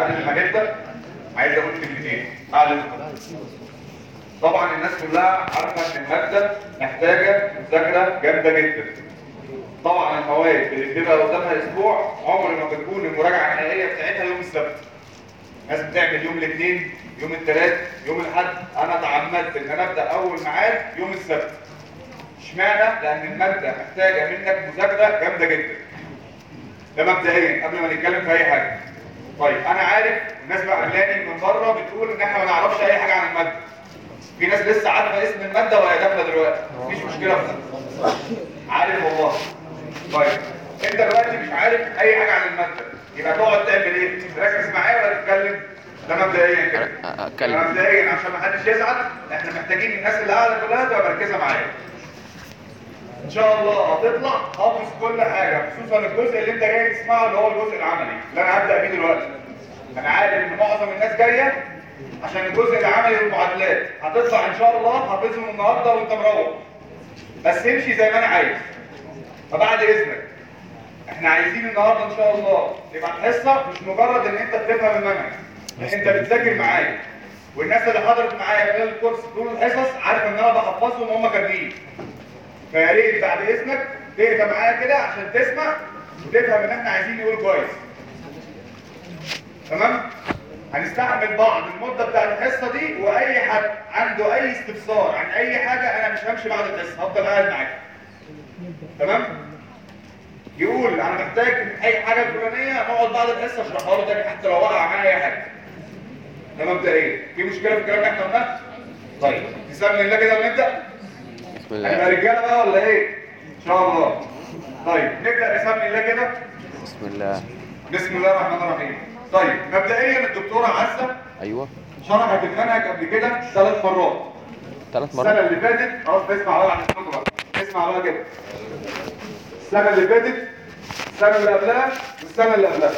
قبل ما نبدا عايز اقول كلمتين قبل طبعا الناس كلها عارفه ان الماده محتاجه مذاكره جامده جدا طبعا المواد اللي بتبقى قدامها اسبوع عمر ما بتكون المراجعه النهائيه بتاعتها يوم السبت ناس بتعمل يوم الاثنين يوم الثلاث يوم الاحد انا تعمدت ان انا ابدا اول ميعاد يوم السبت اشمعنى لان الماده محتاجه منك مذاكره جامده جدا ده مبدئيا قبل ما نتكلم في اي حاجه طيب انا عارف الناس بقى قبلاني من بره بتقول ان احنا ما نعرفش اي حاجه عن الماده في ناس لسه عارفه اسم الماده وهي داخله دلوقتي مفيش مشكله في ده عارف والله طيب انت دلوقتي مش عارف اي حاجه عن الماده يبقى تقعد تعمل ايه تركز معايا ولا تتكلم ده مبدئيا كده أ- أتكلم. ده مبدئيا عشان ما حدش يزعل احنا محتاجين الناس اللي قاعده كلها تبقى مركزه معايا ان شاء الله هتطلع حافظ كل حاجه خصوصا الجزء اللي انت جاي تسمعه اللي هو الجزء العملي اللي انا هبدا بيه دلوقتي انا عارف ان معظم الناس جايه عشان الجزء العملي والمعادلات هتطلع ان شاء الله حافظهم النهارده وانت مروح بس امشي زي ما انا عايز فبعد اذنك احنا عايزين النهارده ان شاء الله تبقى الحصه مش مجرد ان انت بتفهم المنهج لا انت بتذاكر معايا والناس اللي حضرت معايا خلال الكورس طول الحصص عارفه ان انا بحفظهم وهم كاتبين فيا ريت بعد اذنك تهدى معايا كده عشان تسمع وتفهم ان احنا عايزين نقول كويس تمام هنستحمل بعض المده بتاعت الحصه دي واي حد عنده اي استفسار عن اي حاجه انا مش همشي بعد الحصه هفضل قاعد معاك تمام يقول انا محتاج اي حاجه فلانيه نقعد بعد الحصه اشرحها له تاني حتى لو وقع معايا اي حاجه ده مبدئيا في مشكله في الكلام اللي احنا قلناه طيب نسمي الله كده ونبدا بسم هنبقى الله رجاله بقى ولا ايه ان شاء الله طيب نبدا بسم الله كده بسم الله بسم الله الرحمن الرحيم طيب مبدئيا الدكتوره عزه ايوه شرحت المنهج قبل كده ثلاث مرات ثلاث السنه مرات اللي فاتت خلاص اسمع بقى عن الصوت بقى اسمع بقى كده السنه اللي فاتت السنه اللي قبلها والسنه اللي قبلها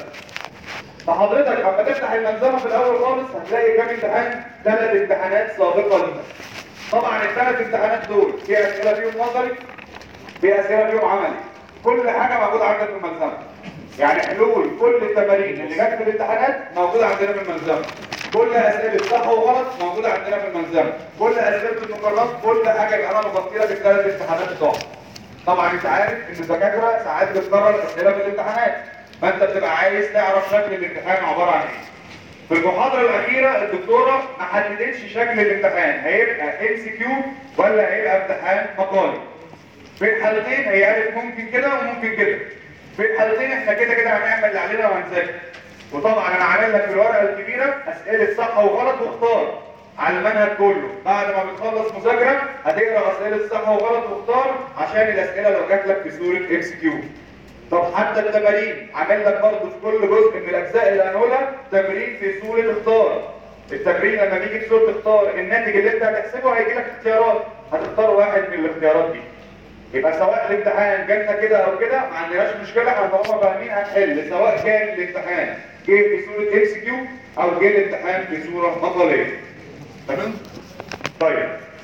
فحضرتك اما تفتح الملزمه في الاول خالص هتلاقي كام امتحان ثلاث امتحانات سابقه ليها طبعا الثلاث امتحانات دول في اسئله فيهم نظري في اسئله فيهم عملي كل حاجه موجوده عندك في الملزمه يعني حلول كل التمارين اللي جت في الامتحانات موجوده عندنا في الملزمه كل اسئله صح وغلط موجوده عندنا في الملزمه كل اسئله المقررات كل حاجه يبقى انا مغطي لك الثلاث امتحانات بتوعهم طبعا انت عارف ان الدكاتره ساعات بتكرر اسئله في الامتحانات فانت بتبقى عايز تعرف شكل الامتحان عباره عن ايه في المحاضرة الأخيرة الدكتورة ما حددتش شكل الامتحان هيبقى ام سي كيو ولا هيبقى امتحان مقالي في الحالتين هي قالت ممكن كده وممكن كده في الحالتين احنا كده كده هنعمل اللي علينا وهنذاكر وطبعا انا عامل لك في الورقة الكبيرة أسئلة صح وغلط واختار على المنهج كله بعد ما بتخلص مذاكرة هتقرا أسئلة صح وغلط واختار عشان الأسئلة لو جات لك في صورة ام سي كيو طب حتى التمارين عامل لك برضه في كل جزء من الاجزاء اللي هنقولها تمرين في صوره اختار التمرين لما بيجي في صوره اختار الناتج اللي انت هتحسبه هيجي لك اختيارات هتختار واحد من الاختيارات دي يبقى سواء الامتحان جالنا كده او كده ما عندناش مشكله احنا طالما فاهمين هنحل سواء كان الامتحان جه في صوره اكس كيو او جه الامتحان في صوره مقاليه تمام طيب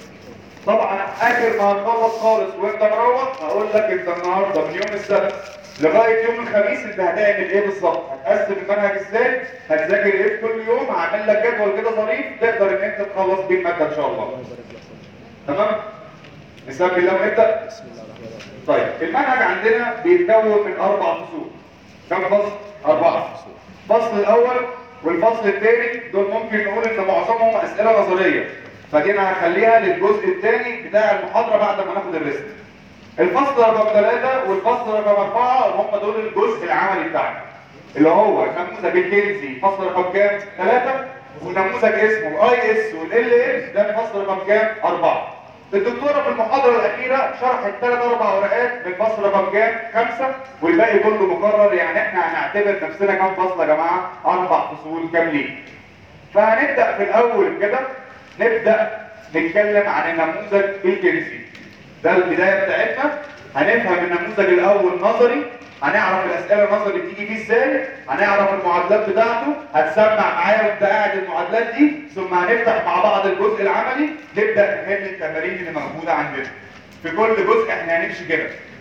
طبعا اخر ما هنخلص خالص وانت مروح هقول لك انت النهارده من يوم السبت لغايه يوم الخميس انت هتعمل ايه بالظبط هتقسم المنهج ازاي هتذاكر ايه كل يوم هعمل لك جدول كده ظريف تقدر ان انت تخلص بيه الماده ان شاء الله تمام نسمي الله ونبدا طيب المنهج عندنا بيتكون من اربع فصول كم فصل اربعه الفصل الاول والفصل الثاني دول ممكن نقول ان معظمهم اسئله نظريه فدي انا هخليها للجزء الثاني بتاع المحاضره بعد ما ناخد الريست الفصل رقم ثلاثة والفصل رقم أربعة هم دول الجزء العملي بتاعنا اللي هو نموذج الكنزي فصل رقم كام؟ ثلاثة ونموذج اسمه اي اس والال اس ده الفصل رقم كام؟ أربعة الدكتورة في المحاضرة الأخيرة شرحت ثلاث أربع ورقات من فصل رقم كام؟ خمسة والباقي كله مكرر يعني احنا هنعتبر نفسنا كام فصل يا جماعة؟ أربع فصول كاملين. فهنبدأ في الأول كده نبدأ نتكلم عن النموذج الكنزي. ده البداية بتاعتنا هنفهم النموذج الأول نظري هنعرف الأسئلة النظري بتيجي فيه ازاي هنعرف المعادلات بتاعته هتسمع معايا وانت قاعد المعادلات دي ثم هنفتح مع بعض الجزء العملي نبدأ نحل التمارين اللي موجودة عندنا في كل جزء احنا هنمشي كده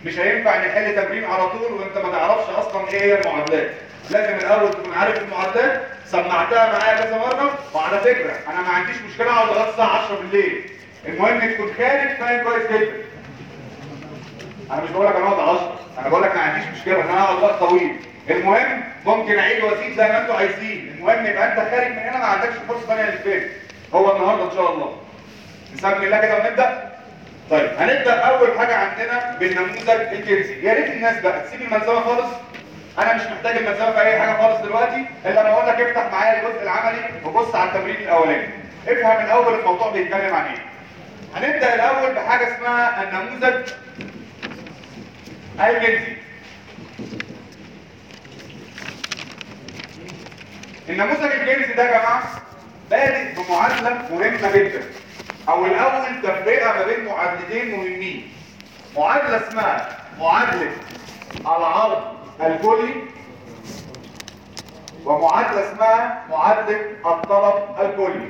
مش هينفع نحل تمرين على طول وانت ما تعرفش اصلا ايه هي المعادلات لازم الاول تكون عارف المعادلات سمعتها معايا كذا مره وعلى فكره انا ما عنديش مشكله اقعد لغايه الساعه 10 بالليل المهم تكون خارج فاهم كويس جدا انا مش بقول لك انا اقعد 10 انا بقول لك ما عنديش مشكله ان انا اقعد وقت طويل المهم ممكن اعيد وازيد زي ما انتوا عايزين المهم يبقى انت خارج من هنا ما عندكش فرصه ثانيه للفهم هو النهارده ان شاء الله نسمي الله كده ونبدا طيب هنبدا اول حاجه عندنا بالنموذج الكنسي يا ريت الناس بقى تسيب الملزمه خالص انا مش محتاج الملزمه في اي حاجه خالص دلوقتي الا لما اقول لك افتح معايا الجزء العملي وبص على التمرين الاولاني افهم الاول الموضوع بيتكلم عن ايه هنبدا الاول بحاجه اسمها النموذج الجنسي النموذج الجنسي ده يا جماعه بادئ بمعادله مهمه جدا او الاول تفرقه ما بين معادلتين مهمين معادله اسمها معادله العرض الكلي ومعادله اسمها معادله الطلب الكلي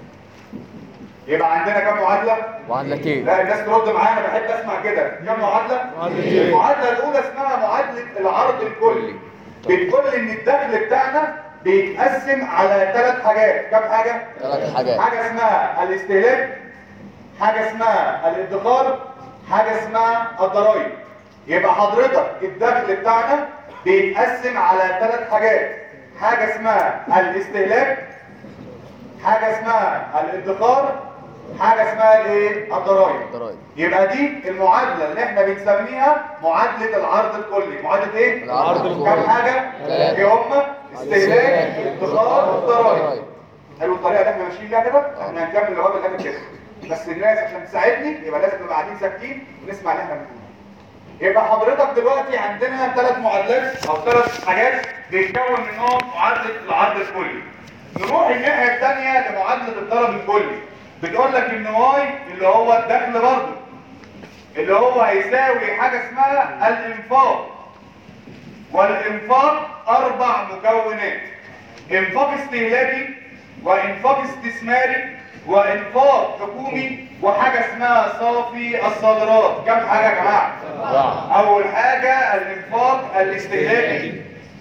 يبقى عندنا كم معادله معادلتين لا الناس ترد معايا انا بحب اسمع كده كم معادله معادلتين. المعادله الاولى اسمها معادله العرض الكلي بتقول ان الدخل بتاعنا بيتقسم على ثلاث حاجات كم حاجه ثلاث حاجات حاجه اسمها الاستهلاك حاجه اسمها الادخار حاجه اسمها الضرائب يبقى حضرتك الدخل بتاعنا بيتقسم على ثلاث حاجات حاجه اسمها الاستهلاك حاجه اسمها الادخار حاجه اسمها الايه الضرائب ضرائب يبقى دي المعادله اللي احنا بنسميها معادله العرض الكلي معادله ايه العرض كم الكلي. حاجه ثلاثة. ايه هم استهلاك ادخار والضرائب ضرائب. حلو الطريقه اللي احنا ماشيين بيها كده احنا هنكمل لغايه الاخر كده بس الناس عشان تساعدني يبقى لازم نبقى قاعدين ساكتين ونسمع اللي احنا بنقوله يبقى حضرتك دلوقتي عندنا ثلاث معادلات او ثلاث حاجات بيتكون منهم معادله العرض الكلي نروح الناحيه الثانيه لمعادله الطلب الكلي بتقول لك ان واي اللي هو الدخل برضه اللي هو هيساوي حاجه اسمها الانفاق والانفاق اربع مكونات انفاق استهلاكي وانفاق استثماري وانفاق حكومي وحاجه اسمها صافي الصادرات كم حاجه يا جماعه أربعة. اول حاجه الانفاق الاستهلاكي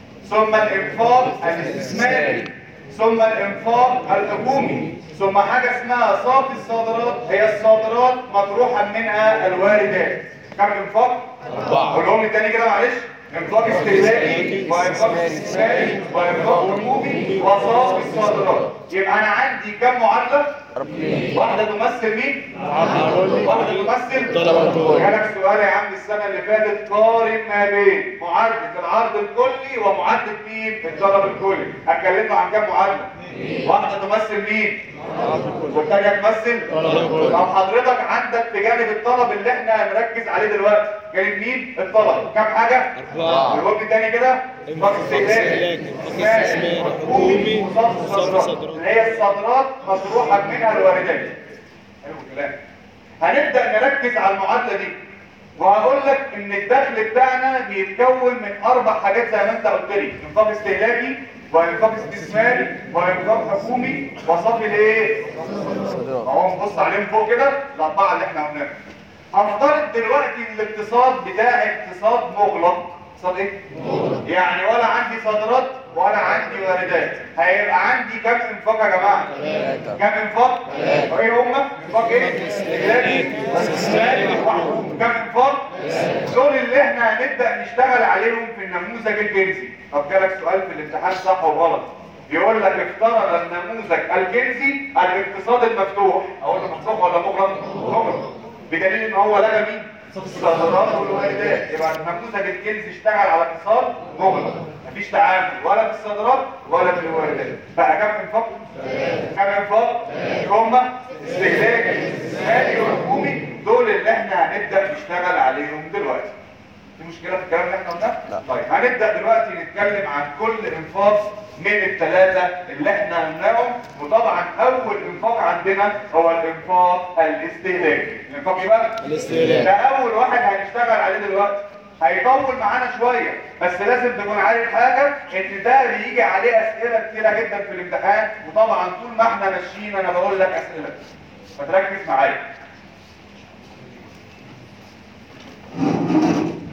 ثم الانفاق الاستثماري ثم الانفاق الحكومي ثم حاجه اسمها صافي الصادرات هي الصادرات مطروحا منها الواردات كم انفاق أربعة. قولهم لي تاني كده معلش انفاق استهلاكي وانفاق استثماري وانفاق حكومي وصافي الصادرات يبقى انا عندي كم معادله أربعة. واحده تمثل مين واحده تمثل طلب الكل. جالك سؤال يا عم السنه اللي فاتت قارن ما بين معادله العرض الكلي ومعادله مين الطلب الكلي اتكلمنا عن كام معادله واحده تمثل مين والثانيه تمثل طلب الكل. طب حضرتك عندك في جانب الطلب اللي احنا هنركز عليه دلوقتي جانب مين الطلب كام حاجه أربعة. الوجه تاني كده انفاق استهلاك، انفاق استثمار، حكومي، وصف وصف الصادرات الصادرات. اللي هي الصادرات مطروحه منها الواردات حلو الكلام هنبدا نركز على المعادله دي وهقول لك ان الدخل بتاعنا بيتكون من اربع حاجات زي ما انت قلت لي انفاق استهلاكي وانفاق استثماري وانفاق حكومي وصافي الايه صادرات. اهو نبص عليهم فوق كده الاربعه اللي احنا قلناها هنفترض دلوقتي ان الاقتصاد بتاعي اقتصاد مغلق اقتصاد ايه يعني ولا عندي صادرات ولا عندي واردات هيبقى عندي كم انفاق يا جماعه ثلاثة. كم انفاق ايه هم انفاق ايه استهلاكي واستثماري وحكومي كم انفاق دول اللي احنا هنبدا نشتغل عليهم في النموذج الجنسي طب جالك سؤال في الامتحان صح وغلط يقول لك افترض النموذج الجنسي الاقتصاد المفتوح اقول له مفتوح ولا مغلق مغلق بدليل ان هو لغى مين الصادرات والواردات يبقى النموذج الجنسي اشتغل على اقتصاد مغلق مفيش تعامل ولا في الصادرات ولا في الواردات بقى كم انفاق كم انفاق هم استهلاكي استثماري وحكومي دول اللي احنا هنبدا نشتغل عليهم دلوقتي في مشكله في الكلام اللي احنا قلناه لا. طيب هنبدا دلوقتي نتكلم عن كل انفاق من الثلاثه اللي احنا قلناهم وطبعا اول انفاق عندنا هو الانفاق الاستهلاكي الانفاق ايه بقى الاستهلاك. ده اول واحد هنشتغل عليه دلوقتي هيطول معانا شويه بس لازم تكون عارف حاجه ان ده بيجي عليه اسئله كتيره جدا في الامتحان وطبعا طول ما احنا ماشيين انا بقول لك اسئله فتركز معايا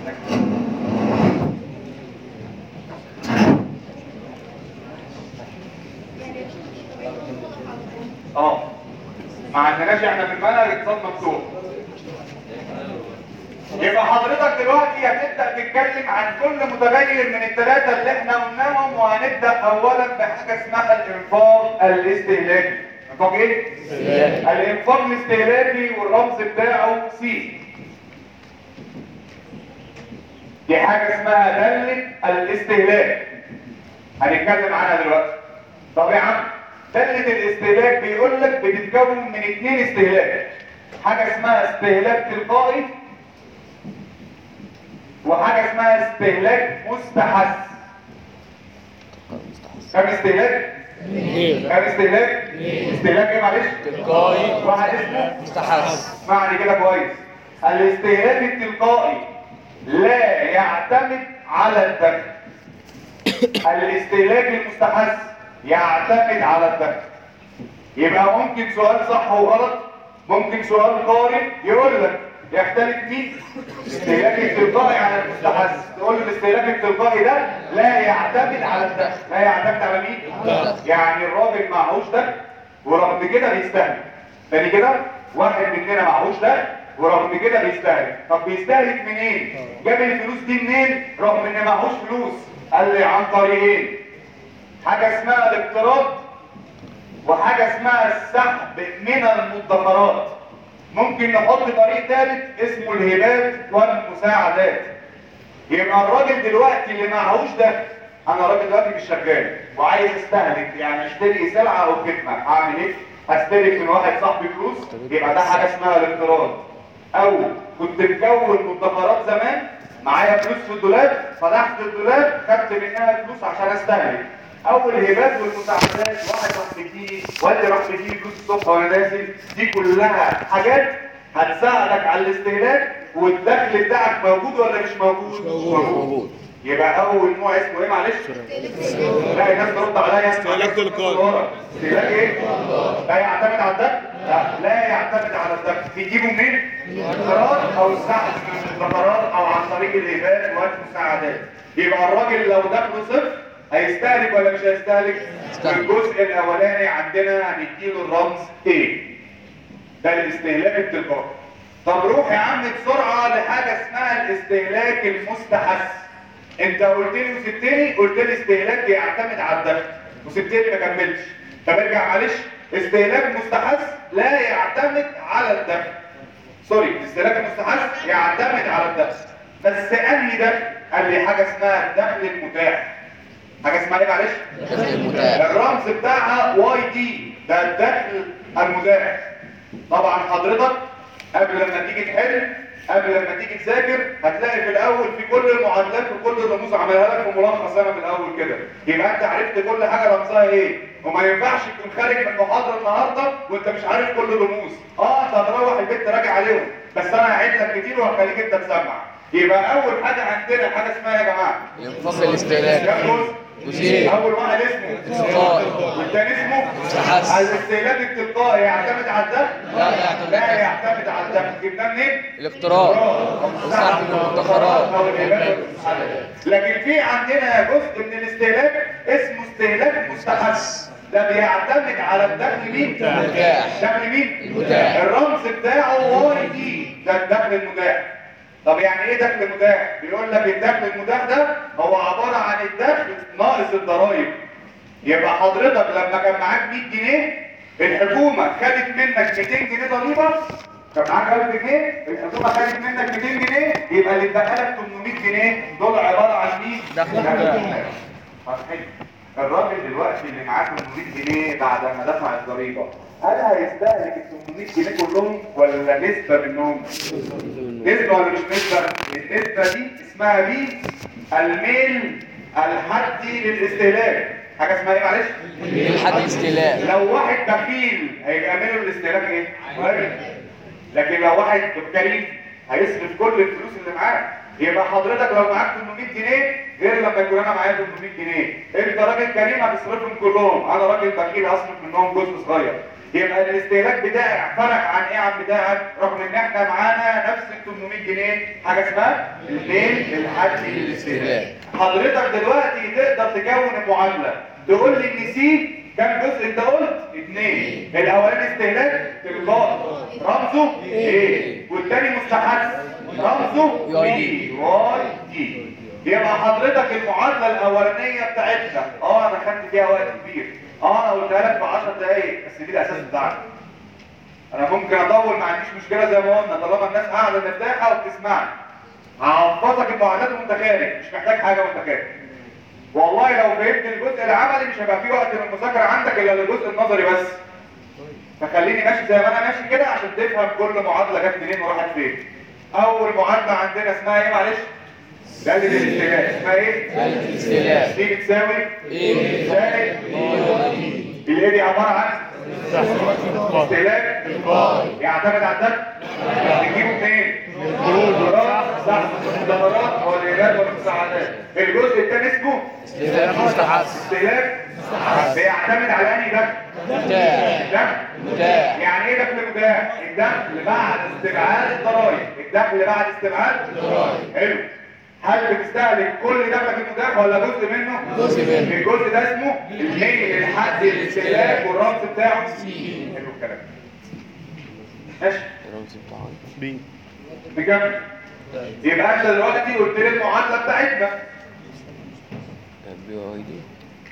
اه ما عندناش احنا في المنهج اقتصاد مفتوح يبقى حضرتك دلوقتي هتبدا تتكلم عن كل متغير من الثلاثه اللي احنا قلناهم وهنبدا اولا بحاجه اسمها الانفاق الاستهلاكي انفاق ايه الانفاق الاستهلاكي والرمز بتاعه سي دي حاجه اسمها داله الاستهلاك هنتكلم عنها دلوقتي طب يا عم داله الاستهلاك بيقول لك بتتكون من اثنين استهلاك حاجه اسمها استهلاك تلقائي وحاجه اسمها استهلاك مستحث كم استهلاك ايه كم استهلاك استهلاك ايه معلش تلقائي واحد اسمه مستحث اسمعني كده كويس الاستهلاك التلقائي لا يعتمد على الدخل الاستهلاك المستحث يعتمد على الدخل يبقى ممكن سؤال صح وغلط ممكن سؤال قارن يقول لك يختلف مين الاستهلاك التلقائي على المستحث تقول له الاستهلاك التلقائي ده لا يعتمد على الدخل لا يعتمد على مين يعني الراجل معهوش دخل ورغم كده بيستهلك تاني كده واحد مننا معهوش دخل ورغم كده بيستهلك طب بيستهلك منين جاب الفلوس دي منين رغم ان معهوش فلوس قال لي عن طريقين حاجه اسمها الاقتراض وحاجه اسمها السحب من المدخرات ممكن نحط طريق ثالث اسمه الهبات والمساعدات يبقى الراجل دلوقتي اللي معهوش ده انا راجل دلوقتي مش شغال وعايز استهلك يعني اشتري سلعه او خدمه هعمل ايه هستلف من واحد صاحبي فلوس يبقى ده حاجه اسمها الاقتراض او كنت مكون مدخرات زمان معايا فلوس في الدولاب فتحت الدولاب خدت منها فلوس عشان استهلك اول الهبات والمساعدات واحد راح مديني والدي راح مديني فلوس الصبح وانا نازل دي كلها حاجات هتساعدك على الاستهلاك والدخل بتاعك موجود ولا مش موجود؟ مش موجود. يبقى اول نوع اسمه ايه معلش؟ لا الناس ترد عليا استهلاك تلقائي. استهلاك ايه؟ لا يعتمد على الدخل؟ لا لا يعتمد على الدخل بيجيبوا منين؟ اقتراض او السحب من المدخرات او عن طريق الهبات والمساعدات يبقى الراجل لو دخله صفر هيستهلك ولا مش هيستهلك؟ يستهلك. الجزء الاولاني عندنا هنديله الرمز ايه؟ ده الاستهلاك التلقائي طب روح يا عم بسرعه لحاجه اسمها الاستهلاك المستحث انت قلت لي وسبتني قلت لي استهلاك يعتمد على الدخل وسبتني ما كملتش طب ارجع معلش استهلاك مستحث لا يعتمد على الدخل سوري الاستهلاك المستحث يعتمد على الدخل بس انهي دخل قال لي حاجه اسمها الدخل المتاح حاجه اسمها ايه معلش الدخل المتاح الرمز بتاعها واي دي ده الدخل المتاح طبعا حضرتك قبل لما تيجي تحل قبل لما تيجي تذاكر هتلاقي في الاول في كل المعادلات وكل الرموز عملها لك في ملخص انا في الاول كده يبقى انت عرفت كل حاجه رمزها ايه وما ينفعش تكون خارج من المحاضره النهارده وانت مش عارف كل الرموز اه انت هتروح البيت تراجع عليهم بس انا هعيد لك كتير وهخليك انت تسمع يبقى اول حاجه عندنا حاجه اسمها يا جماعه ينفق الاستهلاك كام جزء جزئين. اول واحد اسمه تلقائي. والتاني اسمه مستحث. الاستهلاك التلقائي يعتمد على الدخل لا يعتمد. لا يعتمد على الدخل جبناه منين الاقتراض والسحب من المدخرات لكن في عندنا جزء من الاستهلاك اسمه استهلاك مستحث ده بيعتمد على الدخل مين؟ المتاح. دخل مين؟ المتاح. الرمز بتاعه واي دي ده الدخل المتاح طب يعني ايه دخل متاح؟ بيقول لك الدخل المتاح ده هو عبارة عن الدخل ناقص الضرايب يبقى حضرتك لما كان معاك 100 جنيه الحكومة خدت منك 200 جنيه ضريبة كان معاك 1000 جنيه الحكومة خدت منك 200 جنيه يبقى اللي اتبقى لك 800 جنيه دول عبارة عن مين؟ دخل متاح. طب حلو. الراجل دلوقتي اللي معاه 800 جنيه بعد ما دفع الضريبة هل هيستهلك ال 800 جنيه كلهم ولا نسبة منهم؟ نسبة ولا مش نسبة؟ النسبة دي اسمها دي الميل الحدي للاستهلاك حاجة اسمها ايه معلش؟ الحد الاستهلاك لو واحد بخيل هيبقى منه الاستهلاك ايه؟ قليل لكن لو واحد كريم هيصرف كل الفلوس اللي معاه يبقى حضرتك لو معاك 800 جنيه غير لما يكون انا معايا 800 جنيه انت راجل كريم هتصرفهم كلهم انا راجل بخيل هصرف منهم جزء صغير يبقى الاستهلاك بتاعي فرق عن ايه عن بتاعك رغم ان احنا معانا نفس ال 800 جنيه حاجه اسمها الميل الحد للاستهلاك حضرتك دلوقتي تقدر تكون المعادله تقول لي ان سي كام جزء انت قلت؟ اثنين الاولاني استهلاك تلقائي رمزه ايه والتاني مستحث رمزه واي بي واي دي يبقى حضرتك المعادله الاولانيه بتاعتنا اه انا خدت فيها وقت كبير اه انا قلتها لك في 10 دقايق بس دي الاساس بتاعنا انا ممكن اطول ما عنديش مشكله زي ما قلنا طالما الناس قاعده مرتاحه وبتسمعني هحفظك المعادلات وانت خارج مش محتاج حاجه وانت خارج والله لو فهمت الجزء العملي مش هيبقى في وقت للمذاكره عندك الا للجزء النظري بس فخليني ماشي زي ما انا ماشي كده عشان تفهم كل معادله جت منين وراحت فين اول معادله عندنا اسمها ايه معلش داله الاستهلاك اسمها ايه دالة الاستهلاك دي بتساوي إيه؟ زائد الايه دي عباره عن استهلاك يعتمد على الدخل نجيبه منين الدولارات صح الدولارات والايراد والمساعدات الجزء الثاني اسمه استهلاك مستحث استهلاك بيعتمد على انهي دخل متاح دخل متاح يعني ايه دخل متاح الدخل بعد استبعاد الضرائب الدخل بعد استبعاد الضرائب حلو هل بتستهلك كل دخلك المتاح ولا جزء منه جزء منه. الجزء ده اسمه الميل الحد الاستهلاك والرمز بتاعه حلو الكلام ماشي الرمز بتاعه بي نكمل يبقى انت دلوقتي قلت لي المعادله بتاعتنا بي واي دي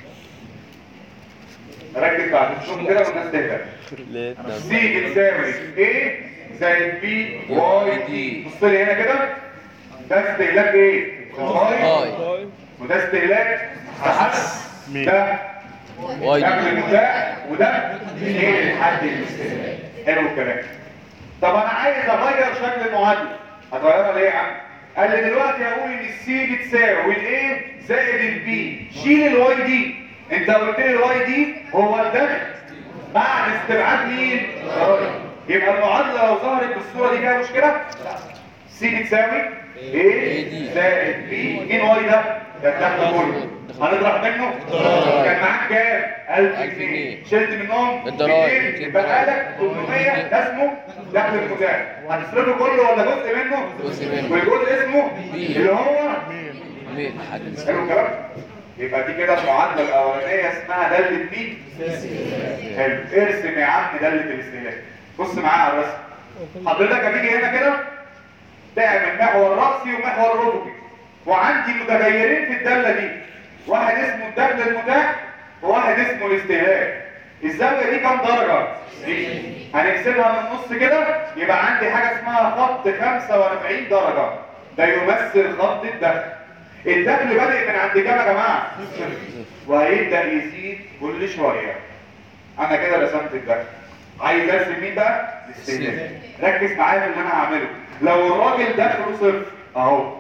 ركز بعد الشغل كده والناس تهدى سي بتساوي A زائد بي واي دي بص لي هنا كده ده استهلاك ايه؟ واي واي وده استهلاك تحس ده واي ده دي المتاح وده ايه الحد الاستهلاك حلو الكلام طب انا عايز اغير شكل المعادله هتغيرها ليه يا عم؟ قال لي دلوقتي هقول ان السي بتساوي الايه زائد البي شيل الواي دي انت قلت لي الواي دي هو الدخل بعد استبعاد مين؟ الضرايب. يبقى المعادله لو ظهرت بالصوره دي فيها مشكله؟ سي بتساوي ايه زائد بي مين واي ده؟ ده الدخل كله هنطرح منه كان معاك كام؟ 1000 1000 جنيه جنيه. شلت منهم الضرايب. 200 يبقى لك 800 ده اسمه دخل المتاح هتصرفه كله ولا جزء منه؟ جزء منه. والجزء اسمه بي. اللي هو مين حد حلو الكلام؟ يبقى دي كده المعادله الاولانيه اسمها داله مين؟ حلو ارسم يا عم داله الاستهلاك بص معايا على الرسم حضرتك هتيجي هنا كده تعمل محور راسي ومحور افقي وعندي متغيرين في الداله دي واحد اسمه الدخل المتاح وواحد اسمه الاستهلاك الزاويه دي كام درجه دي هنحسبها من النص كده يبقى عندي حاجه اسمها خط 45 درجه ده يمثل خط الدخل الدخل بادئ من عند كام يا جماعه وهيبدا يزيد كل شويه انا كده رسمت الدخل عايز ارسم مين بقى الاستهلاك ركز معايا في اللي انا هعمله لو الراجل دخله صفر اهو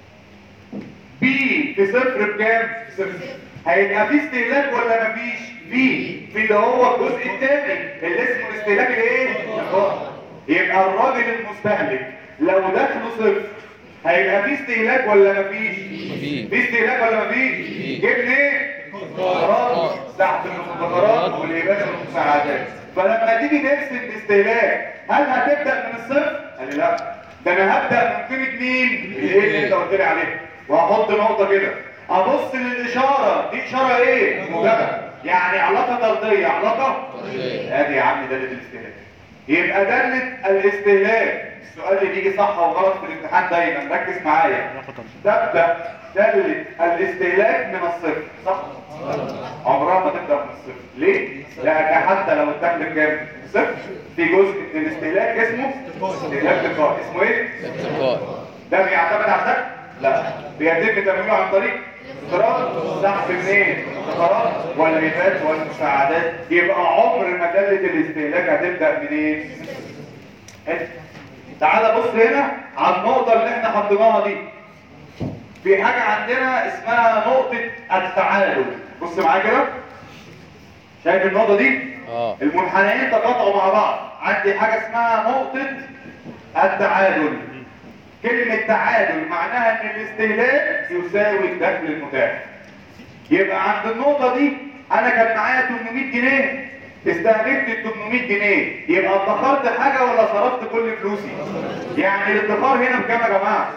بي في صفر بكام صفر هيبقى في استهلاك ولا مفيش في في اللي هو الجزء الثاني اللي اسمه الاستهلاك الايه الخاطئ. يبقى الراجل المستهلك لو دخله صفر هيبقى في استهلاك ولا مفيش في. في استهلاك ولا مفيش في. جبنا ايه مخدرات سحب المخدرات واللباس والمساعدات فلما تيجي ترسم الاستهلاك هل هتبدا من الصفر؟ قال لي لا ده انا هبدا من قيمه مين؟ الايه اللي انت قلت لي عليه وهحط نقطه كده ابص للاشاره دي اشاره ايه؟ موجبه يعني علاقه طرديه علاقه ادي يا عم داله الاستهلاك يبقى داله الاستهلاك السؤال اللي بيجي صح وغلط في الامتحان دايما ركز معايا تبدا داله الاستهلاك من الصفر صح عمرها ما تبدا من الصفر ليه لان حتى لو الدخل كام صفر في جزء من الاستهلاك اسمه استهلاك تلقائي اسمه ايه ابتكار ده بيعتمد على الدخل لا بيتم تمويله عن طريق اقتراض سحب منين اقتراض والهبات والمساعدات يبقى عمر ما داله الاستهلاك هتبدا منين حلو. تعال بص هنا على النقطه اللي احنا حطيناها دي في حاجه عندنا اسمها نقطه التعادل بص معايا كده شايف النقطه دي اه المنحنيين تقاطعوا مع بعض عندي حاجه اسمها نقطه التعادل كلمه تعادل معناها ان الاستهلاك يساوي الدخل المتاح يبقى عند النقطه دي انا كان معايا 800 جنيه استهلكت ال 800 جنيه يبقى ادخرت حاجه ولا صرفت كل فلوسي يعني الادخار هنا بكام يا جماعه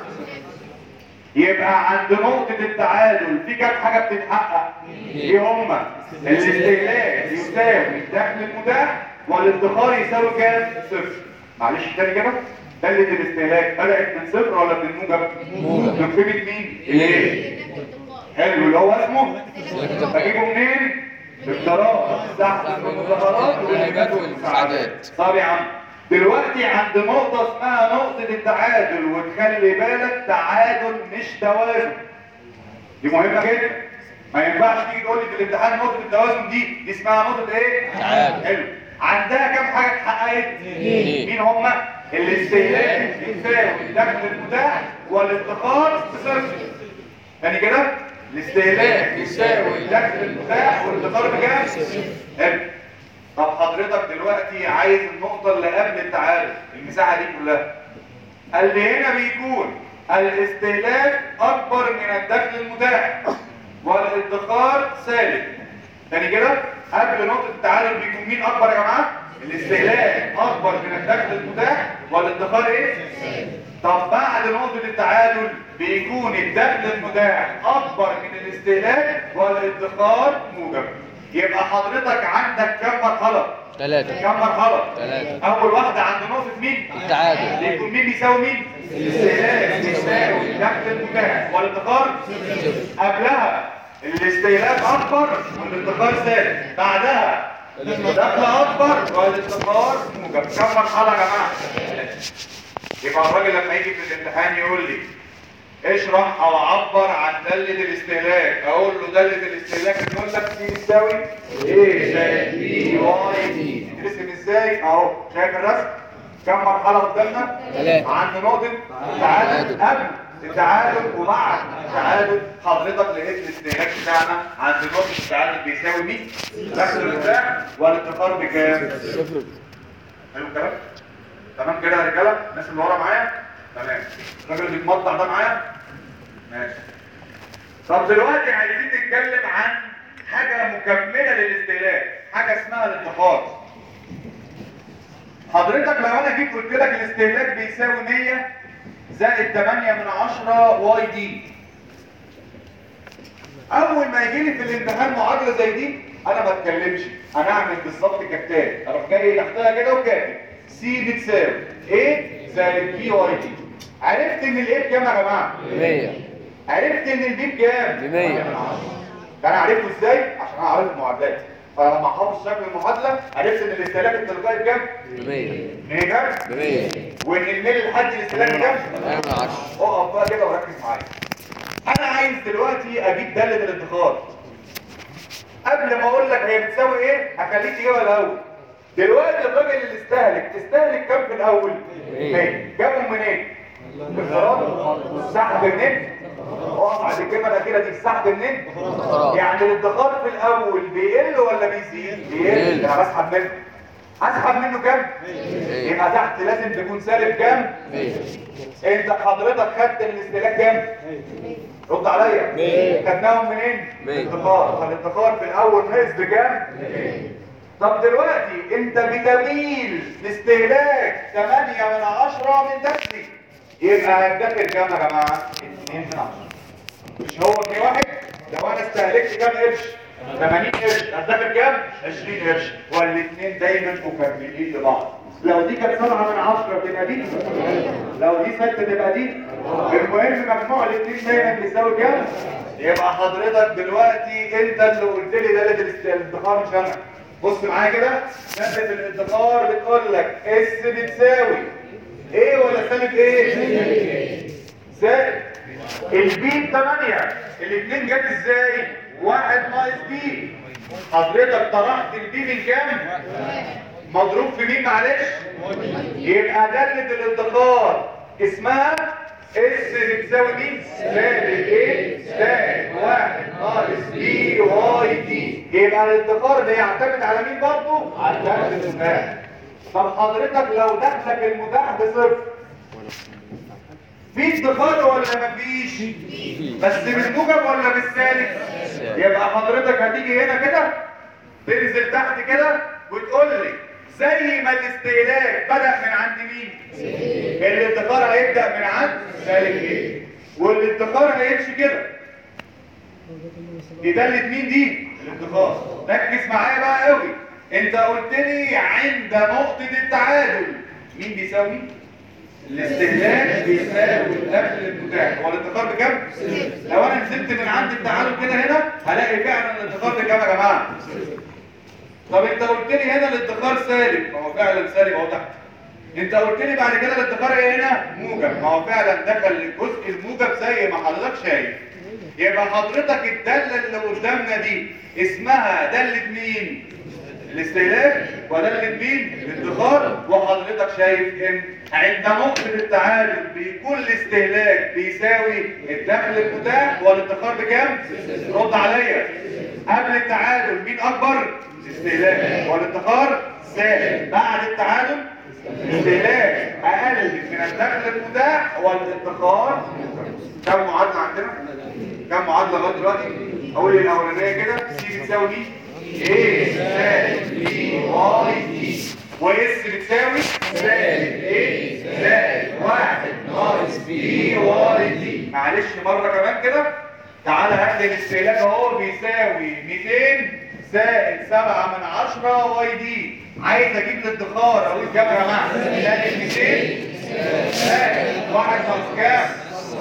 يبقى عند نقطة التعادل في كام حاجة بتتحقق؟ ايه هما؟ الاستهلاك يساوي الدخل المتاح والادخار يساوي كام؟ صفر. معلش تاني كده؟ دالة الاستهلاك بدأت من صفر ولا من الموجب؟ موجب. من قيمة مين؟ الايه؟ حلو اللي هو اسمه؟ بجيبه منين؟ بالضرائب، سحب المدخرات والهبات والمساعدات. طب يا عم دلوقتي عند نقطة اسمها نقطة التعادل وتخلي بالك تعادل مش توازن دي مهمة جدا ما ينفعش تيجي تقول لي في الامتحان نقطة التوازن دي دي اسمها نقطة ايه؟ تعادل. حلو عندها كام حاجة اتحققت؟ اتنين. مين هما؟ الاستهلاك يساوي الدخل المتاح والادخار بصفر تاني كده الاستهلاك يساوي الدخل المتاح والادخار بكام؟ حلو طب حضرتك دلوقتي عايز النقطة اللي قبل التعادل المساحة دي كلها قال لي هنا بيكون الاستهلاك أكبر من الدخل المتاح والادخار سالب تاني كده قبل نقطة التعادل بيكون مين أكبر يا جماعة؟ الاستهلاك أكبر من الدخل المتاح والادخار إيه؟ طب بعد نقطة التعادل بيكون الدخل المتاح أكبر من الاستهلاك والادخار موجب يبقى حضرتك عندك كم مرحلة؟ ثلاثة كم مرحلة؟ ثلاثة. أول واحدة عند نقطة مين؟ التعادل. يكون مين بيساوي مين؟ الاستهلاك بيساوي الدخل المتاح والادخار قبلها الاستهلاك أكبر والادخار ثابت بعدها الدخل أكبر والادخار موجب كم مرحلة يا جماعة؟ يبقى الراجل لما يجي في الامتحان يقول لي اشرح او عبر عن دالة الاستهلاك اقول له دالة الاستهلاك نقول لك سي يساوي ايه زائد بي واي دي ترسم ازاي اهو شايف الرسم كم مرحلة قدامنا ثلاثة. عند نقطة التعادل قبل التعادل وبعد التعادل حضرتك لقيت الاستهلاك بتاعنا عند نقطة التعادل بيساوي مين؟ دخل المتاح والادخار بكام؟ صفر حلو الكلام تمام كده يا رجاله الناس اللي ورا معايا تمام الراجل اللي بيتمطع ده معايا ماشي طب دلوقتي عايزين نتكلم عن حاجه مكمله للاستهلاك حاجه اسمها الادخار حضرتك لو انا جيت قلت لك الاستهلاك بيساوي 100 زائد 8 من 10 واي دي اول ما يجي لي في الامتحان معادله زي دي انا ما اتكلمش انا اعمل بالظبط كالتالي اروح جاي تحتها كده وكاتب سي بتساوي ايه زائد بي واي دي عرفت ان الايه بكام يا جماعه مية عرفت ان البي بكام بمية. ده انا عرفته ازاي عشان انا عارف المعادلات فلما حافظ شكل المعادله عرفت ان الاستهلاك التلقائي بكام بمية مية كام بمية وان الميل الحد الاستهلاك بكام ثمانية من عشرة اقف بقى كده وركز معايا انا عايز دلوقتي اجيب دالة الادخار قبل ما اقول لك هي بتساوي ايه هخليك تجيبها الاول دلوقتي الراجل اللي استهلك استهلك كام في الاول إيه؟ 100 جابهم منين بالفراد السحب منين اقف على الكلمه الاخيره دي السحب منين الادخار. يعني الادخار في الاول بيقل ولا بيزيد بيقل. بيقل انا بسحب منه اسحب منه كام إيه؟ يبقى تحت لازم تكون سالب كام مية انت حضرتك خدت الاستهلاك كام؟ رد عليا مية. خدناهم منين؟ مية. الادخار فالادخار في الاول نقص بكام؟ طب دلوقتي انت بتميل لاستهلاك 8 من 10 من دخلي يبقى هتدخل كام يا جماعه؟ 2 من 10 مش هو جنيه واحد؟ لو انا استهلكت كام قرش؟ 80 قرش هتدخل كام؟ 20 قرش والاثنين دايما مكملين لبعض لو دي كانت 7 من 10 تبقى دي لو دي 6 تبقى دي المهم مجموع الاثنين دايما بيساوي كام؟ يبقى حضرتك دلوقتي انت اللي قلت لي داله الاست- الادخار مش انا بص معايا كده داله الادخار بتقول لك اس بتساوي ايه ولا سالب ايه؟ زائد البي ب 8 الاثنين جت ازاي؟ واحد ناقص بي حضرتك طرحت البي من كام؟ مضروب في مين معلش؟ يبقى دالة الادخار اسمها اس بتساوي مين؟ سالب ايه؟ سالب واحد ناقص بي واي دي يبقى الادخار بيعتمد على مين برضه؟ على الدخل المتاح طب حضرتك لو دخلك المتاح بصفر في ادخار ولا مفيش؟ بس بالموجب ولا بالسالب؟ يبقى حضرتك هتيجي هنا كده تنزل تحت كده وتقول لي زي ما الاستهلاك بدأ من عند مين الادخار هيبدأ من عند سالب ايه والادخار هيمشي كده دي دالة مين دي الادخار ركز معايا بقى قوي انت قلت لي عند نقطة التعادل مين بيساوي مين؟ الاستهلاك بيساوي الدخل المتاح هو الادخار بكام؟ لو انا نزلت من عند التعادل كده هنا هلاقي فعلا الادخار بكام يا جماعه؟ طب انت قلت لي هنا الادخار سالب ما هو فعلا سالب اهو تحت انت قلت لي بعد كده الادخار ايه هنا موجب ما هو فعلا دخل الجزء الموجب زي ما حضرتك شايف يبقى حضرتك الداله اللي قدامنا دي اسمها داله مين الاستهلاك وداله مين الادخار وحضرتك شايف ان عند نقطه التعادل بيكون الاستهلاك بيساوي الدخل المتاح والادخار بكام رد عليا قبل التعادل مين اكبر الاستهلاك والادخار سالب بعد التعادل الاستهلاك اقل من الدخل المتاح والادخار كم معادله عندنا كم معادله لغايه دلوقتي اقول الاولانيه كده سي بتساوي دي ايه سالب بي واي دي واس بتساوي سالب ايه زائد واحد ناقص بي واي دي معلش مره كمان كده تعالى هات لي الاستهلاك اهو بيساوي 200 زائد 7 من 10 واي دي عايز اجيب الادخار اقول كام يا جماعه زائد 200 زائد واحد ناقص كام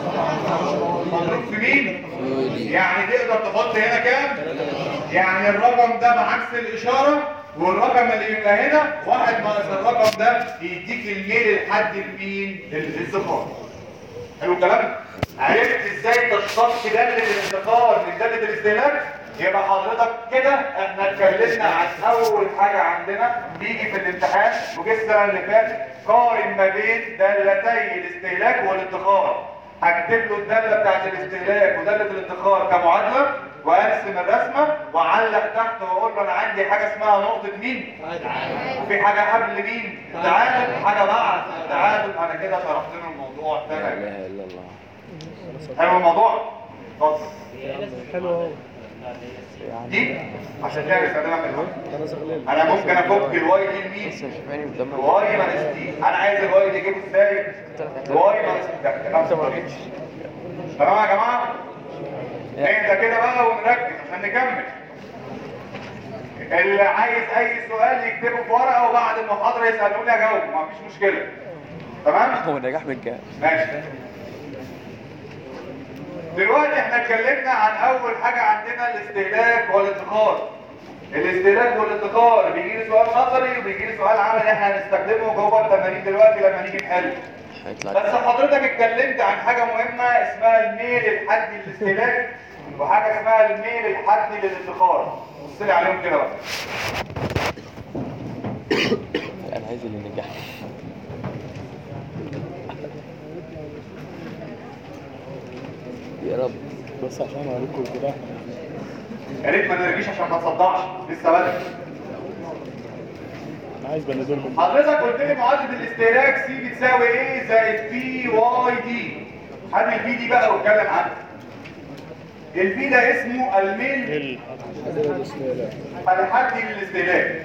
مضروب في مين يعني تقدر تحط هنا كام يعني الرقم ده بعكس الاشاره والرقم اللي يبقى هنا واحد ناقص الرقم ده يديك الميل لحد المين للادخار حلو الكلام عرفت ازاي تشتق داله الادخار من داله الاستهلاك يبقى حضرتك كده احنا اتكلمنا عن اول حاجه عندنا بيجي في الامتحان وجه السنه اللي فاتت قارن ما بين دالتي الاستهلاك والادخار هكتب له الداله بتاعت الاستهلاك وداله الادخار كمعادله وارسم الرسمه واعلق تحت واقول له انا عندي حاجه اسمها نقطه مين وفي حاجه قبل مين التعادل وحاجه بعد التعادل انا كده شرحت له الموضوع لا تمام اله الا الله حلو الموضوع اتفضل حلو اهو دي عشان كده بستخدمها في الوقت انا زغلال انا ممكن افك الواي دي لمين لسه شايفاني قدام الواي ناقص دي انا عايز الواي دي اجيبه ازاي الواي ناقص ده انت ما جيتش تمام يا جماعه اهدى كده بقى ونركز عشان نكمل اللي عايز اي سؤال يكتبه في ورقه وبعد المحاضره يسالوني اجاوب مفيش مشكله تمام هو النجاح بالجهل ماشي دلوقتي احنا اتكلمنا عن اول حاجة عندنا الاستهلاك والادخار الاستهلاك والادخار بيجي لي سؤال نظري وبيجي لي سؤال عملي احنا هنستخدمه جوه التمارين دلوقتي لما نيجي نحل هيطلع بس حضرتك اتكلمت عن حاجة مهمة اسمها الميل الحدي للاستهلاك وحاجة اسمها الميل الحدي للادخار بص لي عليهم كده بقى انا عايز اللي نجح يا رب بس عشان عليكم الجراحة يا ريت ما نرجيش عشان ما تصدعش لسه بدري انا عايز بنادول من حضرتك قلت لي معادله الاستهلاك سي بتساوي ايه زائد بي واي دي هات البي دي بقى واتكلم عنها البي ده اسمه الميل ال حضرتك الاستهلاك الحدي للاستهلاك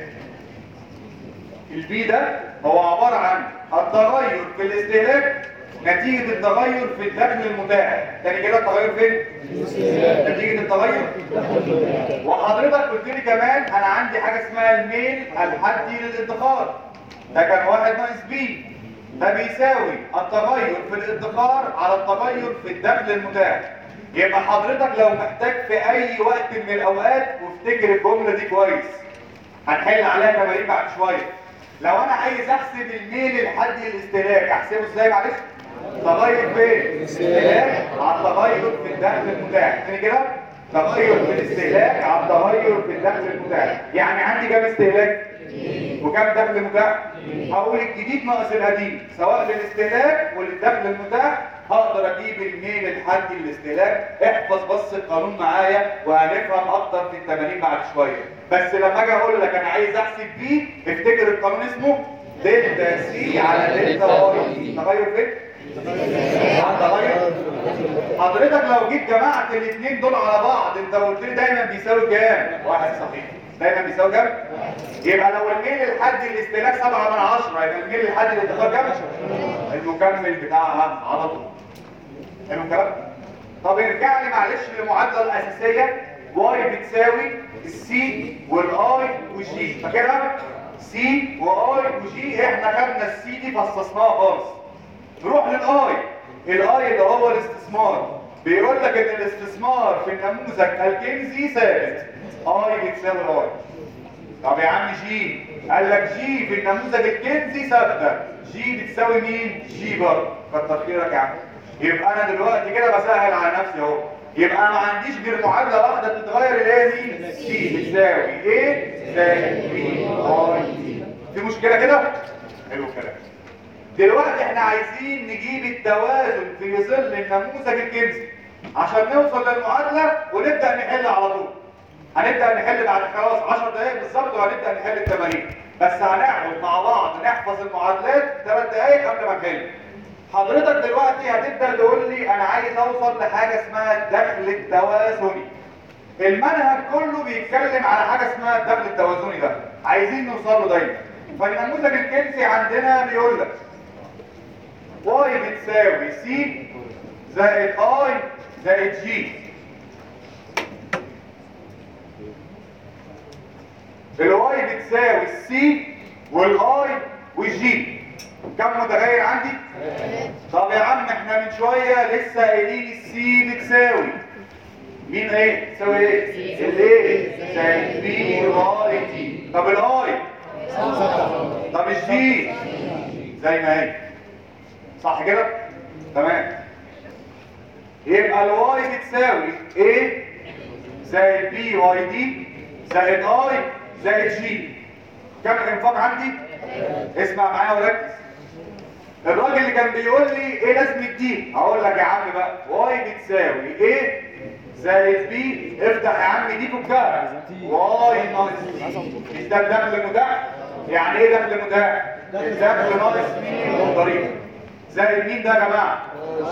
البي ده هو عباره عن التغير في الاستهلاك نتيجه التغير في الدخل المتاح تاني كده التغير فين نتيجه التغير وحضرتك قلت لي كمان انا عندي حاجه اسمها الميل الحدي للادخار ده كان واحد ناقص بي ده بيساوي التغير في الادخار على التغير في الدخل المتاح يبقى حضرتك لو محتاج في اي وقت من الاوقات وافتكر الجمله دي كويس هنحل عليها تمارين بعد شويه لو انا عايز احسب الميل الحدي للاستهلاك احسبه ازاي معلش تغير فين الاستهلاك على التغير في الدخل المتاح تاني كده تغير في الاستهلاك على التغير في الدخل المتاح يعني عندي كام استهلاك وكام دخل متاح هقول الجديد ناقص القديم سواء للاستهلاك وللدخل المتاح هقدر اجيب الميل الحدي للاستهلاك احفظ بس القانون معايا وهنفهم اكتر في التمارين بعد شويه بس لما اجي اقول لك انا عايز احسب بي افتكر القانون اسمه دلتا سي على دلتا واي تغير فين تغير حضرتك لو جيت جمعت الاثنين دول على بعض انت قلت لي دايما بيساوي كام واحد صحيح دايما بيساوي كام يبقى لو الميل الحد الاستهلاك 7 من 10 يبقى الميل الحد الادخار كام المكمل بتاعها على طول حلو الكلام طب ارجع لي معلش للمعادله الاساسيه واي بتساوي السي والاي والجي فاكرها سي واي وجي احنا خدنا السي دي فصصناها خالص نروح للاي الاي اللي هو الاستثمار بيقول لك ان الاستثمار في النموذج الكنزي ثابت اي بتساوي الاي طب يا عم جي قال لك جي في النموذج الكنزي ثابته جي بتساوي مين جي برضه كتر خيرك يا عم يبقى انا دلوقتي كده بسهل على نفسي اهو يبقى انا ما عنديش غير معادله واحده بتتغير اللي هي مين سي بتساوي ايه زائد بي اي تي في مشكله كده حلو الكلام دلوقتي احنا عايزين نجيب التوازن في ظل النموذج الكنزي عشان نوصل للمعادله ونبدا نحل على طول هنبدا نحل بعد خلاص 10 دقائق بالظبط وهنبدا نحل التمارين بس هنقعد مع بعض نحفظ المعادلات ثلاث دقائق قبل ما نحل حضرتك دلوقتي هتبدا تقول لي انا عايز اوصل لحاجه اسمها الدخل التوازني المنهج كله بيتكلم على حاجه اسمها الدخل التوازني ده عايزين نوصل له دايما فالنموذج الكنسي عندنا بيقول لك واي بتساوي سي زائد اي زائد جي الواي بتساوي السي والاي والجي كم متغير عندي؟ طب يا عم احنا من شوية لسه قايلين السي بتساوي مين ايه؟ تساوي ايه؟ الايه؟ زائد بي واي تي طب الاي؟ طب الجي؟ زي ما هي صح كده؟ تمام يبقى الواي بتساوي ايه؟ زائد بي واي دي زائد اي زائد جي كم الانفاق عندي؟ اسمع معايا وركز الراجل اللي كان بيقول لي ايه لازمه دي هقول لك يا عم بقى واي بتساوي ايه زائد بي افتح يا عم دي فكها واي ناقص بي مش ده الدخل متاح يعني ايه دخل متاح الدخل ناقص مين والضريبه زائد مين ده يا جماعه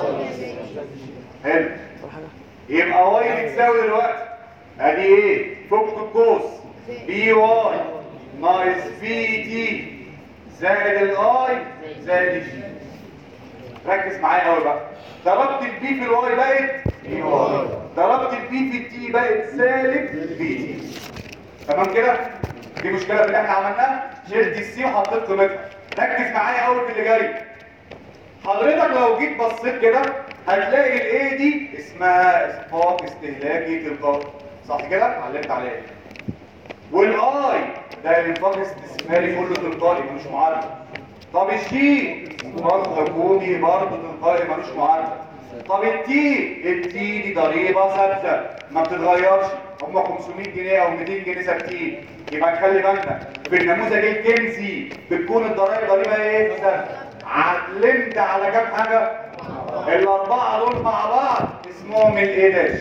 حلو يبقى واي بتساوي دلوقتي ادي ايه فك القوس بي واي ناقص بي تي زائد الاي زائد الجي ركز معايا قوي بقى ضربت البي في الواي بقت بي واي ضربت البي في التي بقت سالب بي تي تمام كده دي مشكله في اللي احنا عملناه شلت السي وحطيت قيمتها ركز معايا قوي في اللي جاي حضرتك لو جيت بصيت كده هتلاقي الايه دي اسمها اسقاط استهلاكي تلقائي صح كده علمت عليها والاي ده الانفاق استثماري كله تلقائي ملوش معادله طب الجي انفاق حكومي برضه تلقائي ملوش معادله طب التي التي دي ضريبه ثابته ما بتتغيرش هم 500 جنيه او 200 جنيه ثابتين يبقى نخلي بالنا في النموذج الكنزي بتكون الضرائب ضريبه ايه ثابته علمت على كام حاجه الاربعه دول مع بعض اسمهم الايه داش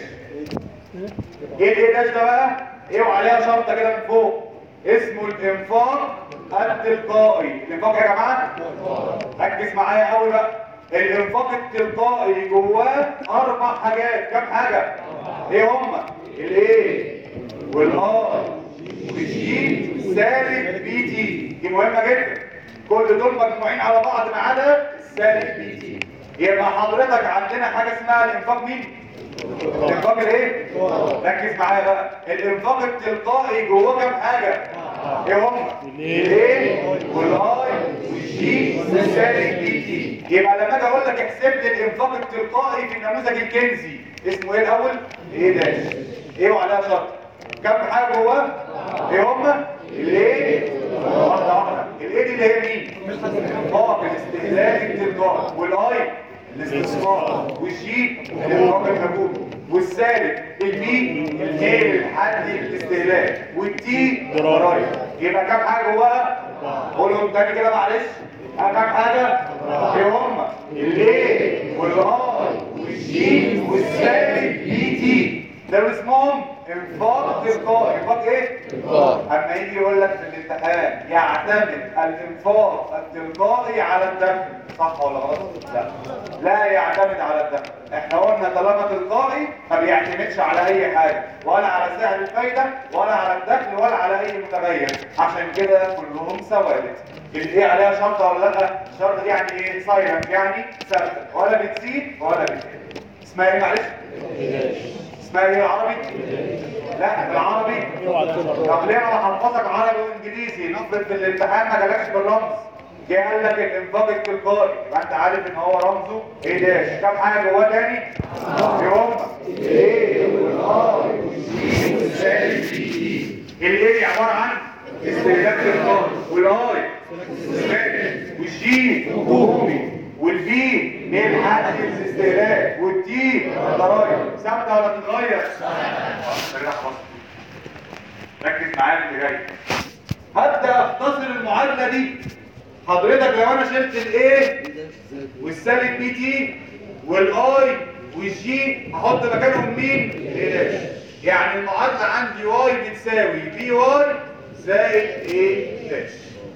ايه الايه داش ده بقى ايه وعليها شرطه كده من فوق اسمه الانفاق التلقائي الانفاق يا جماعه ركز معايا قوي بقى الانفاق التلقائي جواه اربع حاجات كام حاجه ايه هما الايه والار والجي والسالب بي تي دي مهمه جدا كل دول مجموعين على بعض ما عدا السالب بي تي يبقى حضرتك عندنا حاجه اسمها الانفاق مين الانفاق الايه ركز معايا بقى الانفاق التلقائي جواه كام حاجه ايه هم الايه والاي والجي والسالب بي تي يبقى لما اجي اقول لك احسب لي الانفاق التلقائي في النموذج الكنزي اسمه ايه الاول ايه ده ايه وعليها شرط كام حاجه جواه ايه هم الايه واحده واحده الايه دي اللي هي مين الانفاق الاستهلاك التلقائي والاي الاستثمار والجي الانفاق الحكومي والسالب البي الجيل الحد الاستهلاك والتي ضرايب يبقى كام حاجه جواها قولهم تاني كده معلش كام حاجه ايه هم الايه والاي والجي والسالب بي تي ده اسمهم انفاق تلقائي انفاق ايه؟ تلقائي. اما يجي يقول لك في الامتحان يعتمد الانفاق التلقائي على الدخل صح ولا غلط؟ لا لا يعتمد على الدخل احنا قلنا طالما تلقائي ما بيعتمدش على اي حاجه ولا على سعر الفايده ولا على الدخل ولا على اي متغير عشان كده كلهم ثوابت الايه عليها شرطه ولا لا؟ الشرطه دي يعني ايه؟ سايلنت يعني ثابته ولا بتزيد ولا بتقل اسمها ايه معلش؟ اسمها ايه العربي؟ لا بالعربي طب ليه انا بحفظك عربي وانجليزي نفرض في الامتحان ما جالكش بالرمز جه قال لك الانفاق التلقائي يبقى انت عارف ان هو رمزه ايه داش كام حاجه جواه تاني؟ ايه هم؟ ايه والاي والجي والسالب الايه عباره عن استهلاك تلقائي والاي استهلاك والجي هجومي والبي من حد الاستهلاك والتي ضرايب ثابته ولا بتتغير؟ ثابته ركز معايا في اللي جاي هبدا اختصر المعادله دي حضرتك لو انا شلت الايه والسالب بي تي والاي والجي هحط مكانهم مين ايه داش يعني المعادله عندي واي بتساوي بي واي زائد ايه داش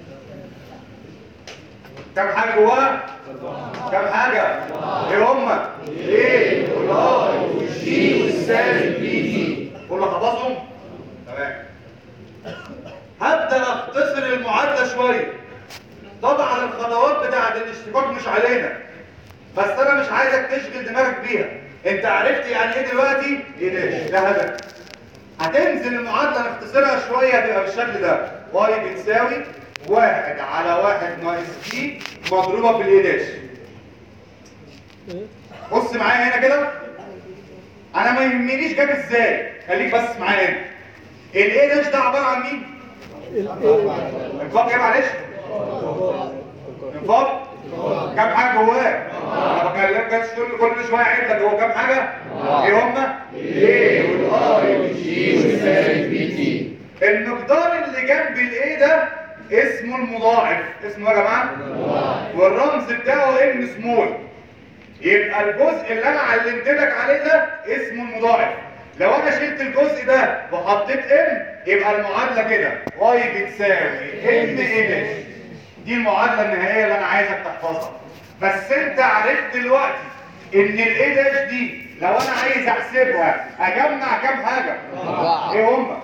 كم حاجه جواه كم حاجه ايه هما ايه والاي والجي والسالب بي تي كله حفظهم تمام هبدا اختصر المعادله شويه طبعا الخطوات بتاعه الاشتقاق مش علينا بس انا مش عايزك تشغل دماغك بيها انت عرفت يعني ايه دلوقتي ايه ده ده هدف هتنزل المعادله نختصرها شويه هتبقى بالشكل ده واي بتساوي واحد على واحد ناقص بي مضروبه في الايه داش بص معايا هنا كده انا ما يهمنيش جاب ازاي خليك بس معايا هنا الايه داش ده عباره عن مين انفاق ايه معلش انفاق كم حاجه جواه انا بكلمك بس كل كل شويه عيد لك هو كم حاجه ايه هما الايه والاي والجي والسالب بي تي المقدار اللي جنب الايه ده اسمه المضاعف اسمه إيه يا جماعه والرمز بتاعه ام سمول يبقى الجزء اللي انا علمت لك عليه ده اسمه المضاعف لو انا شلت الجزء ده وحطيت ام يبقى المعادله كده واي بتساوي ام ايه دي المعادله النهائيه اللي انا عايزك تحفظها بس انت عرفت دلوقتي ان الايه داش دي لو انا عايز احسبها اجمع كام حاجه ايه هم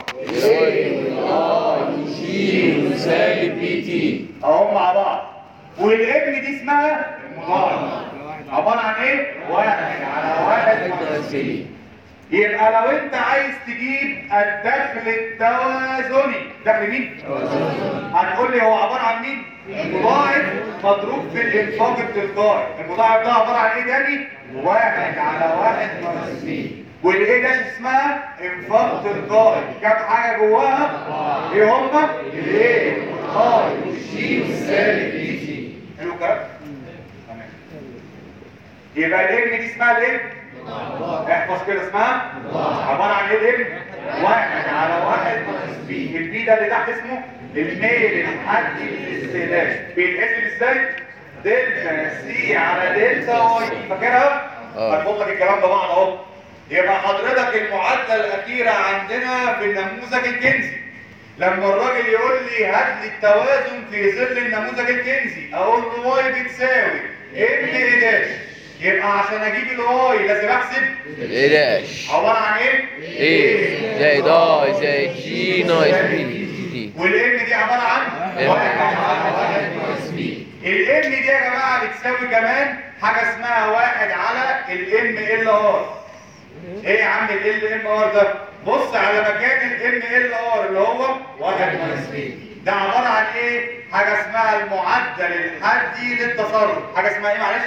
سالب بي تي اهم مع بعض والابن دي اسمها المضاعف عباره عن ايه واحد على واحد ناقص يبقى لو انت عايز تجيب الدخل التوازني دخل مين هتقول لي هو عباره عن مين مضاعف مضروب في الانفاق التلقائي المضاعف ده عباره عن ايه تاني واحد على واحد ناقص مين والايه ده اسمها انفاق تلقائي كام حاجه جواها ايه هما الايه والاي والجي والسالب بي تي حلو الكلام تمام يبقى الابن دي اسمها الايه احفظ كده اسمها عباره عن ايه الابن واحد على واحد ناقص بي البي ده اللي تحت اسمه الميل الحدي للاستهلاك بيتقسم ازاي دلتا سي على دلتا واي فاكرها اه. هنحط لك الكلام ده بعض اهو يبقى حضرتك المعادله الاخيره عندنا في النموذج الكنزي لما الراجل يقول لي هات لي التوازن في ظل النموذج الكنزي اقول له واي بتساوي ام ايه داش يبقى عشان اجيب الواي لازم احسب الايه داش عباره عن ايه ايه زائد اي زائد جي ناقص بي تي والام دي عباره عن إم. واحد على واحد ناقص بي الام دي يا جماعه بتساوي كمان حاجه اسمها واحد على الام ال ار ايه يا عم ال ام ار ده بص على مكان الام ال ار اللي هو واحد ناقص بي ده عباره عن ايه حاجه اسمها المعدل الحدي للتصرف حاجه اسمها ايه معلش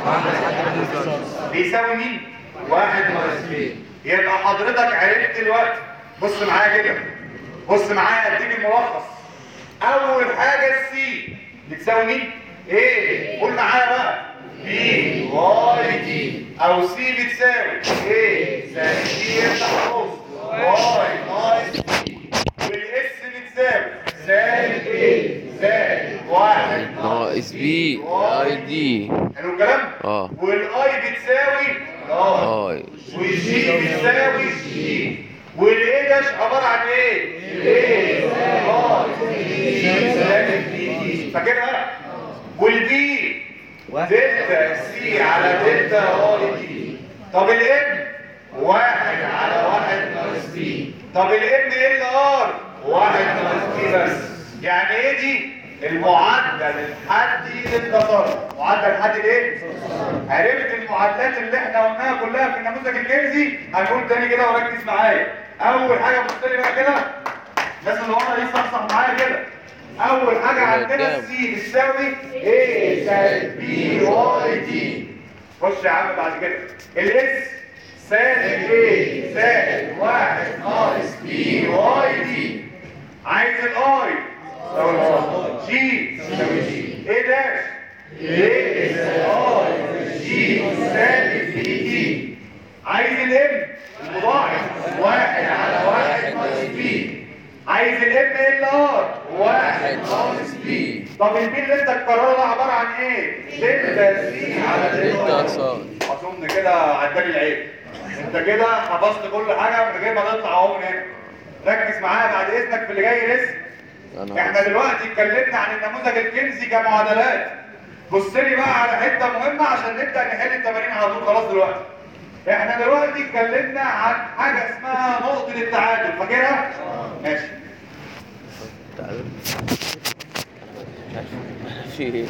بيساوي مين واحد ناقص بي يبقى حضرتك عرفت دلوقتي بص معايا كده بص معايا اديك الملخص اول حاجه السي بتساوي مين ايه قول معايا بقى بي واي دي او سي بتساوي ايه زائد دي يفتح قوس واي ناقص دي والاس بتساوي زائد ايه زائد واحد ناقص بي اي دي حلو الكلام اه. والاي بتساوي الاي اي والجي بتساوي جي والام داش عباره عن ايه؟ ايه فاكرها؟ والبي دلتا سي على دلتا اي دي طب الام واحد على واحد ناقص بي طب الام ال ار واحد ناقص بي بس يعني ايه دي؟ المعدل الحدي للتصرف معدل الحدي لايه؟ عرفت المعادلات اللي احنا قلناها كلها في النموذج الكيميائي هنقول تاني كده وركز معايا اول حاجه بص لي بقى كده الناس اللي ورا دي صحصح معايا كده اول حاجه عندنا السي بتساوي ايه زائد بي واي دي خش يا عم بعد كده الاس سالب ايه زائد واحد ناقص بي واي دي عايز الاي جي ايه داش ايه زائد جي سالب بي دي عايز الام المضاعف واحد على واحد ناقص بي عايز الام ال ار واحد ناقص بي طب البي اللي انت تكررها عباره عن ايه؟ دلتا سي على دلتا دلتا صاد اظن كده عداني العيب انت كده حفظت كل حاجه من غير ما تطلع اهو من هنا ركز معايا بعد اذنك في اللي جاي لسه انا احنا دلوقتي اتكلمنا عن النموذج الكنزي كمعادلات بص لي بقى على حته مهمه عشان نبدا نحل التمارين على طول خلاص دلوقتي احنا دلوقتي اتكلمنا عن حاجه اسمها نقطه التعادل فاكرها ماشي في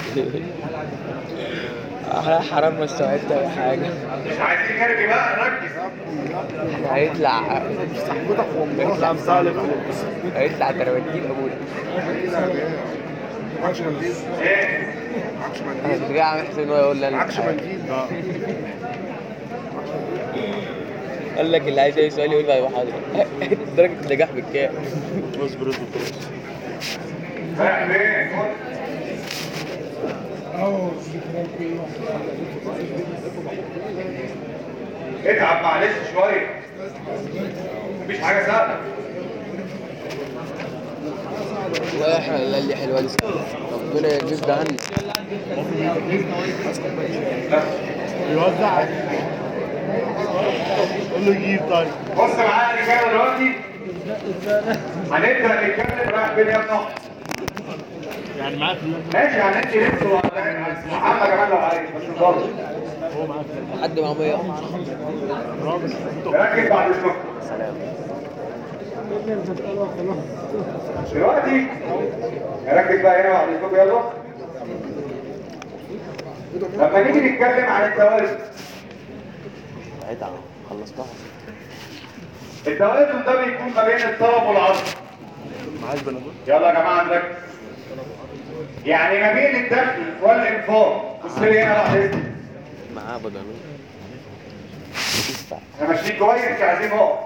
احنا حرام ما استوعبت اي حاجه مش عايزين نرجع بقى نركز هيطلع هيطلع هيطلع تربتين ابونا ايه انا كنت عامل حسين هو يقول لي انا عكس منديل قال لك اللي عايز اي سؤال يقول بعد محاضره درجه النجاح بالكام اصبر اصبر خلاص رايح فين اتعب معلش شويه مفيش حاجه سهله والله احنا اللي حلوه لسه ربنا يجيب ده عني يوزع قول له يجيب طيب بص معايا يا رجاله دلوقتي هنبدا نتكلم رايح فين يا ابني يعني معاك ماشي هندي لبس محمد كمان لو عايز بس برضه هو معاك لحد ما عمية ركز بعد الشكر دلوقتي ركز بقى هنا بعد الشكر يلا لما نيجي نتكلم عن التوازن خلصتها التوازن ده بيكون ما بين الطلب والعرض معاك بنادول يلا يا جماعه نركز يعني ما بين الدخل والانفاق بص لي هنا بعد اذنك معاه بدنون احنا ماشيين كويس مش عايزين نقف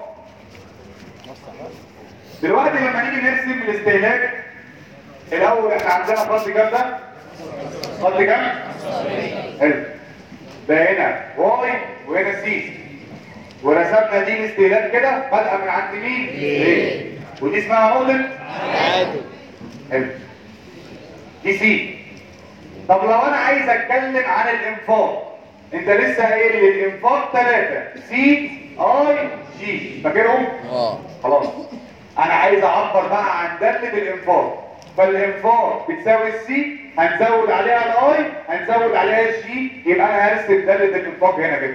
دلوقتي لما نيجي نرسم الاستهلاك الاول احنا عندنا خط كام ده خط كام حلو ده هنا واي وهنا سي ورسمنا دي الاستهلاك كده بادئه من عند مين ايه ودي اسمها نقطه حلو دي سي طب لو انا عايز اتكلم عن الانفاق انت لسه قايل لي الانفاق ثلاثة سي اي جي فاكرهم اه خلاص انا عايز اعبر بقى عن دالة الانفاق فالانفاق بتساوي السي هنزود عليها الاي هنزود عليها الجي يبقى انا هرسم دالة الانفاق هنا كده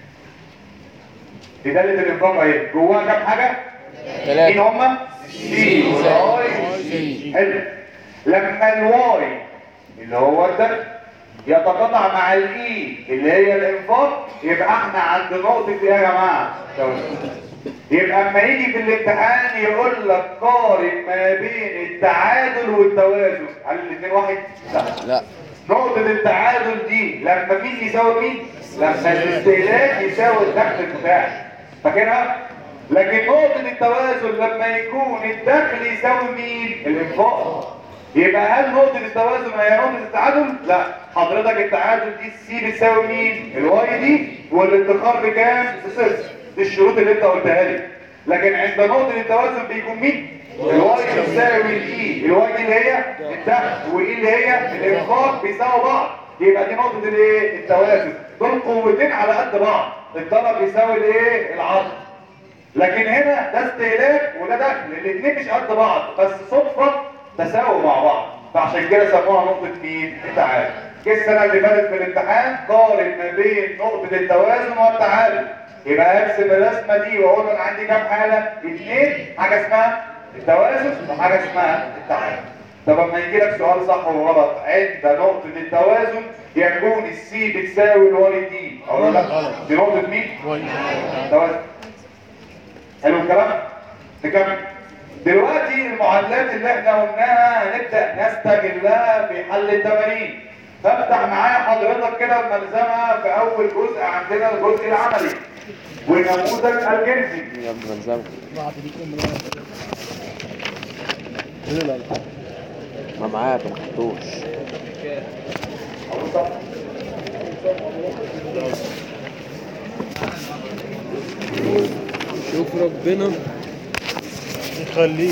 دي دالة الانفاق اهي جواها كام حاجة؟ مين ثلاثة هما؟ سي والاي سي. حلو لما الواي اللي هو الدخل يتقاطع مع الاي اللي هي الانفاق يبقى احنا عند نقطة ايه يا جماعة؟ توازن. يبقى اما يجي في الامتحان يقول لك قارن ما بين التعادل والتوازن هل الاثنين واحد؟ لا لا نقطة التعادل دي لما مين يساوي مين؟ لما الاستهلاك يساوي الدخل بتاعي فاكرها؟ لكن نقطة التوازن لما يكون الدخل يساوي مين؟ الانفاق يبقى هل نقطة التوازن هي نقطة التعادل؟ لا حضرتك التعادل دي السي بتساوي مين؟ الواي دي والادخار بكام؟ بصفر دي الشروط اللي انت قلتها لي لكن عند نقطة التوازن بيكون مين؟ الواي بيساوي الاي الواي دي اللي هي الدخل والاي اللي هي الانفاق بيساوي بعض يبقى دي نقطة الايه؟ التوازن دول قوتين على قد بعض الطلب يساوي الايه؟ العرض لكن هنا ده استهلاك وده دخل الاثنين مش قد بعض بس صدفه تساووا مع بعض فعشان كده سموها نقطه مين التعادل جه السنه اللي فاتت في الامتحان قارن ما بين نقطه التوازن والتعادل يبقى ارسم الرسمه دي واقول له انا عندي كام حاله اثنين حاجه اسمها التوازن وحاجه اسمها التعادل طب اما يجي لك سؤال صح وغلط عند نقطه التوازن يكون السي بتساوي الواي دي اقول لك دي نقطه مين توازن حلو الكلام نكمل دلوقتي المعادلات اللي احنا قلناها هنبدا نستغلها في حل التمارين فافتح معايا حضرتك كده الملزمه في اول جزء عندنا الجزء العملي ونموذج الجنسي يا ابن ملزمة ما معاك ما خدتوش أول صف. شوف ربنا يخليه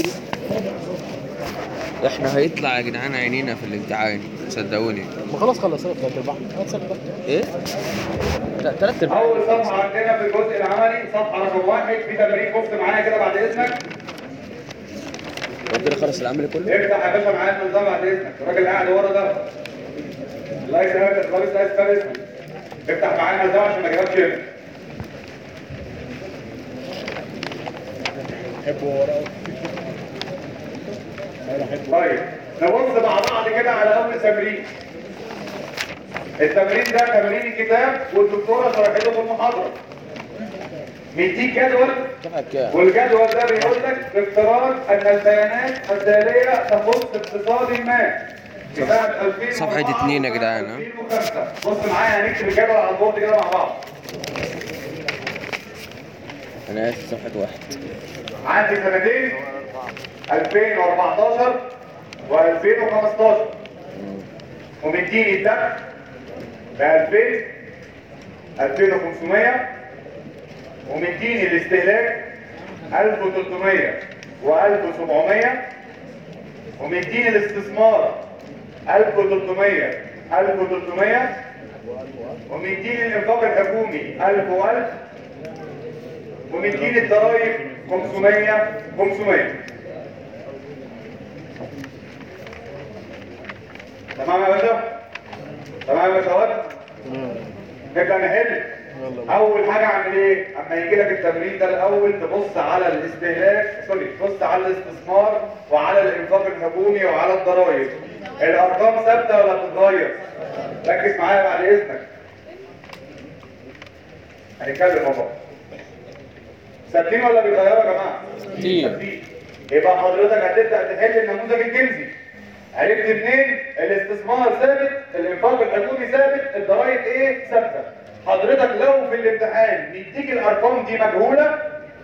احنا هيطلع يا جدعان عينينا في الامتحان صدقوني ما خلاص خلصنا بتاعت البحر هتصل بقى ايه؟ لا تلات ارباع اول صفحه عندنا في الجزء العملي صفحه رقم واحد في تمرين بص معايا كده بعد اذنك ربنا خلص العمل كله افتح يا باشا معايا النظام بعد اذنك الراجل قاعد ورا ده الله يسهلك لابس لا يسهل اسمك افتح معايا النظام عشان ما اجيبكش هنا حبه وراه انا حبه طيب نبص مع بعض كده على اول تمرين التمرين ده تمرين الكتاب والدكتوره شرحته في المحاضره مديك جدول صفحة كام؟ والجدول ده بيقول لك بافتراض ان البيانات التاليه تخص اقتصاد ما في سنه 2004 صفحة اتنين يا جدعان، ها؟ 2005 بص معايا هنكتب الجدول على البورد كده مع بعض انا اسف صفحة واحد عندي سنتين 2014 و2015 ومديني الدخل ب 2000 2500 ومديني الاستهلاك 1300 و1700 ومديني الاستثمار 1300 1300 ومديني الانفاق الحكومي 1000 و1000 ومديني الضرايب 500 500 تمام يا باشا تمام يا باشا نبدا نحل اول حاجه اعمل ايه اما يجي لك التمرين ده الاول تبص على الاستهلاك سوري تبص على الاستثمار وعلى الانفاق الحكومي وعلى الضرائب الارقام ثابته ولا بتتغير ركز معايا بعد اذنك هنتكلم مع بعض ثابتين ولا بيتغيروا يا جماعه كتير. ثابتين. يبقى حضرتك هتبدا تحل النموذج الجنسي عرفت منين الاستثمار ثابت الانفاق الحكومي ثابت الضرائب ايه ثابته حضرتك لو في الامتحان بيديك الارقام دي مجهوله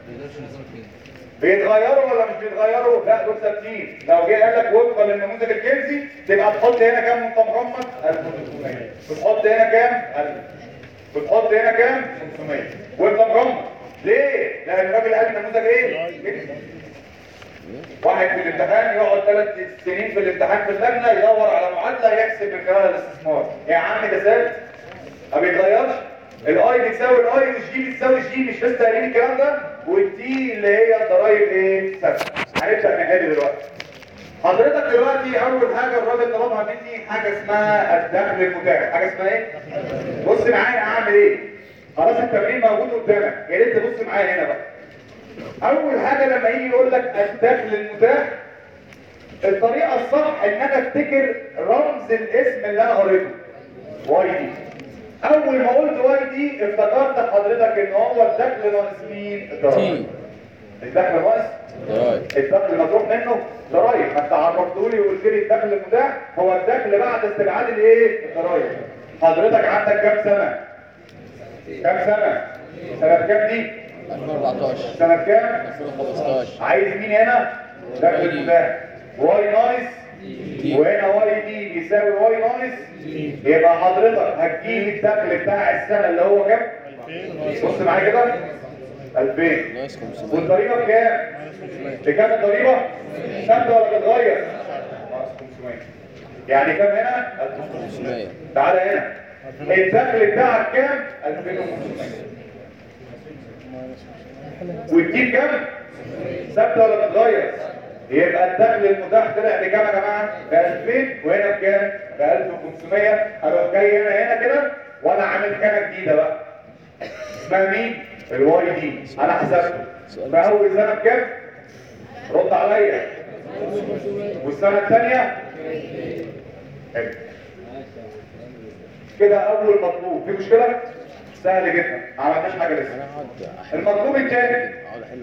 بيتغيروا ولا مش بيتغيروا لا دول ثابتين لو جه قال لك وفقا للنموذج الجنسي تبقى تحط هنا كام وانت مغمض 1300 وتحط هنا كام 1000 وتحط هنا كام 500 وانت مغمض ليه لان الراجل قال النموذج ايه جنسي. واحد في الامتحان يقعد ثلاث سنين في الامتحان في اللجنه يدور على معادله يحسب من خلال الاستثمار يا عم ده ثابت ما بيتغيرش الاي بتساوي الاي والجي بتساوي الجي مش لسه قايلين الكلام ده والدي اللي هي الضرايب ايه ثابته هنبدا نحل دلوقتي حضرتك دلوقتي اول حاجه الراجل طلبها مني حاجه اسمها الدخل المتاح حاجه اسمها ايه بص معايا اعمل ايه خلاص التمرين موجود قدامك يا ريت تبص معايا هنا بقى اول حاجه لما يجي يقول لك الدخل المتاح الطريقه الصح ان انا افتكر رمز الاسم اللي انا قريته واي دي اول ما قلت واي دي افتكرت حضرتك ان هو الدخل ناقص مين الضرايب الدخل ناقص ضرايب الدخل مطروح منه ضرايب ما انت عرفته لي وقلت لي الدخل المتاح هو الدخل بعد استبعاد الايه الضرايب حضرتك عندك كام سنه كام سنه سنه كام دي 2014 سنه كام 2015 عايز مين هنا دخل واي دي. المتاح واي ناقص دي. وهنا واي دي بيساوي واي ناقص يبقى حضرتك هتجيب الدخل بتاع السنه اللي هو كام بص معايا كده 2000 ناقص 500 والضريبه بكام بكام الضريبه ثابته ولا بتتغير ناقص 500 يعني كام هنا 500 تعالى هنا الدخل بتاعك كام 2500 وتجيب كام ثابته ولا بتتغير يبقى الدخل المتاح طلع بكام يا جماعه ب 2000 وهنا بكام ب 1500 اروح جاي هنا هنا كده وانا عامل خانه جديده بقى اسمها مين الواي دي انا حسبته فاول سنه بكام رد عليا والسنه الثانيه حلو كده اول مطلوب في مشكله سهل جدا ما عملناش حاجه لسه المطلوب الثاني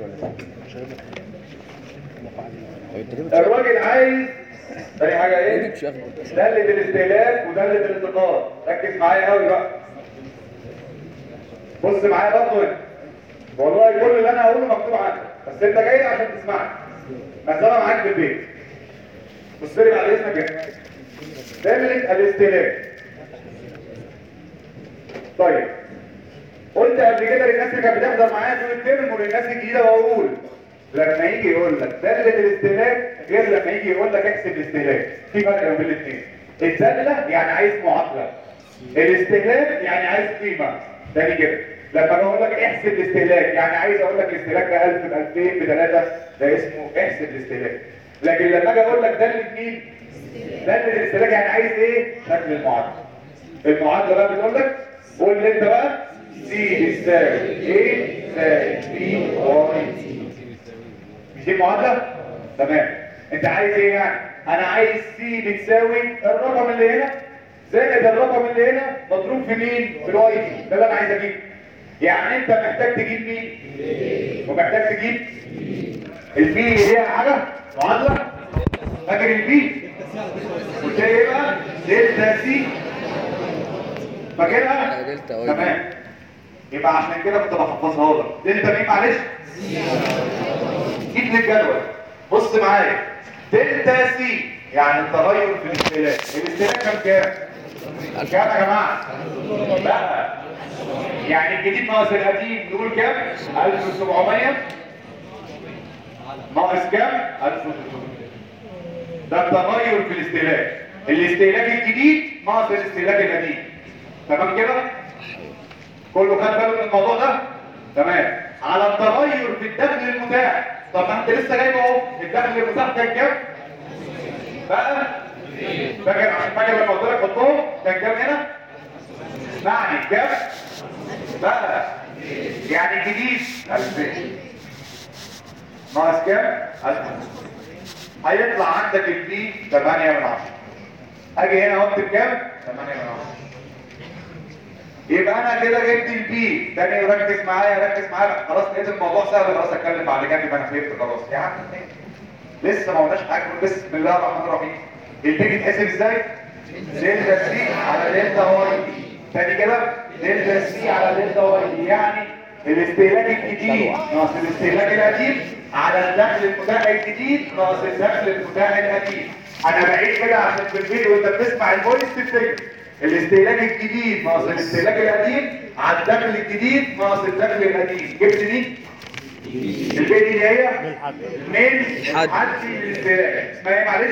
الراجل عايز تاني حاجه ايه دالة الاستهلاك ودالة الانتقاد ركز معايا قوي بقى بص معايا برضه هنا والله كل اللي انا هقوله مكتوب عندك بس انت جاي عشان تسمعني مسألة معاك في البيت بص لي بعد اذنك هنا دالة الاستهلاك طيب قلت قبل كده للناس اللي كانت بتحضر معايا طول الترم وللناس الجديده بقول لما يجي يقول لك داله الاستهلاك غير لما يجي يقول لك احسب الاستهلاك في فرق ما بين الاثنين الداله يعني عايز معادله الاستهلاك يعني عايز قيمه تاني كده لما اجي اقول لك احسب الاستهلاك يعني عايز اقول لك الاستهلاك ده 1000 ب 2000 ب 3 ده اسمه احسب الاستهلاك لكن لما اجي اقول لك داله مين داله الاستهلاك يعني عايز ايه شكل المعادله المعادله بقى بتقول لك قول لي انت بقى سي بيساوي ايه زائد بي واي مش دي المعادله تمام انت عايز ايه يعني انا عايز سي بتساوي الرقم اللي هنا زائد الرقم اللي هنا مضروب في مين في الواي دي ده اللي انا عايز اجيبه يعني انت محتاج تجيب مين ومحتاج تجيب البي ليها حاجه معادله فاكر البي قلت لي ايه بقى دلتا سي فاكرها دلتا واي. تمام يبقى عشان كده كنت بحفظها لك دلتا مين معلش جيب لي الجدول بص معايا دلتا سي يعني التغير في الاستهلاك الاستهلاك كام كام كام يا جماعه لا يعني الجديد ناقص القديم نقول كام 1700 ناقص كام 1300 ده التغير في الاستهلاك الاستهلاك الجديد ناقص الاستهلاك القديم تمام كده كله خد باله من الموضوع ده تمام على التغير في الدخل المتاح طب ما انت لسه جايب اهو الدخل المتاح كان كام بقى فاكر عشان فاكر لما قلت لك حطهم كان كام هنا اسمعني كام بقى يعني الجديد 2000 ناقص كام 1000 هيطلع عندك البي 8 من 10 اجي هنا واكتب كام 8 من 10 يبقى انا كده جبت البي تاني ركز معايا ركز معايا خلاص لقيت الموضوع سهل خلاص اتكلم بعد كده يبقى انا فهمت خلاص يا عم لسه ما قلناش حاجه بسم الله الرحمن الرحيم البي بيتحسب ازاي دلتا سي على دلتا واي تاني كده دلتا سي على دلتا واي يعني الاستهلاك الجديد ناقص الاستهلاك القديم على الدخل المتاح الجديد ناقص الدخل المتاح القديم انا بعيد كده عشان في الفيديو وانت بتسمع الفويس تفتكر الاستهلاك الجديد ناقص الاستهلاك القديم على الدخل الجديد ناقص الدخل القديم جبت دي البي دي اللي هي من حد. حد الاستهلاك اسمها ايه معلش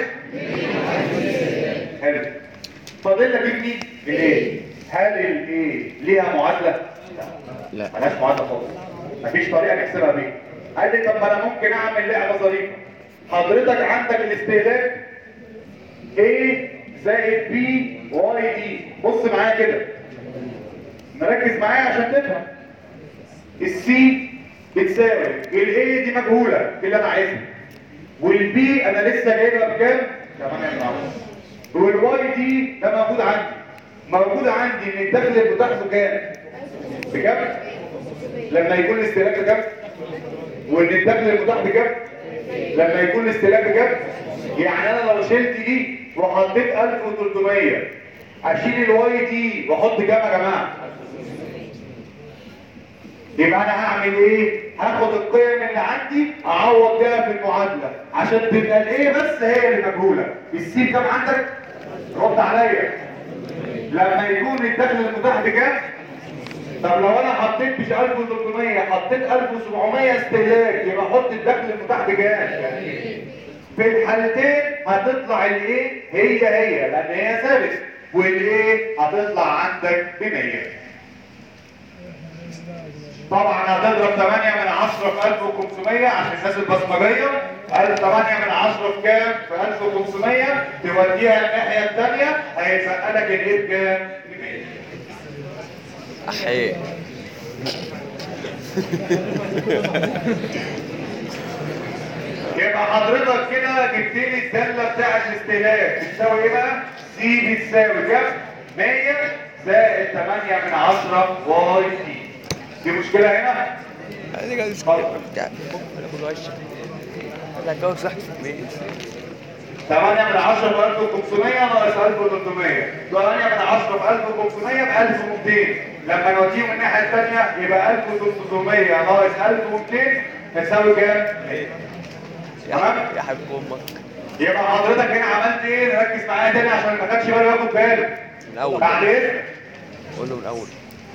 حلو فاضل لك مين الايه هل الايه ليها معادله لا ملهاش معادله خالص مفيش طريقه نحسبها بيها قال لي طب ما انا ممكن اعمل لعبه ظريفه حضرتك عندك الاستهلاك A زائد B واي دي بص معايا كده مركز معايا عشان تفهم السي بتساوي الاي دي مجهوله دي اللي انا عايزها والبي انا لسه جايبها بكام 8 من 10 والواي دي ده موجود عندي موجود عندي ان الدخل المتاح بكام بكام لما يكون الاستهلاك بكام وان الدخل المتاح بكام لما يكون الاستهلاك بكام يعني انا لو شلت دي وحطيت 1300 اشيل الواي دي واحط كام يا جماعه يبقى انا هعمل ايه هاخد القيم اللي عندي اعوض بيها في المعادله عشان تبقى الايه بس هي اللي مجهوله السي كام عندك رد عليا لما يكون الدخل المتاح بكام طب لو انا حطيت مش 1300 حطيت 1700 استهلاك يبقى احط الدخل المتاح بكام في الحالتين هتطلع الايه هي هي لان هي ثابت والايه هتطلع عندك ب 100 طبعا هتضرب 8 من 10 في 1500 عشان الناس البصمجيه قال 8 من 10 في كام؟ في 1500 توديها الناحيه الثانيه هيتبقى لك الايه بكام؟ ب 100 أحيي يبقى حضرتك كده جبت لي الداله بتاعت الاستهلاك بتساوي ايه بقى؟ سي بتساوي كام؟ 100 زائد 8 من 10 واي سي دي مشكله هنا؟ هذه قاعد اتفضل. كل وشك لا جوز واحد في المية 8 من 10 ب 1500 ناقص 1300 8 من 10 ب 1500 ب 1200 لما نوديهم الناحيه الثانيه يبقى 1300 ناقص 1200 تساوي كام؟ يا تمام؟ حبيب- يا حبيب أمك يبقى حضرتك هنا عملت ايه؟ ركز معايا تاني عشان ما خدش باله ياخد باله من أول بعد اذنك قول له من أول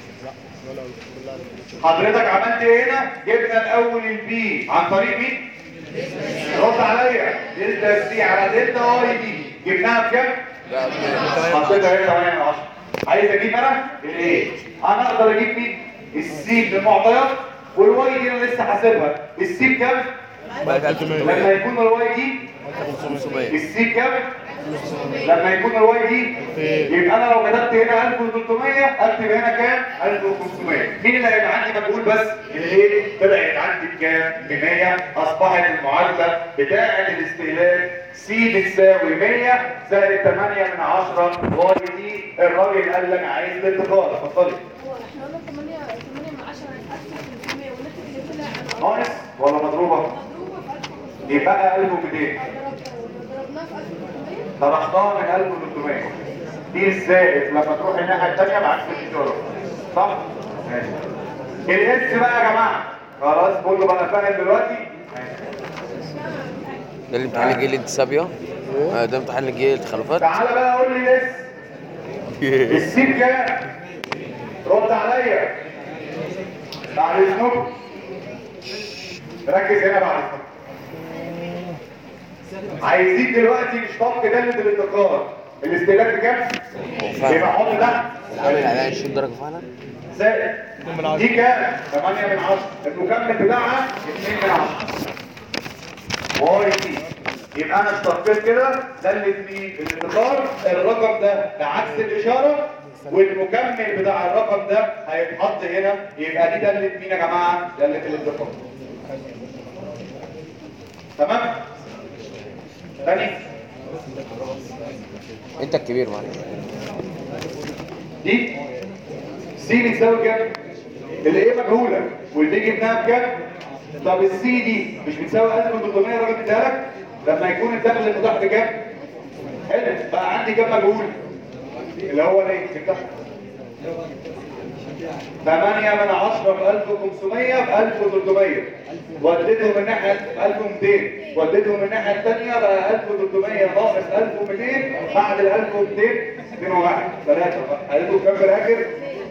حضرتك عملت ايه هنا؟ جبنا الاول البي عن طريق مين؟ رد عليا دلتا سي على دلتا واي دي جبناها بكام؟ لا حطيتها هنا 8 من 10 عايز اجيب انا الايه؟ انا اقدر اجيب مين؟ السي بالمعطيات والواي دي انا لسه حاسبها السي بكام؟ بقى لما 1300 يكون الواي دي 500 السي بكام؟ لما يكون الواي دي يبقى انا لو كتبت هنا 1300 اكتب هنا كام؟ 1500 مين اللي هيبقى عندي مجهول بس؟ الايه؟ طلعت عندي بكام؟ ب 100 اصبحت المعادله بتاعه الاستهلاك سي بتساوي 100 زائد 8 من 10 واي دي الراجل قال لك عايز الانتقال اتفضلي هو احنا قلنا 8 8 من 10 1500 والناتج اللي طلع انا ناقص ولا مضروبه؟ مضروبه في 1500 يبقى 1200 ضربناها في 1500 طرحناها من 1300 دي الزائد لما تروح الناحيه الثانيه بعكس الاشاره صح؟ ماشي الاس بقى يا جماعه خلاص كله بقى فاهم دلوقتي ده الامتحان اللي جه الانتسابية آه، ده امتحان اللي جه التخلفات تعالى بقى قول لي الاس السي بكام؟ رد عليا بعد اذنكم ركز هنا بعد اذنكم عايزين دلوقتي نشتق داله الانتقال الاستهلاك بكام؟ يبقى حط تحت العامل على 20 درجة فعلا زائد دي كام؟ 8 من 10 المكمل بتاعها 2 من 10 واي دي يبقى انا اشتقيت كده دالة مين؟ الانتظار الرقم ده بعكس الاشاره والمكمل بتاع الرقم ده هيتحط هنا يبقى دي دالة مين يا جماعه؟ دالة الانتقال تمام؟ تاني انت الكبير معلش دي سي بتساوي كام؟ الايه مجهوله والبي جبناها بكام؟ طب السي دي مش بتساوي 1300 الراجل اديها لك؟ لما يكون الدخل المتاح بكام؟ حلو بقى عندي كام مجهول؟ اللي هو الايه؟ الدخل 8 من 10 ب 1500 ب 1300 وديتهم من ناحيه 1200 وديتهم من الناحيه الثانيه بقى 1300 ناقص 1200 بعد ال 1200 2 1 3 هيدوا كام في الاخر؟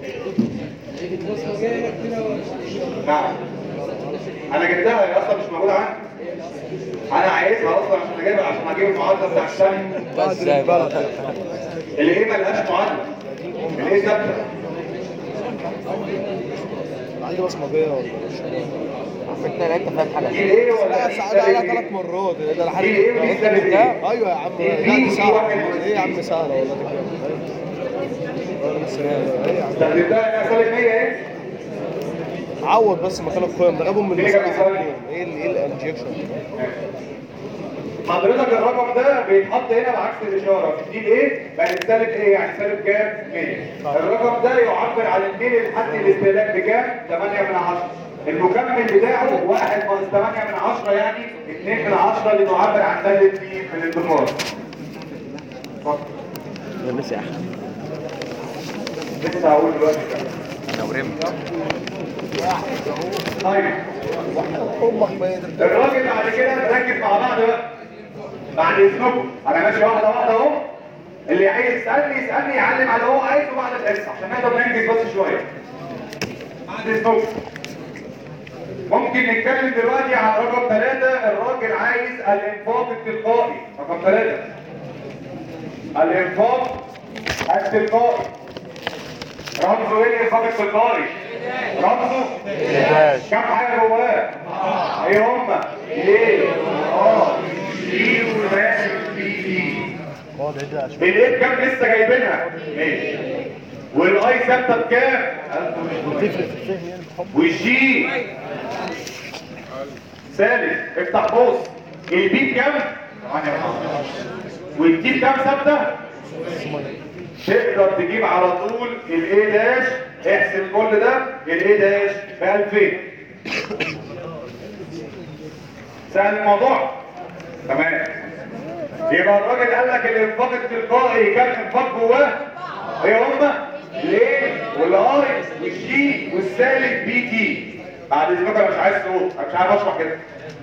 نعم انا جبتها هي اصلا مش موجوده عندي انا عايزها اصلا عشان اجيبها عشان اجيب المعادله بتاع الثانيه بس ازاي بقى اللي ايه ملهاش معادله اللي ايه ثابته عندي بصمجيه ولا عرفتنا ان انت فاهم حاجة دي ايه ولا لا دي ساعد عليها ثابت ثلاث ايه؟ مرات ده الحاجة دي ايه ودي ثابت ايه؟ ايوه يا عم دي لا بي دي ودي سهله واحد ايه يا عم سهله والله دي كده ايه يا عم طب ده انا سالب 100 ايه؟ عوض بس مكان القيم ده جابهم من ليه كان بيساوي؟ ايه ال ايه الانجكشن حضرتك الرقم ده بيتحط هنا بعكس الاشاره دي ايه بقت سالب ايه يعني سالب كام 100 الرقم ده يعبر عن الميل الحد الاستهلاك بكام 8 من 10 المكمل بتاعه 1 ناقص 8 من 10 يعني 2 من 10 اللي تعبر عن داله مين في الانتظار اتفضل. يا مسي يا احمد لسه هقول دلوقتي كمان. لو رمت طيب امك ما يقدر الراجل بعد كده نركز مع بعض بقى بعد اذنكم انا ماشي واحده واحده اهو اللي عايز يسالني يسالني يعلم على اللي هو عايزه بعد الحصه عشان نقدر ننجز بس شويه بعد اذنكم ممكن نتكلم دلوقتي على رقم ثلاثة الراجل عايز الانفاق التلقائي رقم ثلاثة الانفاق التلقائي رمزه ايه الانفاق التلقائي رمزه كم حاجه جواه ايه هما ايه اه دي وماشي دي الايه كام لسه جايبينها ماشي والاي ثابته بكام والجي ثالث افتح قوس البي بكام والدي بكام ثابته تقدر تجيب على طول الاي داش احسب كل ده الاي داش ب 2000 سهل الموضوع تمام يبقى الراجل قال لك الانفاق التلقائي كام انفاق جواه ايه هما الايه والاي والجي والسالب بي تي بعد اذنك انا مش عايز صوت انا مش عارف اشرح كده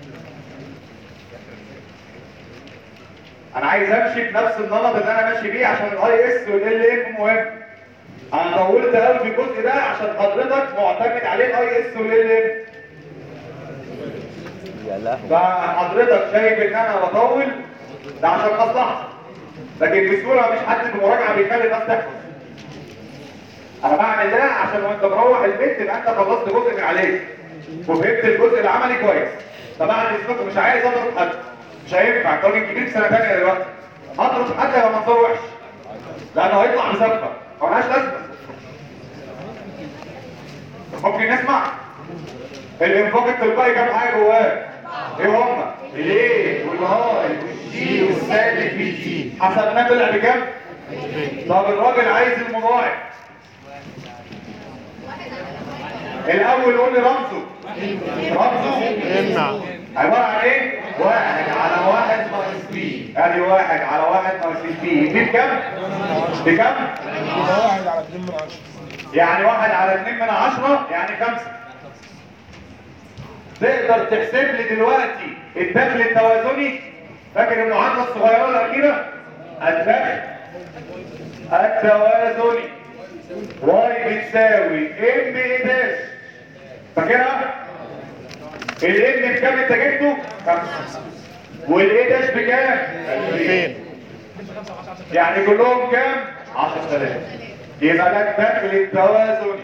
انا عايز امشي بنفس النمط اللي انا ماشي بيه عشان الاي اس والال ام مهم انا طولت قوي في الجزء ده عشان حضرتك معتمد عليه الاي اس والال ام فحضرتك شايف ان انا بطول ده عشان مصلحتي لكن بسهوله مفيش حد في المراجعه بيخلي الناس تحفظ انا بعمل ده عشان وانت مروح البيت تبقى انت خلصت جزء من عليك وفهمت الجزء العملي كويس فبعد اذنكم مش عايز اضرب حد مش هينفع انت راجل كبير في سنه ثانيه دلوقتي اضرب حد هيبقى منظره وحش لانه هيطلع مسافه ملهاش لازمه ممكن نسمع الانفاق التلقائي كام حاجه جواه ايه هما الايه والهاي والجي والسالب في تي حسبناه طلع بكام طب الراجل عايز المضاعف الاول قول لي رمزه رمزه امنع عبارة عن ايه؟ واحد على واحد ناقص بي ادي واحد على واحد ناقص بي بي بكام؟ بكام؟ واحد على اتنين من عشرة يعني واحد على اتنين من عشرة يعني خمسة تقدر تحسب لي دلوقتي الدخل التوازني فاكر المعادلة الصغيرة الأخيرة؟ الدخل التوازني واي بتساوي ام ايه داش فاكرها؟ الام بكام انت جبته؟ خمسة والايه داش بكام؟ 2000 يعني كلهم كام؟ 10000 يبقى ده الدخل التوازني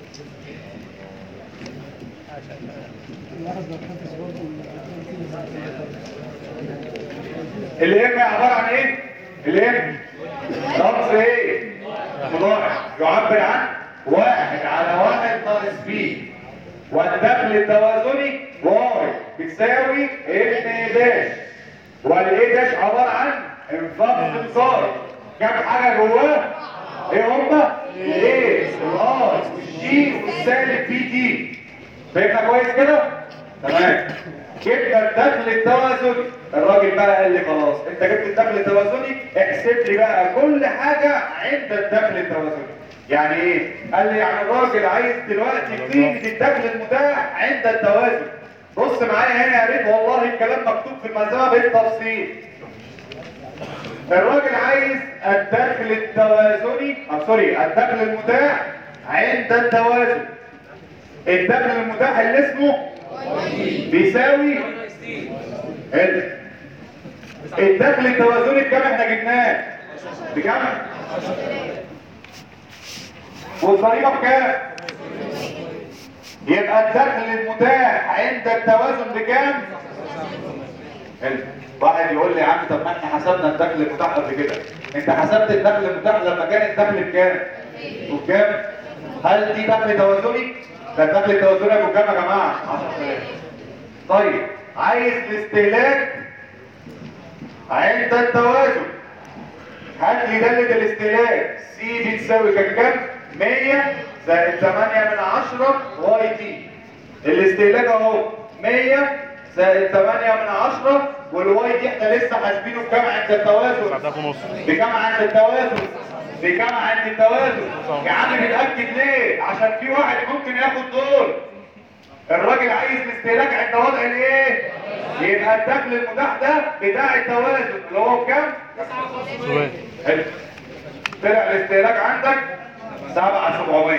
الام عبارة عن ايه؟ الام رمز ايه؟ مضاعف يعبر عن واحد على واحد ناقص بي والدخل التوازني واي بتساوي ام داش والايه داش عبارة عن انفاق انصار كام حاجة جواه؟ ايه هما؟ الايه والار والجي والسالب بي تي فهمنا كويس كده؟ تمام جبنا الدخل التوازني الراجل بقى قال لي خلاص انت جبت الدخل التوازني احسب لي بقى كل حاجة عند الدخل التوازني يعني ايه؟ قال لي يعني الراجل عايز دلوقتي قيمة الدخل المتاح عند التوازن بص معايا هنا يا ريت والله الكلام مكتوب في الملزمة بالتفصيل الراجل عايز الدخل التوازني اه سوري الدخل المتاح عند التوازن الدخل المتاح اللي اسمه بيساوي حلو الدخل التوازني بكام احنا جبناه بكام والضريبه بكام يبقى الدخل المتاح عند التوازن بكام حلو واحد يقول لي يا عم طب ما احنا حسبنا الدخل المتاح قبل كده انت حسبت الدخل المتاح لما كان الدخل بكام وبكام هل دي دخل توازني ده الدخل التوازني ابو كام يا جماعه 10000 طيب عايز الاستهلاك عند التوازن هات لي دالة الاستهلاك سي بتساوي كام كام 100 زائد 8 من 10 واي تي الاستهلاك اهو 100 زائد 8 من 10 والواي دي احنا لسه حاسبينه بكام عند التوازن ساعتين ونص بكام عند التوازن بكام عند التوازن يا عم بنأكد ليه عشان في واحد ممكن ياخد دول الراجل عايز الاستهلاك عند وضع الايه يبقى الدخل المتاح ده بتاع التوازن اللي هو بكام سؤال حلو طلع الاستهلاك عندك 7700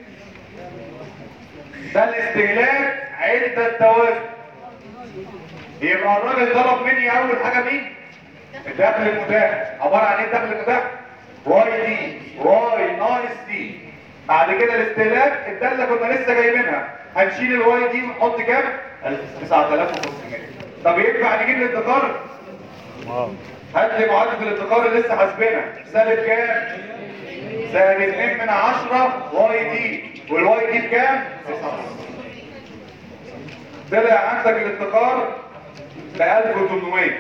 ده الاستهلاك عند التوازن يبقى الراجل طلب مني اول حاجه مين الدخل المتاح عباره عن ايه الدخل المتاح واي دي واي ناقص دي بعد كده الاستهلاك الداله كنا لسه جايبينها هنشيل الواي دي ونحط كام 9500 طب ينفع نجيب الادخار هات لي معادله الادخار اللي لسه حاسبينها سالب كام سالب 2 من 10 واي دي والواي دي بكام 9 طلع عندك الادخار ب 1800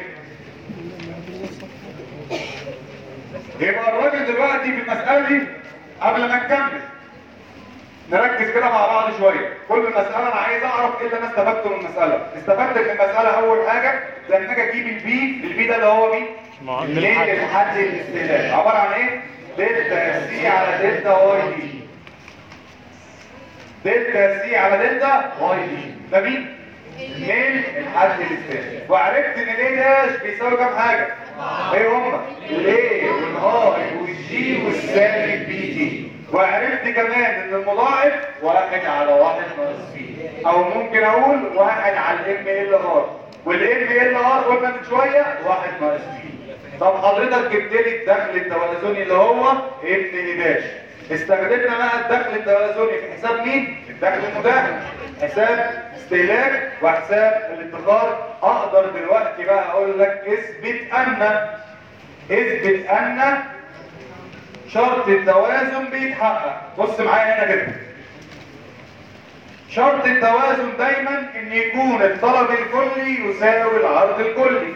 يبقى الراجل دلوقتي في المسألة دي قبل ما نكمل نركز كده مع بعض شوية كل المسألة أنا عايز أعرف إيه اللي أنا استفدته من المسألة استفدت من المسألة أول حاجة لما أجي أجيب البي البي ده اللي هو مين؟ ليه الحد الاستهلاك عبارة عن إيه؟ دلتا سي على دلتا واي دي دلتا سي على دلتا واي دي ده مين؟ من الحد الاستهلاك وعرفت ان الايه داش بيساوي كام حاجه ايه هما الايه والاي والجي والسالب بي تي وعرفت كمان ان المضاعف واحد على واحد ناقص بي او ممكن اقول واحد على الام ال ار والام ال ار قلنا من شويه واحد ناقص بي طب حضرتك جبت لي الدخل التوازني اللي هو ابن ايداش استخدمنا بقى الدخل التوازني في حساب مين؟ الدخل المتاح حساب استهلاك وحساب الادخار اقدر دلوقتي بقى اقول لك اثبت ان اثبت ان شرط التوازن بيتحقق بص معايا هنا كده شرط التوازن دايما ان يكون الطلب الكلي يساوي العرض الكلي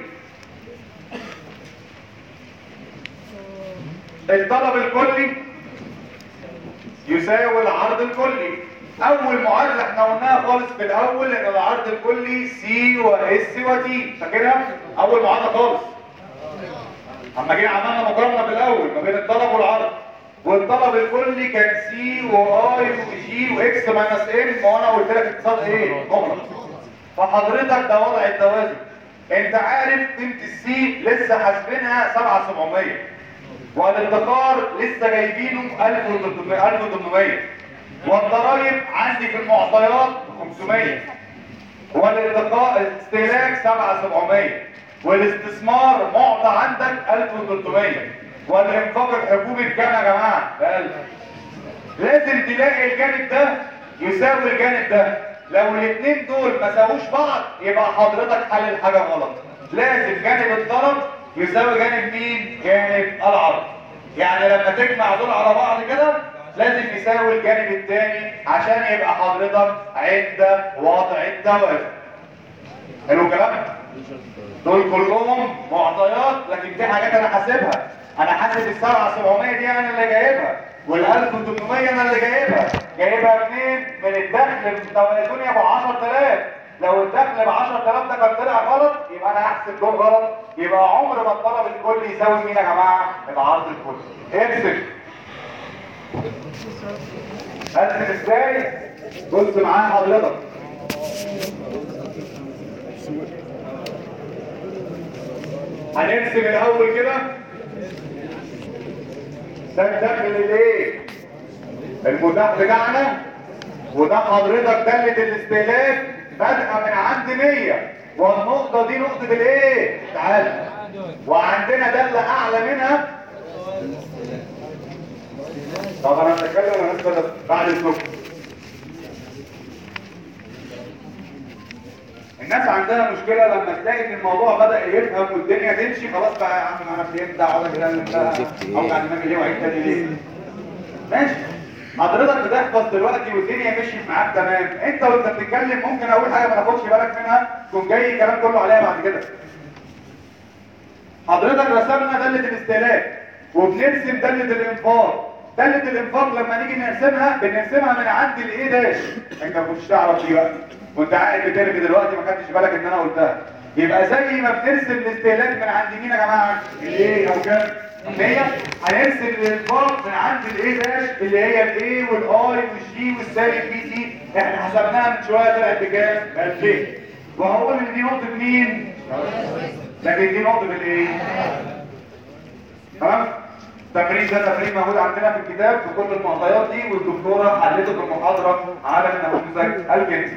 الطلب الكلي يساوي العرض الكلي اول معادله احنا قلناها خالص في الاول ان العرض الكلي سي واس وتي فاكرها اول معادله خالص اما جينا عملنا مقارنه في الاول ما بين الطلب والعرض والطلب الكلي كان سي واي وجي واكس ماينس ام وانا قلت لك اقتصاد ايه مغلق فحضرتك ده وضع التوازن انت عارف قيمه السي لسه حاسبينها 7700 والادخار لسه جايبينه 1300 1800 والضرايب عندي في المعطيات 500 والادخار الاستهلاك 7700 والاستثمار معطى عندك 1300 والانفاق الحكومي بكام يا جماعه؟ ب 1000 لازم تلاقي الجانب ده يساوي الجانب ده لو الاثنين دول ما ساووش بعض يبقى حضرتك حلل حاجه غلط لازم جانب الطلب يساوي جانب مين؟ جانب العرض يعني لما تجمع دول على بعض كده لازم يساوي الجانب الثاني عشان يبقى حضرتك عند وضع التوازن حلو الكلام؟ دول كلهم معطيات لكن في حاجات انا حاسبها انا حاسب ال 7700 دي انا اللي جايبها وال 1800 انا اللي جايبها جايبها منين؟ من الدخل التوازني ابو 10000 لو الدخل ب 10000 ده كان طلع غلط يبقى انا هحسب دول غلط يبقى عمر ما الطلب الكلي يساوي مين يا جماعه؟ العرض الكلي ارسم ارسم ازاي؟ بص معايا حضرتك هنرسم الاول كده ده الدخل الايه المتاح بتاعنا وده حضرتك دالة الاستهلاك بادئه من عند 100 والنقطة دي نقطة الايه؟ تعال وعندنا دالة اعلى منها طب انا هتكلم انا بس بعد السكر الناس عندها مشكلة لما تلاقي ان الموضوع بدأ يفهم والدنيا تمشي خلاص بقى يا عم انا فهمت اقعد اتكلم بقى اوجع دماغي ليه وعيد تاني ليه؟ ماشي حضرتك بتحفظ دلوقتي والدنيا مشيت معاك تمام انت وانت بتتكلم ممكن اول حاجه ما تاخدش بالك منها تكون جاي الكلام كله عليها بعد كده حضرتك رسمنا داله الاستهلاك وبنرسم داله الانفاق داله الانفاق لما نيجي نرسمها بنرسمها من عند الايه داش انت ما كنتش تعرف دي بقى وانت قاعد بترغي دلوقتي ما خدتش بالك ان انا قلتها يبقى زي ما بنرسم الاستهلاك من عند مين يا جماعه الايه او كام 100 هنرسم الانفاق من عند الايه داش اللي هي الايه والاي والجي والسالب بي تي احنا حسبناها من شويه طلعت بكام 2000 وهقول ان دي نقطه مين لكن دي نقطه الايه تمام التمرين ده تمرين موجود عندنا في الكتاب في كل المعطيات دي والدكتوره حلته في المحاضره على النموذج الجنسي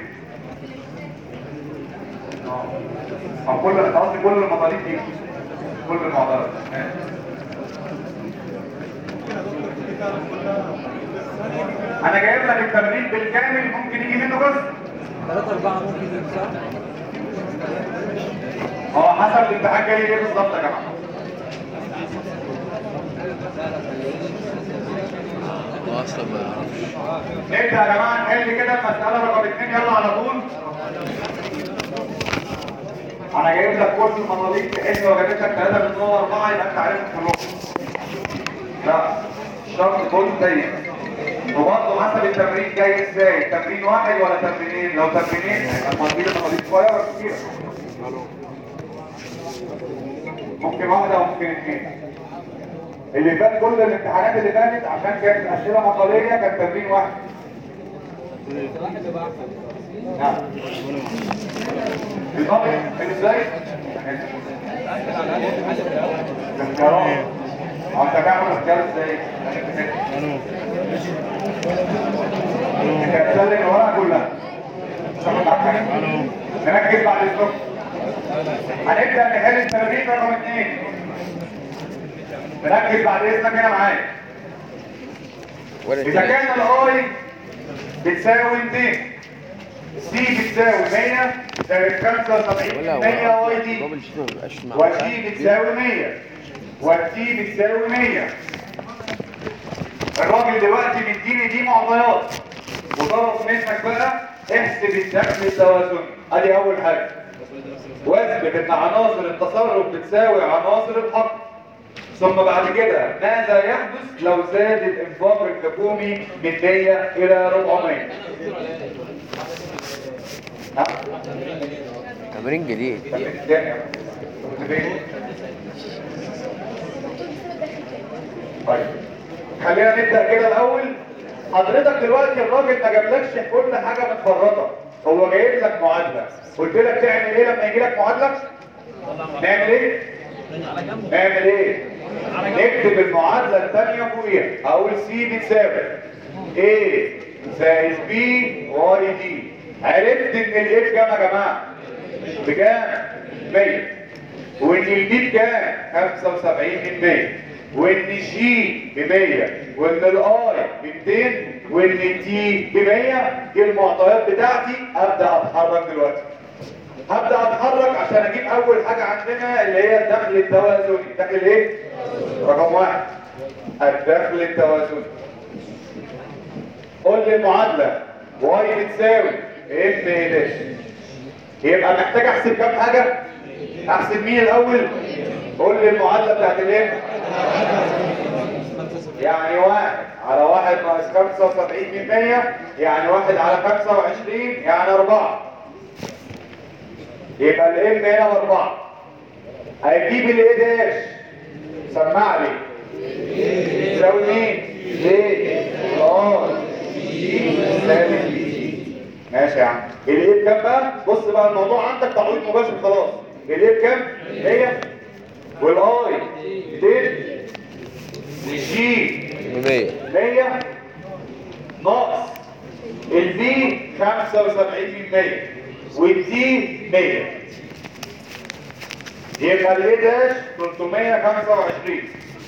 اه كل قصدي كل المطالب دي كل المعطيات كده كلها جايب لك التمرين بالكامل ممكن يجي منه جزء 3 4 ممكن يجي صح؟ اه حسب الامتحان جاي ايه بالظبط يا جماعه هو اصلا ما يعرفش نبدا يا جماعه نحل كده المساله رقم اثنين يلا على طول انا جايب لك كورس المناطيق تحس لو جابت لك 3 من 4 يبقى انت عارف كلهم لا الشرط كله زي وبرضه حسب التمرين جاي ازاي تمرين واحد ولا تمرينين لو تمرينين هيبقى المناطيق المناطيق صغيره ولا كبيره ممكن واحده او ممكن اثنين اللي فات كل الامتحانات اللي فاتت عشان كانت اسئله مقاليه كان تمرين واحد نعم بالضبط ازاي اختيارات انت تعمل اختيار ازاي انت هتسلم الورقه كلها نركز بعد الصبح هنبدا نحل التمرين رقم اثنين نركز بعد اذنك هنا معايا ولا اذا تاني. كان الاي بتساوي 200 سي بتساوي 100 زائد 75 ولا 100 واي هو دي دبل شيت ما بيبقاش مع والتي بتساوي 100 والتي بتساوي 100 الراجل دلوقتي مديني دي معطيات وطلب منك بقى احسب الدخل التوازني ادي اول حاجه واثبت ان عناصر التصرف بتساوي عناصر الحق ثم بعد كده ماذا يحدث لو زاد الانفاق الحكومي من 100 الى 400 ها؟ تمرين جديد التمرين الثاني يا فين؟ طيب خلينا نبدا كده الاول حضرتك دلوقتي الراجل ما جابلكش كل حاجه متفرطه هو جايب لك معادله قلت لك تعمل ايه لما يجي لك معادله نعمل ايه نعمل ايه نكتب المعادله الثانيه فوقيها اقول سي بتساوي A زائد B واي دي عرفت ان الايه بكام يا جماعه بكام 100 وان البي بكام 75 من 100 وان الجي ب 100 وان الاي ب 200 وان التي ب 100 دي المعطيات بتاعتي ابدا اتحرك دلوقتي هبدا اتحرك عشان اجيب اول حاجه عندنا اللي هي الدخل التوازني الدخل الايه رقم واحد الدخل التوازني قول لي المعادله واي بتساوي ام داش يبقى محتاج احسب كام حاجه احسب مين الاول قول لي المعادله بتاعت الايه يعني واحد على واحد ناقص 75 من 100 يعني واحد على 25 يعني أربعة يبقى الام هنا بأربعة هيجيب الايه داش سمع لي يساوي مين؟ ايه؟ اه سالب بي. ماشي يا عم الايه بكام بقى؟ بص بقى الموضوع عندك تعويض مباشر خلاص الايه بكام؟ 100 والاي 200 والجي 100 100 ناقص البي 75 من 100 والدي 100 يبقى الايه داش 325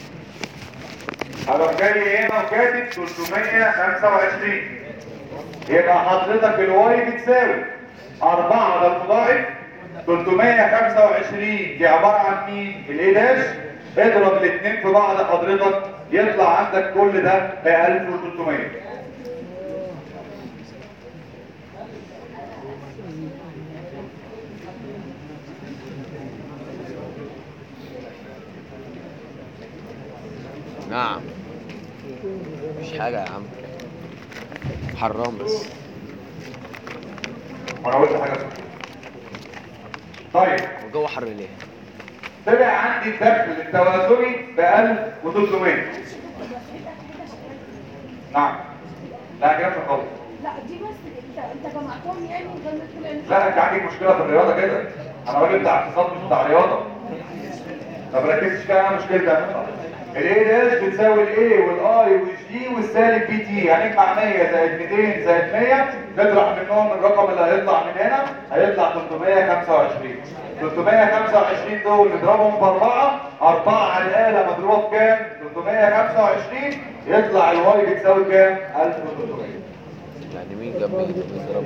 هروح جاي هنا وكاتب 325 يبقى حضرتك الواي بتساوي 4 ده المضاعف 325 دي عبارة عن مين؟ الايه داش اضرب الاثنين في بعض حضرتك يطلع عندك كل ده ب 1300 نعم مش حاجة يا عم حرام بس وانا قلت حاجة صح. طيب الجو حر ليه؟ طلع عندي الدخل التوازني ب 1300 نعم لا كده خالص لا دي بس انت انت جمعتهم يعني وجنبت كل اللي لا انت عندك مشكله في الرياضه كده انا راجل بتاع اقتصاد مش بتاع رياضه ما بركزش كده انا مشكلتي الاي داش بتساوي الاي والاي والجي والسالب بي تي هنجمع 100 زائد 200 زائد 100 نطرح منهم الرقم اللي هيطلع من هنا هيطلع 325 325 دول نضربهم باربعه اربعه على الاله مضروبه بكام 325 يطلع الواي بتساوي كام 1300 يعني مين جنب بيضرب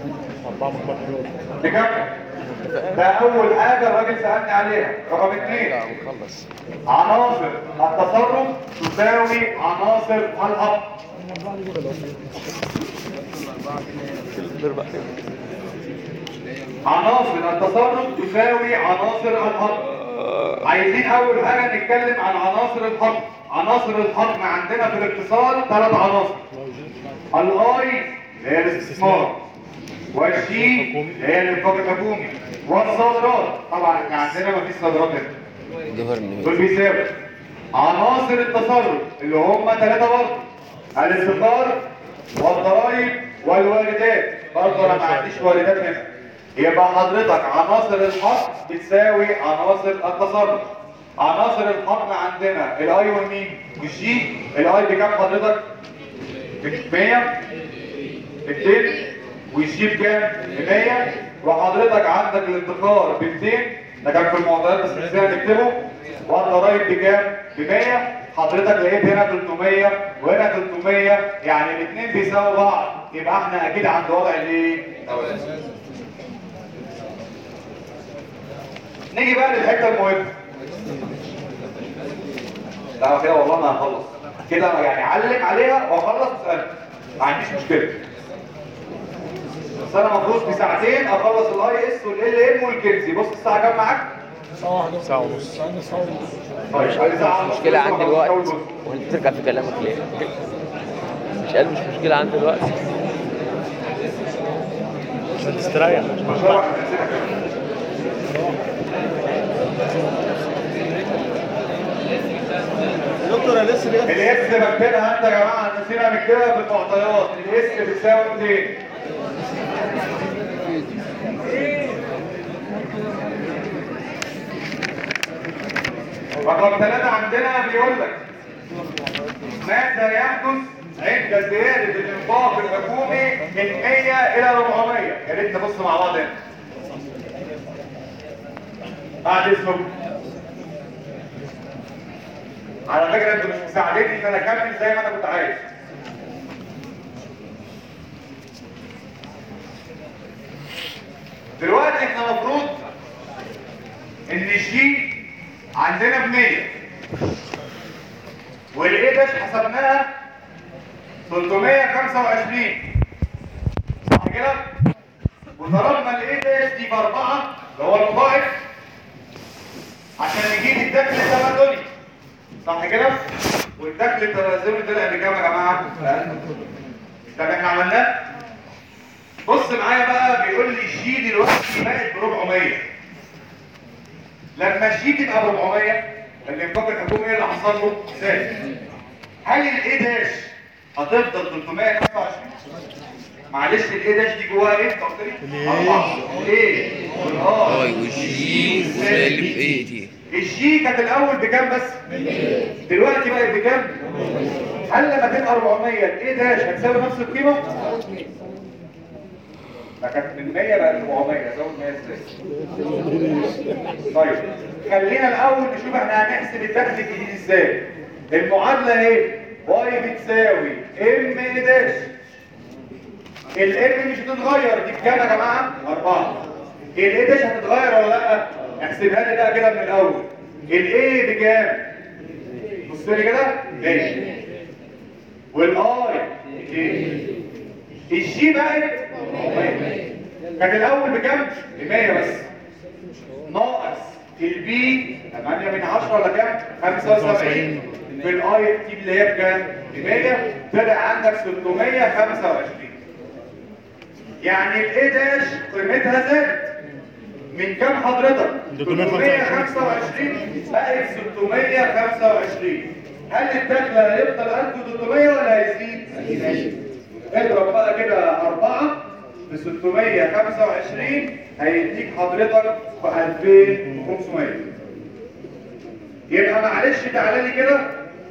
نكمل ده اول حاجه الراجل سالني عليها رقم اثنين لا مخلص عناصر التصرف تساوي عناصر الأب عناصر التصرف تساوي عناصر الأب عايزين أول حاجة نتكلم عن عناصر الحكم عناصر الحكم عندنا في الاقتصاد ثلاث عناصر الاي اللي هي الاستثمار والشي اللي هي الانفاق الحكومي والصادرات طبعا احنا عندنا مفيش صادرات هنا ظهر ان دول بيساوي عناصر التصرف اللي هم ثلاثة برضه الادخار والضرائب والواردات برضه انا ما عنديش واردات هنا يبقى حضرتك عناصر الحق بتساوي عناصر التصرف عناصر الحقن عندنا الاي والمين والجي الاي بكام حضرتك؟ ب 100 200 والجي بكام؟ ب 100 وحضرتك عندك الادخار ب 200 ده كان في المعطيات بس ازاي هنكتبه والضرايب بكام؟ ب 100 حضرتك لقيت هنا 300 وهنا 300 يعني الاثنين بيساووا بعض يبقى احنا اكيد عند وضع الايه؟ نيجي بقى للحته المهمه لا كده والله ما هخلص كده يعني علم عليها واخلص واسالك ما عنديش مشكله بس انا المفروض في ساعتين اخلص الاي اس والال ام والكنزي بص الساعه كام معاك؟ ساعة ونص طيب ساعة ونص. مشكلة عندي الوقت أول جزء. وانت ترجع في كلامك ليه مش قال مش مشكلة عندي الوقت عشان تستريح بشرح دكتور انا لسه بجد الاس بكتبها انت يا جماعه نسينا نكتبها في المعطيات الاس بتساوي 200 رقم ثلاثة عندنا بيقول لك ماذا يحدث عند زيادة الإنفاق الحكومي من 100 إلى 400 يا ريت نبص مع بعض هنا بعد اسمكم على فكرة انتوا مش مساعديني ان انا اكمل زي ما انا كنت عايز دلوقتي احنا المفروض ان الجي عندنا ب 100 والايه ده حسبناها 325 صح كده؟ وضربنا الايه ده دي باربعه اللي هو المضاعف عشان نجيب الدخل التبادلي صح كده؟ والدخل التبادلي طلع بكام يا جماعه؟ طب احنا عملناه؟ بص معايا بقى بيقول لي الجي دلوقتي بقت ب 400 لما الجي تبقى ب 400 الانفاق الحكومي ايه اللي حصل له؟ زاد هل الاي داش هتفضل 325 معلش الاي داش دي جواها ايه؟ انت قلت لي؟ اربعه الايه والار اي والجي سالب ايه دي الجي كانت الاول بكام بس دلوقتي بقت بكام هل لما تبقى 400 الايه داش هتساوي نفس القيمه ما كانت من 100 بقت 400 زود 100 ازاي طيب خلينا الاول نشوف احنا هنحسب الدخل الجديد ازاي المعادله ايه واي بتساوي ام داش الام مش هتتغير دي بكام يا جماعه 4 الايه داش هتتغير ولا لا احسبها لي بقى كده من الاول الايه بكام بص لي كده 100 والاي 2 الجي بقت 100 كان الاول بكام ب 100 بس ناقص البي 8 من 10 ولا كام 75 في الاي تي اللي هي بكام ب 100 طلع عندك 625 يعني الاي داش قيمتها زادت من كام حضرتك 325 بقت 625 هل الدخل هيفضل 1300 ولا هيزيد هيزيد اضرب بقى كده 4 ب 625 هيديك حضرتك ب 2500 يبقى معلش تعالى لي كده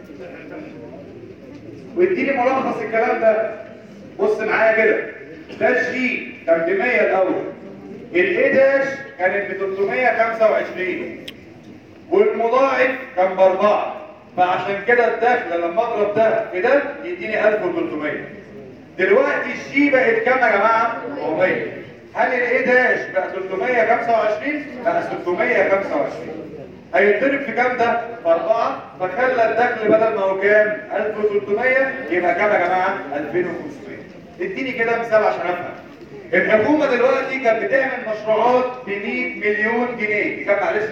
واديني ملخص الكلام ده بص معايا كده ده الجي كان ب 100 الاول الاي داش كانت ب 325 والمضاعف كان باربعه فعشان كده الدخل لما اضرب ده في ده يديني 1300 دلوقتي الشي بقت كام يا جماعه 400 هل الاي داش بقى 325 بقى 625 هيتضرب في كام ده؟ في 4 فخلى الدخل بدل ما هو كام؟ 1300 يبقى كام يا جماعه؟ 2500 اديني كده مثال عشان افهم الحكومه دلوقتي كانت بتعمل مشروعات ب 100 مليون جنيه كام معلش؟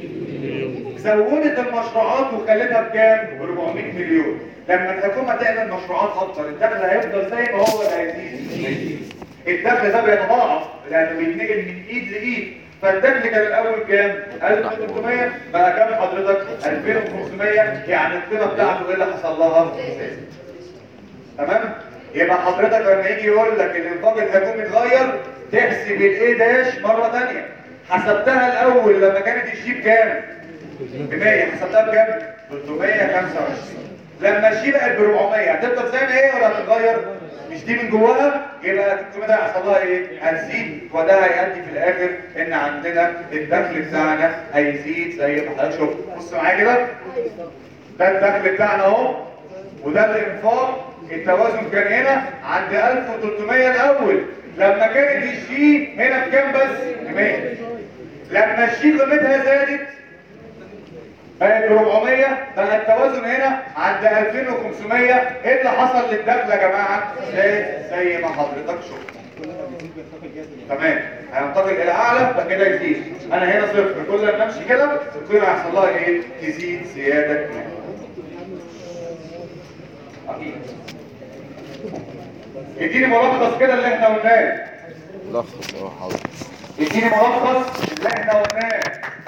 زودت المشروعات وخلتها بكام؟ ب 400 مليون لما الحكومه تعمل مشروعات اكتر الدخل هيفضل زي ما هو ولا هيزيد؟ الدخل ده بيتضاعف لانه بيتنقل من ايد لايد فالدخل كان الاول كام 1300 بقى كام حضرتك 2500 يعني القيمه بتاعته ايه اللي حصل لها تمام يبقى حضرتك لما يجي يقول لك الانفاق الحكومي اتغير تحسب الايه داش مره ثانيه حسبتها الاول لما كانت الشيب كام ب 100 حسبتها بكام 325 لما الشيب بقت ب 400 هتفضل زي ما هي ولا هتتغير مش دي من جواها يبقى القيمه ده هيحصل لها ايه هتزيد وده هيؤدي في الاخر ان عندنا الدخل بتاعنا هيزيد زي ما حضرتك شفت بص معايا كده ده الدخل بتاعنا اهو وده الانفاق التوازن كان هنا عند 1300 الاول لما كانت الشي هنا بكام بس 100 لما الشي قيمتها زادت بقت ب 400 بقى التوازن هنا عند 2500 ايه اللي حصل للدخل يا جماعه زي زي ما حضرتك شفت تمام هينتقل الى اعلى فكده يزيد انا هنا صفر كل ما امشي كده القيمه هيحصل لها ايه تزيد زياده كمان أكيد. اديني ملخص كده اللي احنا قلناه لخص اه حاضر اديني ملخص اللي احنا قلناه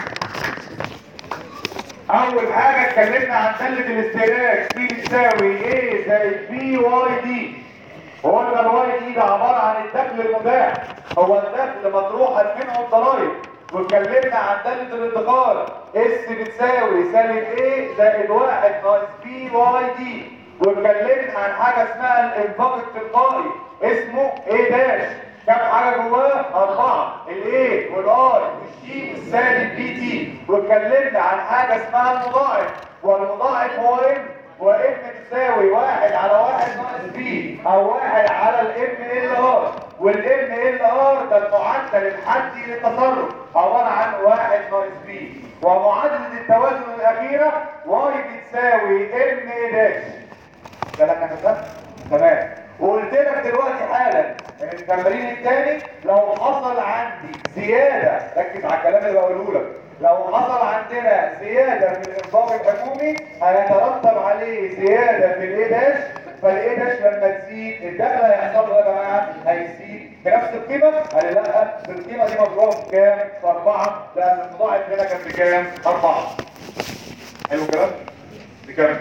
اول حاجه اتكلمنا عن داله الاستهلاك بي بتساوي ايه زائد بي واي دي قلنا الواي دي ده عباره عن الدخل المتاح هو الدخل مطروحا منه الضرائب واتكلمنا عن داله الادخار اس بتساوي سالب ايه زائد واحد ناقص بي واي دي واتكلمنا عن حاجه اسمها الانفاق التلقائي اسمه ايه داش كم حاجة جواه؟ أربعة الإيه والآي والشي السالب بي تي واتكلمنا عن حاجة اسمها المضاعف والمضاعف هو إم وإم تساوي واحد على واحد ناقص بي أو واحد على الإم ال آر والإم ال آر ده المعدل الحدي للتصرف عبارة عن واحد ناقص بي ومعادلة التوازن الأخيرة واي بتساوي إم داش كلامنا كده تمام وقلت لك دلوقتي حالا ان التمرين الثاني لو حصل عندي زياده ركز على الكلام اللي بقوله لك لو حصل عندنا زياده في الانفاق الحكومي هيترتب عليه زياده في الاي داش فالاي داش لما تزيد الدخل هيحصل له يا جماعه هيزيد بنفس القيمه قال لا القيمه دي مضروبه في كام؟ في اربعه لان المضاعف هنا كان بكام؟ اربعه حلو الكلام؟ بكام؟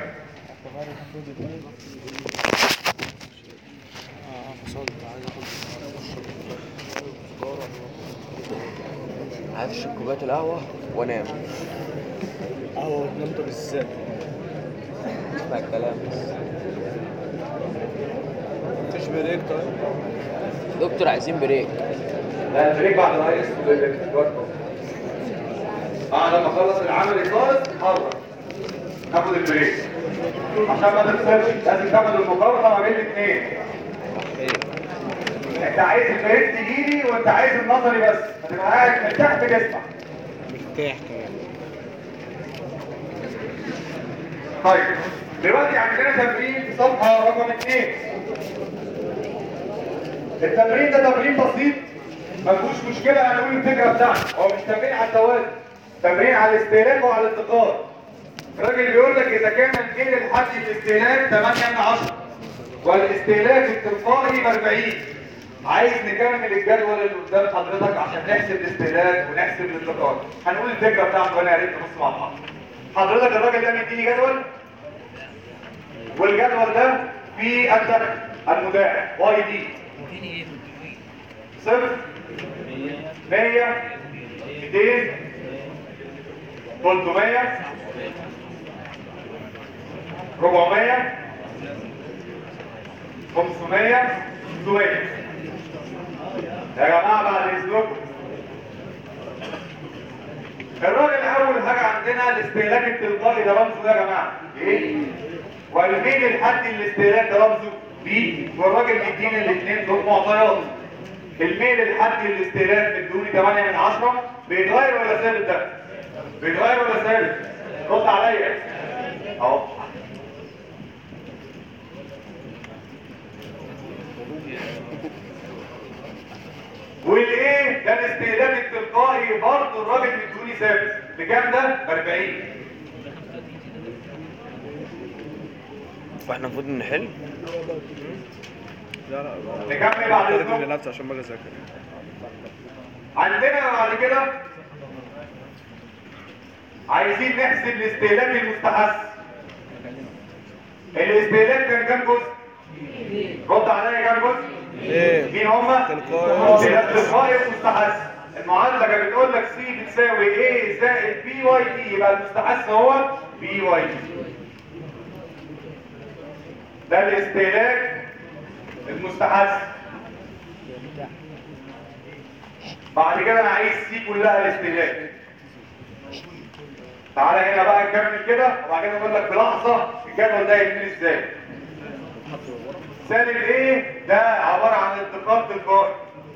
عايز اشرب كوبايه القهوه وانام قهوة نمت بالذات اسمع الكلام بس مفيش بريك طيب دكتور عايزين بريك لا البريك بعد ما يقص بعد ما اخلص العمل خالص نتحرك ناخد البريك عشان ما تخسرش لازم تاخد المقارنه ما بين الاثنين انت عايز البريك تجيلي وانت عايز النظري بس هتبقى قاعد مرتاح بتسمع مرتاح كمان طيب دلوقتي عندنا تمرين في صفحه رقم اثنين التمرين ده تمرين بسيط ما فيهوش مشكله هنقول الفكره بتاعته هو مش تمرين على التوازن تمرين على الاستهلاك وعلى الادخار الراجل بيقول لك اذا كان الجيل الحدي الاستهلاك 8 من 10 والاستهلاك التلقائي ب 40 عايز نكمل الجدول اللي قدام حضرتك عشان نحسب الاستهلاك ونحسب الادخار هنقول الفكره بتاعته وانا يا ريت نبص مع بعض حضرتك الراجل ده مديني جدول والجدول ده فيه الدخل المداعب واي دي صفر 100 200 300 400 500 600 يا جماعه بعد اذنكم الراجل اول حاجه عندنا الاستهلاك التلقائي ده رمزه ده يا جماعه ايه والميل الحدي الاستهلاك ده رمزه بي والراجل مديني الاثنين دول معطيات الميل الحد الاستهلاك مدوني 8 من 10 بيتغير ولا ثابت ده؟ بيتغير ولا ثابت؟ رد عليا اهو والايه ده الاستهلاك التلقائي برضه الراجل مدوني ثابت بكام ده؟ ب 40 واحنا المفروض نحل نكمل بعد كاتب اذنكم لنفسي عشان باجي اذاكر عندنا بعد كده عايزين نحسب الاستهلاك المستحث الاستهلاك كان كام جزء؟ رد عليا كام جزء؟ ايه مين هما؟ تلقائي. استهلاك تلقائي ومستحث المعادلة كانت بتقول لك سي بتساوي ايه زائد بي واي تي يبقى المستحث هو بي واي تي ده الاستهلاك المستحث بعد كده انا عايز سي كلها الاستهلاك تعالى هنا بقى نكمل كده وبعد كده اقول لك بلحظه الجدول ده يتملي ازاي سالب ايه ده عباره عن انتقال تلقائي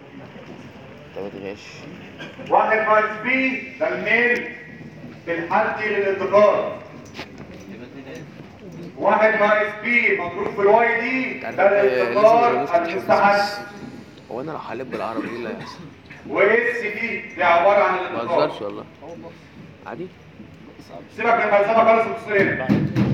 واحد ناقص بي ده الميل الحدي للانتقال واحد ناقص بي مضروب في الواي دي تعرف ده إيه، لازم الانتقال الرئيس تحفظ المستحث هو انا لو حليت بالعربي ايه اللي هيحصل؟ واس دي دي عباره عن ما الانتقال بهزرش والله عادي سيبك من الفلسفه خالص وتصير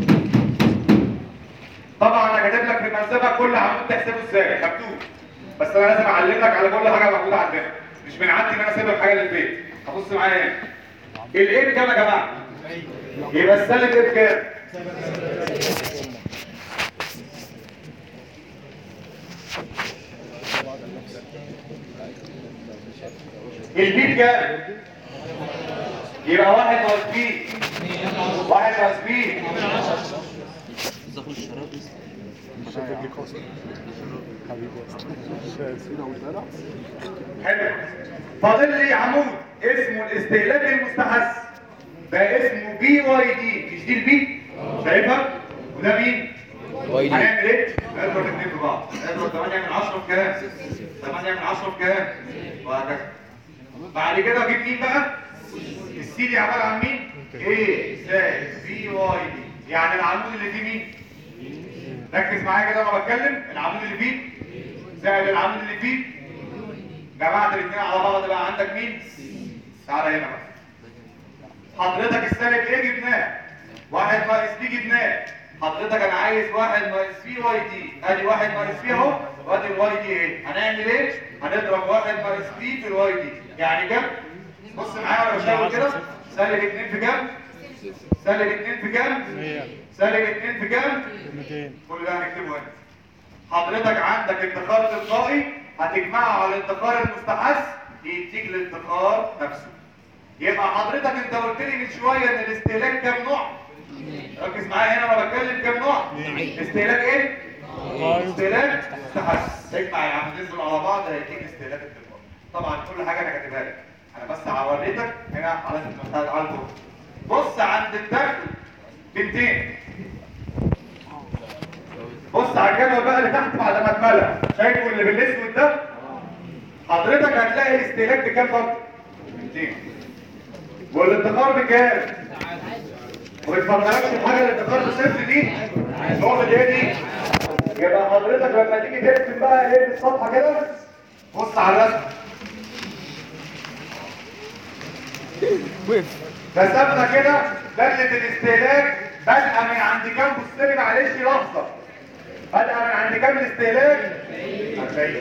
طبعا انا كاتب لك في الفلسفه كل عمود تحسبه ازاي مكتوب بس انا لازم اعلمك على كل حاجه موجوده عندنا مش من عندي ان انا اسيب لك حاجه للبيت هبص معايا هنا الايه بكام يا جماعه يبقى السالب ايه بكام البي بكام يبقى واحد ناقص بي واحد ناقص بي حلو فاضل لي عمود اسمه الاستهلاك المستحث ده اسمه بي واي دي مش دي البي شايفها وده مين واي دي هنعمل ايه نضرب الاثنين في بعض نضرب 8 من 10 في كام 8 من 10 في كام وهكذا بعد كده اجيب مين بقى السي دي عباره عن مين ايه زائد بي واي دي يعني العمود اللي فيه مين ركز معايا كده وانا بتكلم العمود اللي فيه زائد العمود اللي فيه جمعت الاثنين على بعض بقى عندك مين تعالى هنا بقى حضرتك السالب ايه جبناه واحد ناقص بي جبناه حضرتك انا عايز واحد ناقص بي واي دي ادي واحد ناقص بي اهو وادي الواي دي ايه هنعمل ايه هنضرب واحد ناقص بي في الواي دي يعني كام بص معايا وانا بشاور كده سالب 2 في كام سالب 2 في كام سالب 2 في كام 200 كل ده هنكتبه هنا حضرتك عندك ادخار تلقائي هتجمعه على الادخار المستحث يديك الادخار نفسه يبقى حضرتك انت قلت لي من شويه ان الاستهلاك كام نوع ركز معايا هنا وانا بتكلم كام نوع استهلاك ايه استهلاك مستحث اجمع يا عم ننزل على بعض هيديك استهلاك التلقائي طبعا كل حاجه انا كاتبها لك انا بس هوريتك هنا على على البورد بص عند الدخل بنتين بص على الجدول بقى اللي تحت بعد ما اتملى شايفه اللي بالاسود ده حضرتك هتلاقي الاستهلاك بكام برضه 200 والادخار بكام وما تفكركش بحاجه الادخار بصفر دي النقطه دي دي يبقى حضرتك لما تيجي ترسم بقى ايه الصفحه كده بص على الرسم رسمنا كده دالة الاستهلاك بادئه من عند كام بص لي معلش لحظه بادئه من عند كام الاستهلاك 40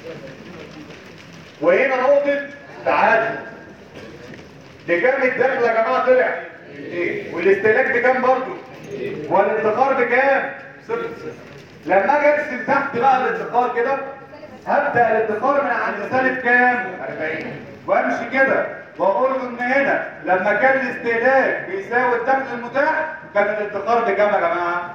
وهنا نقطه تعادل بكام الدخل يا جماعه طلع ايه والاستهلاك بكام برضه والادخار بكام صفر لما اجي ارسم تحت بقى الادخار كده هبدا الادخار من عند سالب كام 40 وامشي كده واقول له ان هنا لما كان الاستهلاك بيساوي الدخل المتاح كان الادخار بكام يا جماعه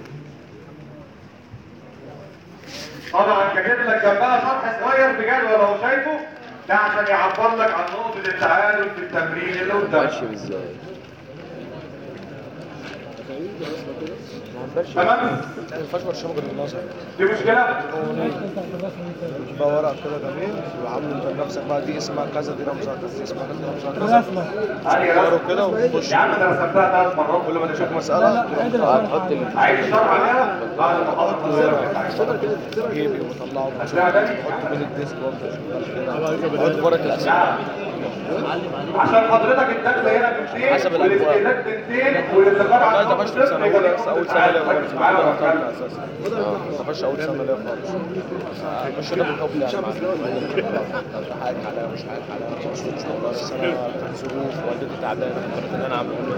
طبعا كاتب لك جنبها شرح صغير بجدول اهو شايفه ده عشان يعبر لك عن نقطه التعادل في التمرين اللي قدامك ماشي ازاي تمام ما ينفعش برشام غير النظر دي مشكله بقى ورق كده جميل وعامل انت نفسك بقى دي اسمها كذا دي رمزها كذا دي اسمها كذا دي رمزها كذا هاني ورق رسم كده وتخش يا عم ده رسمتها ثلاث مرات كل ما تشوف مسألة هتحط ال- عايز الشرح عليها بعد ما حضرت السيرفر جيبي وطلعه هتلاقيها تاني بين الديسك برضه حط ورق الأسئلة عشان حضرتك الدخله هنا ب 200 حسب الأبواب. والاستهلاك ب 200 والانتقال لا عن ده مش في سنة أولى بس أول سنة ليا خالص معايا معايا ولا طالع بتكلم؟ أساسا ما تخش أول سنة ليا خالص مش أنا بالحب يعني مش حاجة عليا مش حاجة عليا مش مش والله بس أنا كان ظروف والدتي تعبانة قررت إن أنا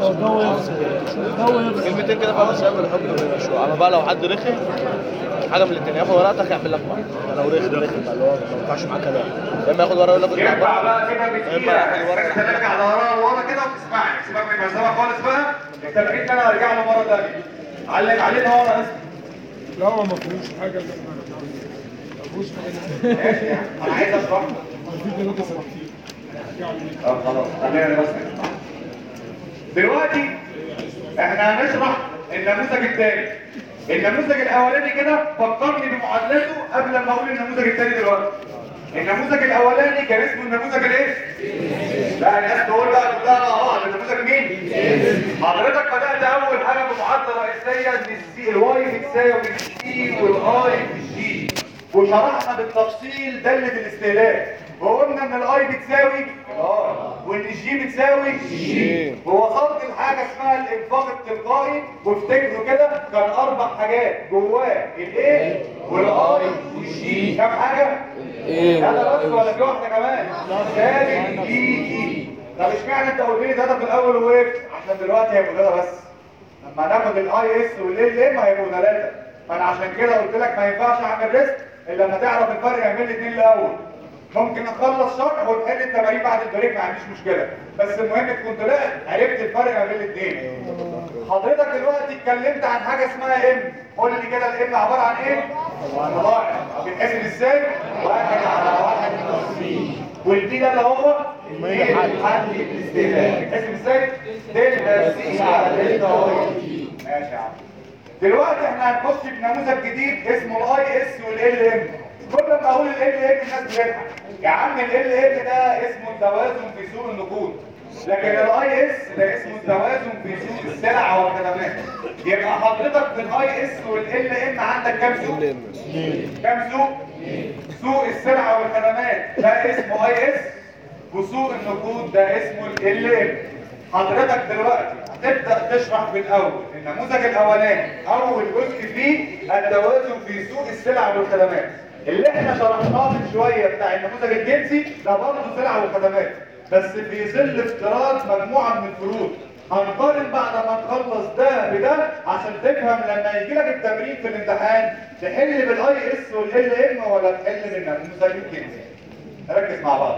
أعمل كلمتين كده خلاص يعمل الحب شو أما بقى لو حد رخي حاجة من الاتنين ياخد ورقتك يعمل لك معاك لو رخي رخي بقى اللي هو ما ينفعش معاه كلام يا إما ياخد ورقة يقول لك اطلع ينفع بره بقى كده ينفع بتقيلة ياخد ورقة بس ترجع لورا لورا كده وتسمعني سيبك من الملزمة خالص بقى التمرين ده انا هرجع له مرة تانية علق عليه ان هو انا اسف لا هو ما فيهوش حاجه اللي احنا ما فيهوش حاجه ماشي يعني انا عايز اشرح في ثلاثه سنتين طب خلاص خلينا بس دلوقتي احنا هنشرح النموذج الثاني النموذج الاولاني كده فكرني بمعادلاته قبل ما اقول النموذج الثاني دلوقتي النموذج الاولاني كان اسمه النموذج الايه لا الناس تقول بقى كلها مع بعض النموذج مين حضرتك بدات اول حاجه بمعادله رئيسيه ان السي الواي بتساوي السي والاي بالجي وشرحنا بالتفصيل داله الاستهلاك وقلنا ان الاي بتساوي اه وان الجي بتساوي جي ووصلت لحاجه اسمها الانفاق التلقائي وافتكروا كده كان اربع حاجات جواه الايه والاي والجي كام حاجه ايه انا بس ولا في واحده كمان سالب جي اي طب اشمعنى انت قلت لي ده في الاول ووقفت عشان دلوقتي هيبقوا ده بس لما ناخد الاي اس والال ام هيبقوا ثلاثه فانا عشان كده قلت لك ما ينفعش اعمل ريسك الا لما تعرف الفرق ما بين الاثنين الاول ممكن نخلص شرح ونحل التمارين بعد البريك ما عنديش مشكله بس المهم تكون طلعت عرفت الفرق ما بين الاثنين حضرتك دلوقتي اتكلمت عن حاجه اسمها ام قول لي كده الام عباره عن ايه مضاعف بيتحسب ازاي واحد على واحد نص والبي ده اللي هو المية حد الاستهلاك بيتحسب ازاي دلتا سي على دلتا واي ماشي يا عم دلوقتي احنا هنخش بنموذج جديد اسمه الاي اس والال ام كل ما اقول ال ام الناس بتضحك يا عم ال ام ده اسمه التوازن في سوق النقود لكن الاي اس ده اسمه التوازن في سوق السلع والخدمات يبقى حضرتك في الاي اس والال ام عندك كام سوق؟ كام سوق؟ سوق السلع والخدمات ده اسمه اي اس وسوق النقود ده اسمه ال ام حضرتك دلوقتي هتبدا تشرح في الاول النموذج الاولاني اول جزء فيه التوازن في سوق السلع والخدمات اللي احنا شرحناه من شويه بتاع النموذج الجنسي ده برضه سلع وخدمات بس في ظل افتراض مجموعه من الفروض هنقارن بعد ما نخلص ده بده عشان تفهم لما يجي لك التمرين في الامتحان تحل بالاي اس والال ام ولا تحل بالنموذج الجنسي ركز مع بعض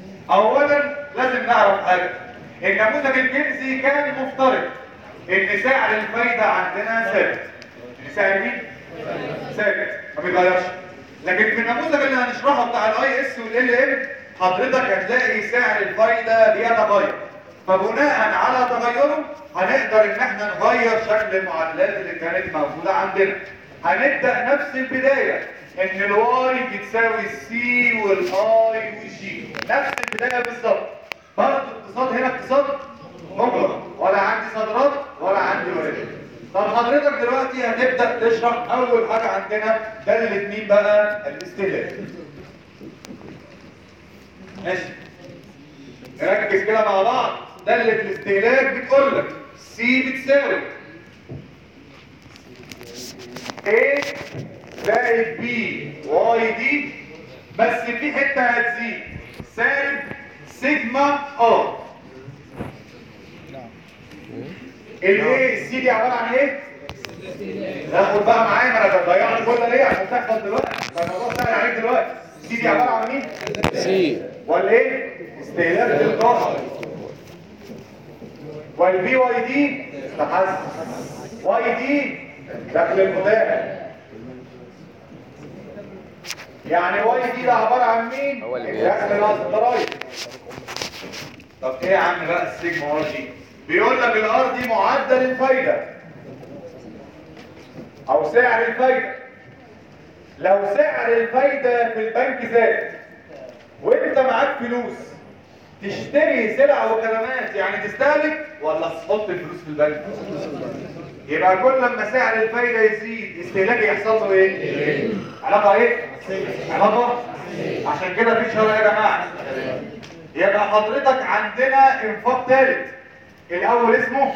اولا لازم نعرف حاجه النموذج الجنسي كان مفترض ان سعر الفايده عندنا ثابت ان سعر مين ثابت ما بيتغيرش لكن في النموذج اللي هنشرحه بتاع الاي اس والال ام حضرتك هتلاقي سعر الفايده بيتغير فبناء على تغيره هنقدر ان احنا نغير شكل المعادلات اللي كانت موجوده عندنا هنبدا نفس البدايه ان الواي بتساوي السي والاي والجي نفس البدايه بالظبط برضه اقتصاد هنا اقتصاد مجرد ولا عندي صادرات ولا عندي واردات طب حضرتك دلوقتي هتبدا تشرح اول حاجه عندنا داله مين بقى الاستهلاك ماشي نركز كده مع بعض داله الاستهلاك بتقول لك سي بتساوي A زائد B واي دي بس في حته هتزيد سالب سيجما ار الايه السي دي عباره عن ايه؟ ناخد بقى معايا ما انا ضيعت كل ليه عشان تحفظ دلوقتي فالموضوع سهل عليك دلوقتي السي دي عباره عن مين؟ سي ولا ايه؟ استهلاك الطاقه والبي واي دي تحسن واي دي دخل المتاح يعني واي دي ده عباره عن مين؟ هو اللي الدخل ناقص الضرايب طب ايه يا عم بقى السيجما ار دي؟ بيقول لك الار دي معدل الفايده او سعر الفايدة لو سعر الفايدة في البنك زاد وانت معاك فلوس تشتري سلع وخدمات يعني تستهلك ولا تحط الفلوس في البنك يبقى كل لما سعر الفايدة يزيد استهلاكي يحصل له ايه علاقة ايه علاقة عشان كده في شرع يا جماعة يبقى حضرتك عندنا انفاق ثالث الاول اسمه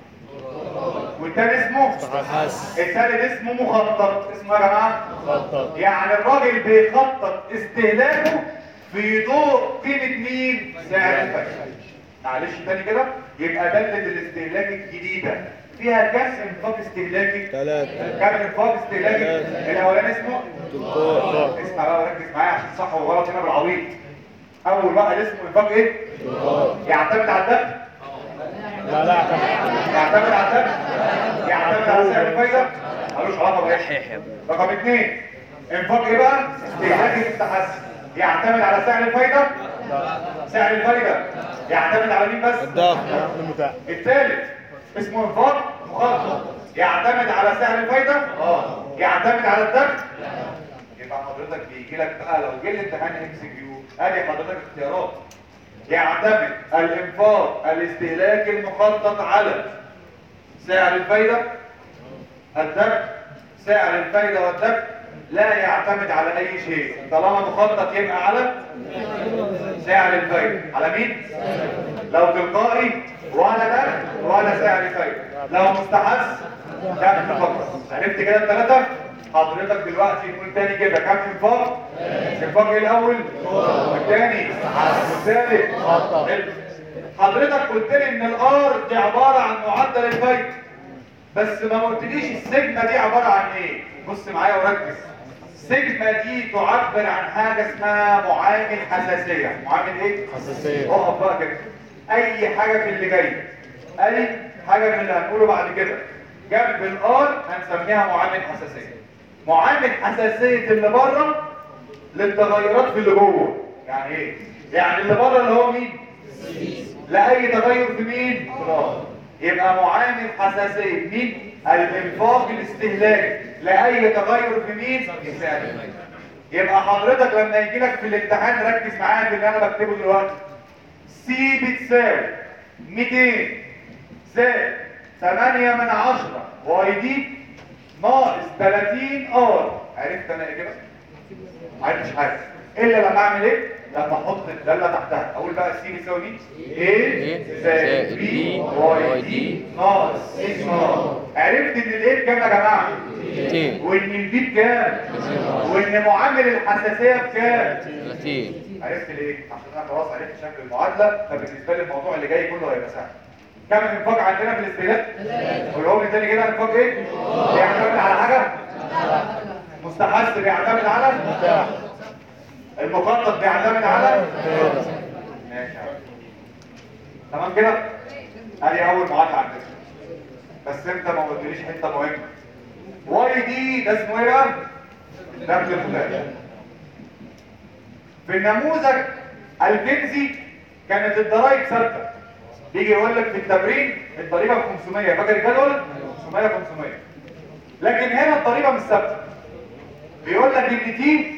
والتاني اسمه التالت اسمه مخطط اسمه يا جماعه مخطط يعني الراجل بيخطط استهلاكه في ضوء قيمه مين سعر الفايده معلش تاني كده يبقى دلة الاستهلاك الجديدة فيها كم انفاق استهلاكي؟ ثلاثة كم انفاق استهلاكي؟ الاولاني اسمه اسمع بقى وركز معايا عشان صح وغلط هنا بالعبيط اول واحد اسمه انفاق ايه؟ يعتمد على الدخل لا لا يعتمد على الدخل يعتمد على سعر الفايدة ملوش علاقة بإيه رقم اثنين انفاق ايه بقى؟ استهلاكي في التحسن يعتمد على سعر الفايدة سعر الفايدة يعتمد على مين بس؟ الضغط الثالث اسمه انفاق مخطط يعتمد على سعر الفايدة اه يعتمد على الدخل يبقى حضرتك بيجي لك بقى لو جه الامتحان ام سي كيو ادي حضرتك اختيارات يعتمد الانفاق الاستهلاكي المخطط على سعر الفايدة الدخل سعر الفايدة والدخل لا يعتمد على اي شيء طالما مخطط يبقى على سعر الفايدة على مين؟ لو تلقائي ولا دخل ولا سعر فايدة لو مستحث دخل فقط عرفت كده الثلاثة؟ حضرتك دلوقتي نقول تاني كده كم انفاق؟ انفاق ايه الاول؟ والثاني والثالث حلو. حضرتك قلت لي ان الار دي عبارة عن معدل الفايدة بس ما قلتليش السيجما دي عبارة عن ايه؟ بص معايا وركز السيجما دي تعبر عن حاجة اسمها معامل حساسية معامل ايه؟ حساسية. اقف بقى كده اي حاجة في اللي جاي اي حاجة من اللي هنقوله بعد كده جنب الار هنسميها معامل حساسية معامل حساسية اللي بره للتغيرات في اللي جوه يعني ايه؟ يعني اللي بره اللي هو مين؟ لأي تغير في مين؟ في الأرض يبقى معامل حساسية مين؟ الإنفاق الاستهلاكي لأي تغير في مين؟ في سعر الفايدة. يبقى حضرتك لما يجي لك في الامتحان ركز معايا في اللي أنا بكتبه دلوقتي سي بتساوي 200 زائد 8 من 10 واي دي ناقص 30 ار عرفت انا ايه كده؟ عرفتش حاجه الا لما اعمل ايه لما احط الداله تحتها اقول بقى سي بيساوي مين ايه زائد بي واي دي ناقص اكس ار عرفت ان الايه بكام يا جماعه ميتين وان البي بكام وان معامل الحساسيه بكام ثلاثين عرفت ليه عشان انا خلاص عرفت شكل المعادله فبالنسبه لي الموضوع اللي جاي كله هيبقى سهل كم انفاق عندنا في الاستهلاك قولهم لي تاني كده انفاق ايه بيعتمد على حاجه مستحث بيعتمد على المخطط بيعتمد على ماشي يا عم. تمام كده ادي اول معادله عندنا بس انت ما قلتليش حته مهمه واي دي ده اسمه ايه بقى الدخل الفلاني في النموذج الفيزي كانت الضرائب ثابته بيجي يقول لك في التمرين الضريبه ب 500 فاكر الجدول 500 500 لكن هنا الضريبه مش ثابته بيقول لك ان تي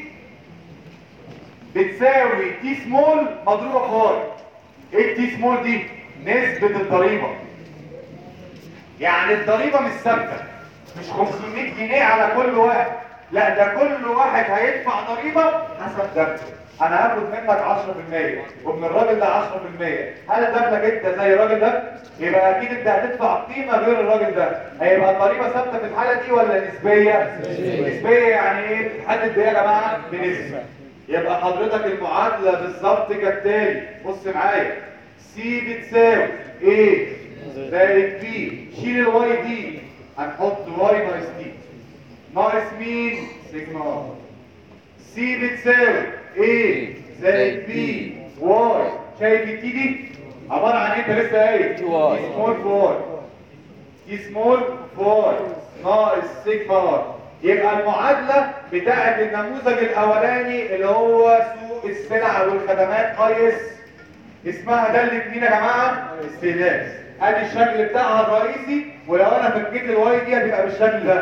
بتساوي تي سمول مضروبه في واي ايه التي سمول دي نسبه الضريبه يعني الضريبه مش ثابته مش 500 جنيه على كل واحد لا ده كل واحد هيدفع ضريبه حسب دخله انا هاخد منك 10% ومن الراجل ده 10% هل دخلك انت زي الراجل ده يبقى اكيد انت هتدفع قيمه غير الراجل ده هيبقى الضريبه ثابته في الحاله دي ولا نسبيه نسبيه يعني ايه بتحدد بايه يا جماعه بنسبه يبقى حضرتك المعادله بالظبط كالتالي بص معايا سي بتساوي ايه زائد بي شيل الواي دي هنحط واي ناقص دي ناقص مين سيجما ار سي بتساوي ايه زائد بي واي شايف التي دي عباره عن ايه انت لسه قايل تي واي. تي سمول في واي تي سمول في واي ناقص سيجما ار يبقى المعادله بتاعه النموذج الاولاني اللي هو سوق السلع والخدمات اي اس اسمها دالة مين يا جماعة؟ استهلاك ادي الشكل بتاعها الرئيسي ولو انا فكيت الواي دي هتبقى بالشكل ده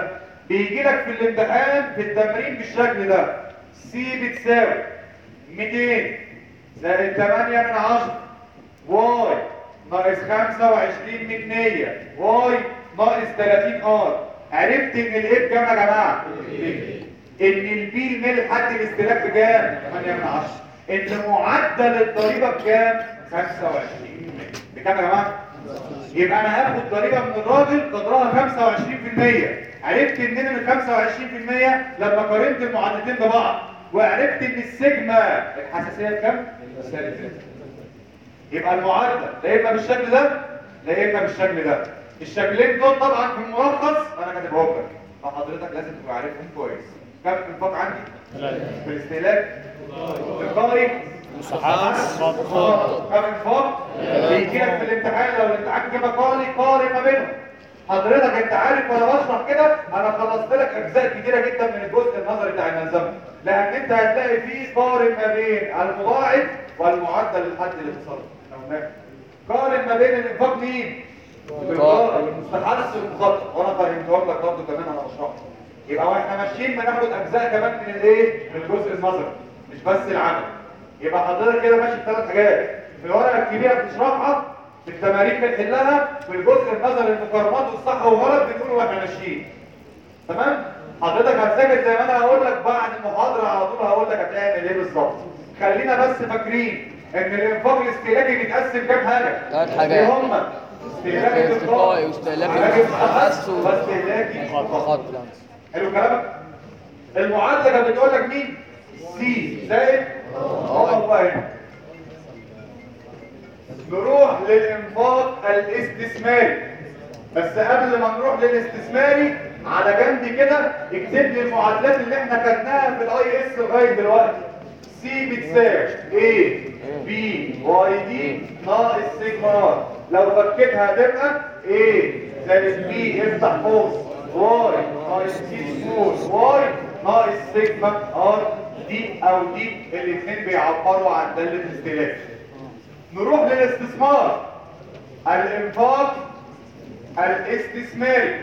بيجي لك في الامتحان في التمرين بالشكل ده سي بتساوي 200 زائد 8 من 10 واي ناقص 25 من 100 واي ناقص 30 ار عرفت ان الايه بكام يا جماعه؟ ان البي الميل لحد الاستهلاك بكام؟ 8 من 10 ان معدل الضريبه بكام؟ 25 بكام يا جماعه؟ يبقى انا هاخد ضريبه من الراجل قدرها 25% عرفت منين ال 25% لما قارنت المعادلتين ببعض وعرفت ان السيجما الحساسيه بكام؟ سالب ثلاثة. يبقى المعادله لا اما بالشكل ده لا اما بالشكل ده الشكلين دول طبعا في الملخص انا كاتبهم لك فحضرتك لازم تبقى عارفهم كويس كم انفاق عندي؟ في الاستهلاك القاري مستحق كم انفاق بيجي لك في الامتحان لو الامتحان جاب قاري قارن ما بينهم حضرتك انت عارف وانا بشرح كده انا خلصت لك اجزاء كتيره جدا من الجزء النظري بتاع الملزمه لان انت هتلاقي فيه قارن ما بين المضاعف والمعدل الحد الاقتصادي تمام قارن ما بين الانفاق مين القارئ والمستحدث والمخطط وانا فهمتهم لك برضه كمان انا بشرحه يبقى واحنا ماشيين بناخد اجزاء كمان من الايه من الجزء النظري مش بس العمل يبقى حضرتك كده ماشي في ثلاث حاجات في الورقه الكبيره بتشرحها في التمارين بنحلها في الجزء النظري المقارنات والصح والغلط بنقول واحنا ماشيين تمام حضرتك هتذاكر زي ما انا هقول لك بعد المحاضره على طول هقول لك هتعمل ايه بالظبط خلينا بس فاكرين ان الانفاق الاستهلاكي بيتقسم كام حاجه ثلاث حاجات. ايه هم استهلاكي استقرائي واستهلاكي استهلاكي مستحدث و- واستهلاكي خط حلو كلامك المعادله كانت بتقول لك مين سي زائد اه هنا نروح للانفاق الاستثماري بس قبل ما نروح للاستثماري على جنب كده اكتب لي المعادلات اللي احنا خدناها في الاي اس لغايه دلوقتي سي بتساوي A بي واي دي ناقص سيجما ار لو فكيتها هتبقى A زائد بي افتح قوس واي ناقص سي سمول واي ناقص سيجما ار دي او دي الاثنين بيعبروا عن داله الاستهلاك نروح للاستثمار الانفاق الاستثماري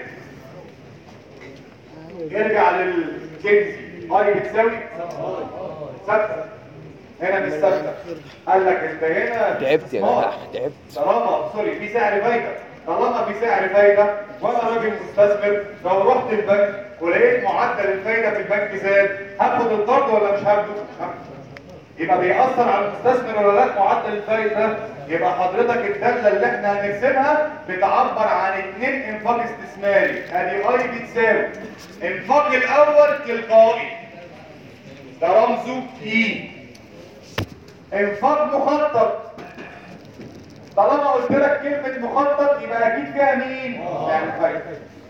ارجع للكنزي اي بتساوي ثابته هنا مش ثابته قال لك انت هنا تعبت يا استثمار. جدع تعبت طالما سوري في سعر فايده طالما في سعر فايده وانا راجل مستثمر لو رحت البنك ولقيت معدل الفايده في البنك زاد هاخد القرض ولا مش هاخده؟ مش هاخده. يبقى بيأثر على المستثمر ولا لا معدل الفايده يبقى حضرتك الداله اللي احنا هنرسمها بتعبر عن اتنين انفاق استثماري ادي اي بتساوي انفاق الاول تلقائي ده رمزه اي انفاق مخطط طالما قلت لك كلمة مخطط يبقى أكيد فيها مين؟ سعر الفايدة.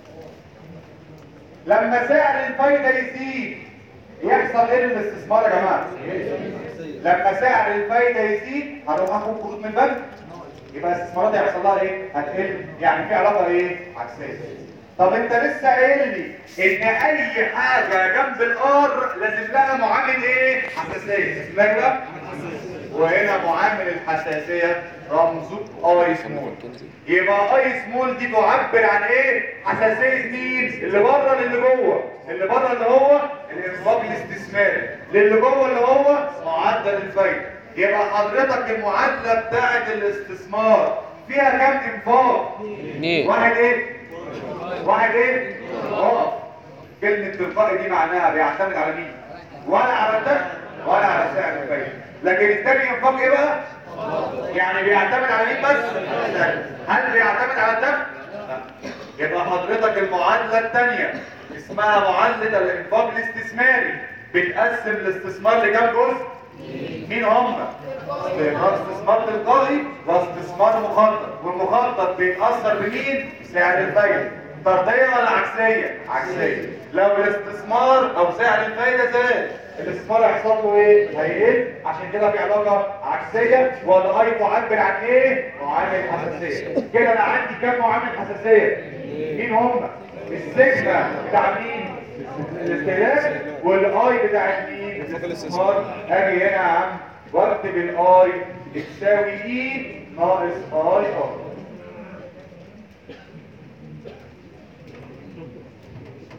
لما سعر الفايدة يزيد يحصل ايه للاستثمار يا جماعة؟ لما سعر الفايدة يزيد هروح اخد قروض من البنك يبقى الاستثمارات هيحصل لها ايه؟ هتقل يعني في علاقة ايه؟ عكسية. طب انت لسه قايل لي ان اي حاجة جنب الار لازم لها معامل ايه؟ حساسية. اسمها إيه بقى؟ وهنا معامل الحساسية رمزه اي سمول يبقى اي سمول دي تعبر عن ايه حساسية مين اللي بره للي جوه اللي بره اللي هو الانفاق الاستثماري للي جوه اللي هو معدل الفايدة يبقى حضرتك المعادلة بتاعت الاستثمار فيها كام انفاق اتنين واحد ايه واحد ايه اه كلمة تلقائي دي معناها بيعتمد على مين ولا على الدخل ولا على سعر الفايدة لكن التاني ينفق ايه بقى يعني بيعتمد على مين بس هل بيعتمد على الدخل لا. يبقى حضرتك المعادلة التانية اسمها معادلة الانفاق الاستثماري بتقسم الاستثمار لكام جزء مين هم استثمار تلقائي واستثمار مخطط والمخطط بيتأثر بمين سعر الفايدة طردية ولا عكسية عكسية لو الاستثمار او سعر الفايدة زاد الاستثمار هيحصل له ايه هيقل عشان كده في علاقة عكسية والاي تعبر عن ايه معامل حساسية كده انا عندي كام معامل حساسية مين هم السيجما بتاع مين الاستهلاك والاي بتاع مين الاستثمار اجي هنا يا عم واكتب الاي بتساوي اي ناقص اي ار سيبنا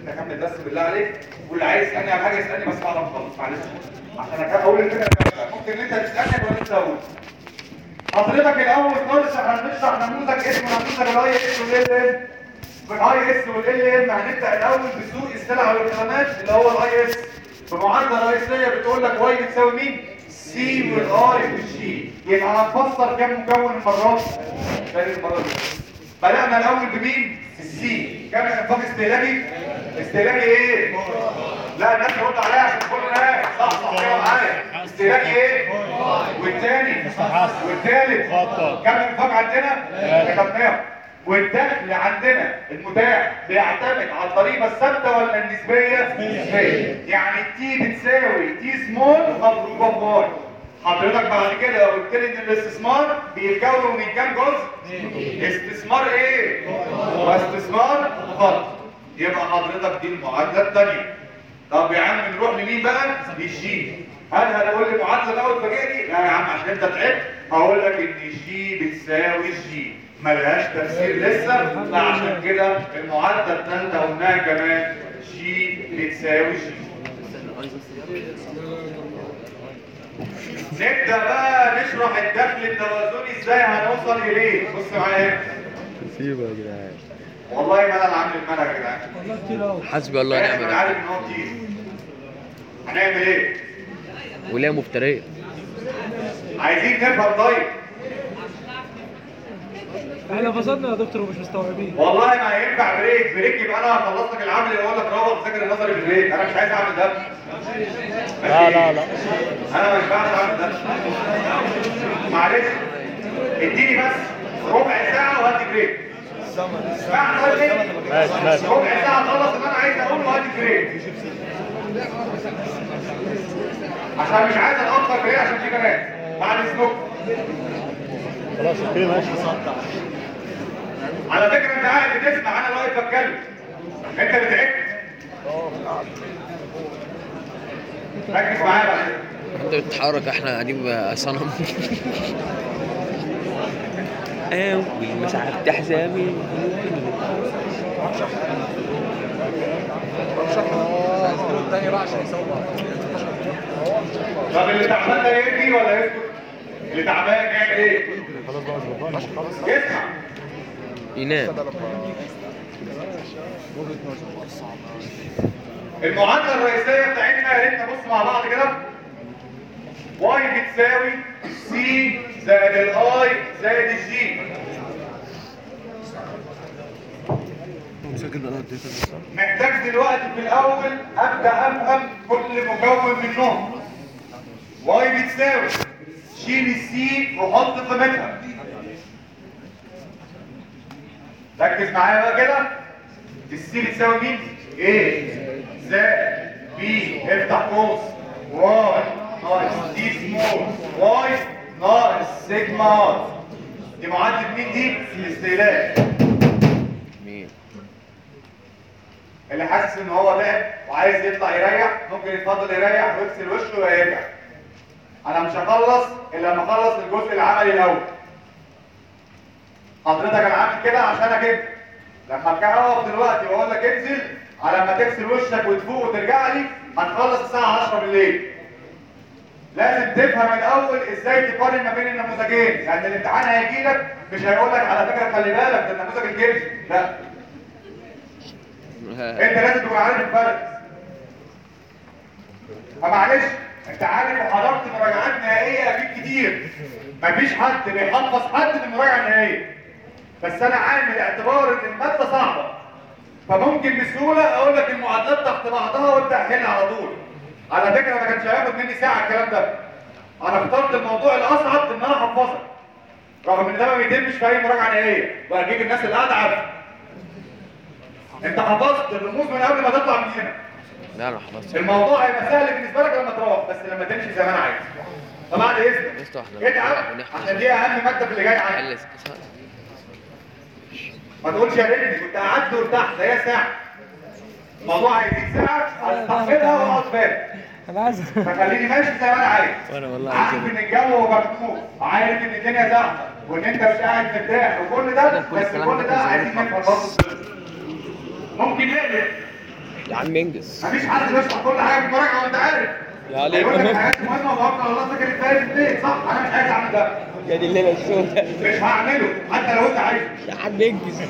انت كمل بس بالله عليك واللي عايز يسالني على حاجه يسالني بس بعد ما اخلص معلش عشان أنا اقول الفكره كاملة. ممكن ان انت تسالني ولا انت اقول حضرتك الاول خالص احنا هنشرح نموذج اسمه نموذج الاي اس والال ام بالاي اس والال ام هنبدا الاول بسوق السلع والخدمات اللي هو الاي اس بمعادله رئيسيه بتقول لك واي بتساوي مين؟ سي والاي والجي يبقى هنفسر كام مكون المرات؟ ثاني المره دي بدانا الاول بمين؟ السي كام انفاق استهلاكي؟ استهلاكي ايه؟ لا الناس ترد عليا عشان كل الناس صح صح كده معايا استهلاكي ايه؟ والتاني والتالت كم انفاق عندنا؟ كتبناهم والدخل عندنا المتاح بيعتمد على الضريبه الثابته ولا النسبيه؟ نسبيه يعني التي بتساوي تي سمول مضروبه في واي حضرتك بعد كده قلت لي ان الاستثمار بيتكون من كام جزء؟ استثمار ايه؟ واستثمار خط يبقى حضرتك دي المعادله الثانيه طب يا عم نروح لمين بقى؟ للجي هل هتقول لي معادله الاول فاجئني؟ لا يا عم عشان انت تعبت هقول لك ان الجي بتساوي الجي ملهاش تفسير لسه فعشان كده المعادله الثالثه قلناها كمان جي بتساوي جي نبدا بقى نشرح الدخل التوازني ازاي هنوصل اليه بص معايا سيبه يا جدعان والله ما انا اللي عامل المنهج يا جدعان والله كتير قوي حسبي الله ونعم انا الوكيل عارف ان هو كتير هنعمل ايه؟ ولا مفترية عايزين نفهم طيب احنا فصلنا يا دكتور ومش مستوعبين والله ما هينفع بريك بريك يبقى انا هخلص لك العمل اللي اقول لك روح ذاكر النظري في البيت انا مش عايز اعمل ده لا لا لا انا ما ينفعش اعمل ده معلش اديني بس ربع ساعه وهدي بريك اسمع طيب ماشي ماشي ربع ساعه اخلص اللي انا عايز اقوله وهدي بريك عشان مش عايز اتاخر بريك عشان في بنات بعد اذنكم خلاص اوكي ماشي على فكره انت قاعد بتسمع انا اللي واقف بتكلم انت اللي تعبت ركز معايا بقى انت بتتحرك احنا قاعدين بقى صنم اول ما سحبت حزامي طب اللي تعبان ده يجري ولا يسكت؟ اللي تعبان يعمل ايه؟ يسمع ينام المعادله الرئيسيه بتاعتنا يا ريت نبص مع بعض كده واي بتساوي سي زائد الاي زائد الجي محتاج دلوقتي في الاول ابدا افهم كل مكون منهم واي بتساوي شيل السي وحط قيمتها ركز معايا بقى كده السي بتساوي مين؟ ايه زائد بي افتح قوس واي ناقص دي سمول واي ناقص سيجما ار دي معادله مين دي؟ الاستهلاك مين اللي حاسس ان هو تعب وعايز يطلع يريح ممكن يتفضل يريح ويغسل وشه ويرجع انا مش هخلص الا لما اخلص الجزء العملي الاول حضرتك انا عامل كده عشانك انت لما كان اقف دلوقتي واقول لك انزل على ما تغسل وشك وتفوق وترجع لي هنخلص الساعه 10 بالليل لازم تفهم الاول ازاي تقارن ما بين النموذجين لان الامتحان هيجي لك مش هيقول لك على فكره خلي بالك ده النموذج الجنسي لا انت لازم تكون عارف الفرق فمعلش انت عارف وحضرت مراجعات نهائيه اكيد كتير مفيش حد بيحفظ حد في المراجعه النهائيه بس انا عامل اعتبار ان الماده صعبه فممكن بسهوله اقول لك المعادلات تحت بعضها وابدا احل على طول على فكره ما كانش هياخد مني ساعه الكلام ده انا اخترت الموضوع الاصعب ان انا احفظك رغم ان ده ما بيتمش في اي مراجعه نهائيه واكيد الناس اللي قاعده عارفه انت حفظت الرموز من قبل ما تطلع من هنا لا لا خلاص الموضوع هيبقى سهل بالنسبه لك لما تروح بس لما تمشي زي ما انا عايز فبعد اذنك افتح احنا اتعب ونحفظ. عشان دي اهم ماده في اللي جاي عندك حل ما تقولش يا ريتني كنت قعدت وارتحت هي ساعه الموضوع هيزيد ساعه هستحملها واقعد بالك انا عايز فخليني ماشي زي ما انا عايز وانا والله عارف عايز ان الجو مفتوح وعارف ان الدنيا زحمه وان انت مش قاعد مرتاح وكل ده كل بس الكلام كل ده ده كان عايزين زمان نفهم برضه ممكن نقلب يا عم انجز مفيش حد بيشرح كل حاجه في المراجعه وانت عارف يا عليك هيقول لك حاجات مهمه وتوكل على الله ذاكر التاني في البيت صح انا مش عايز اعمل ده يا دي الليله السوداء مش هعمله حتى لو انت عايزه يا عم انجز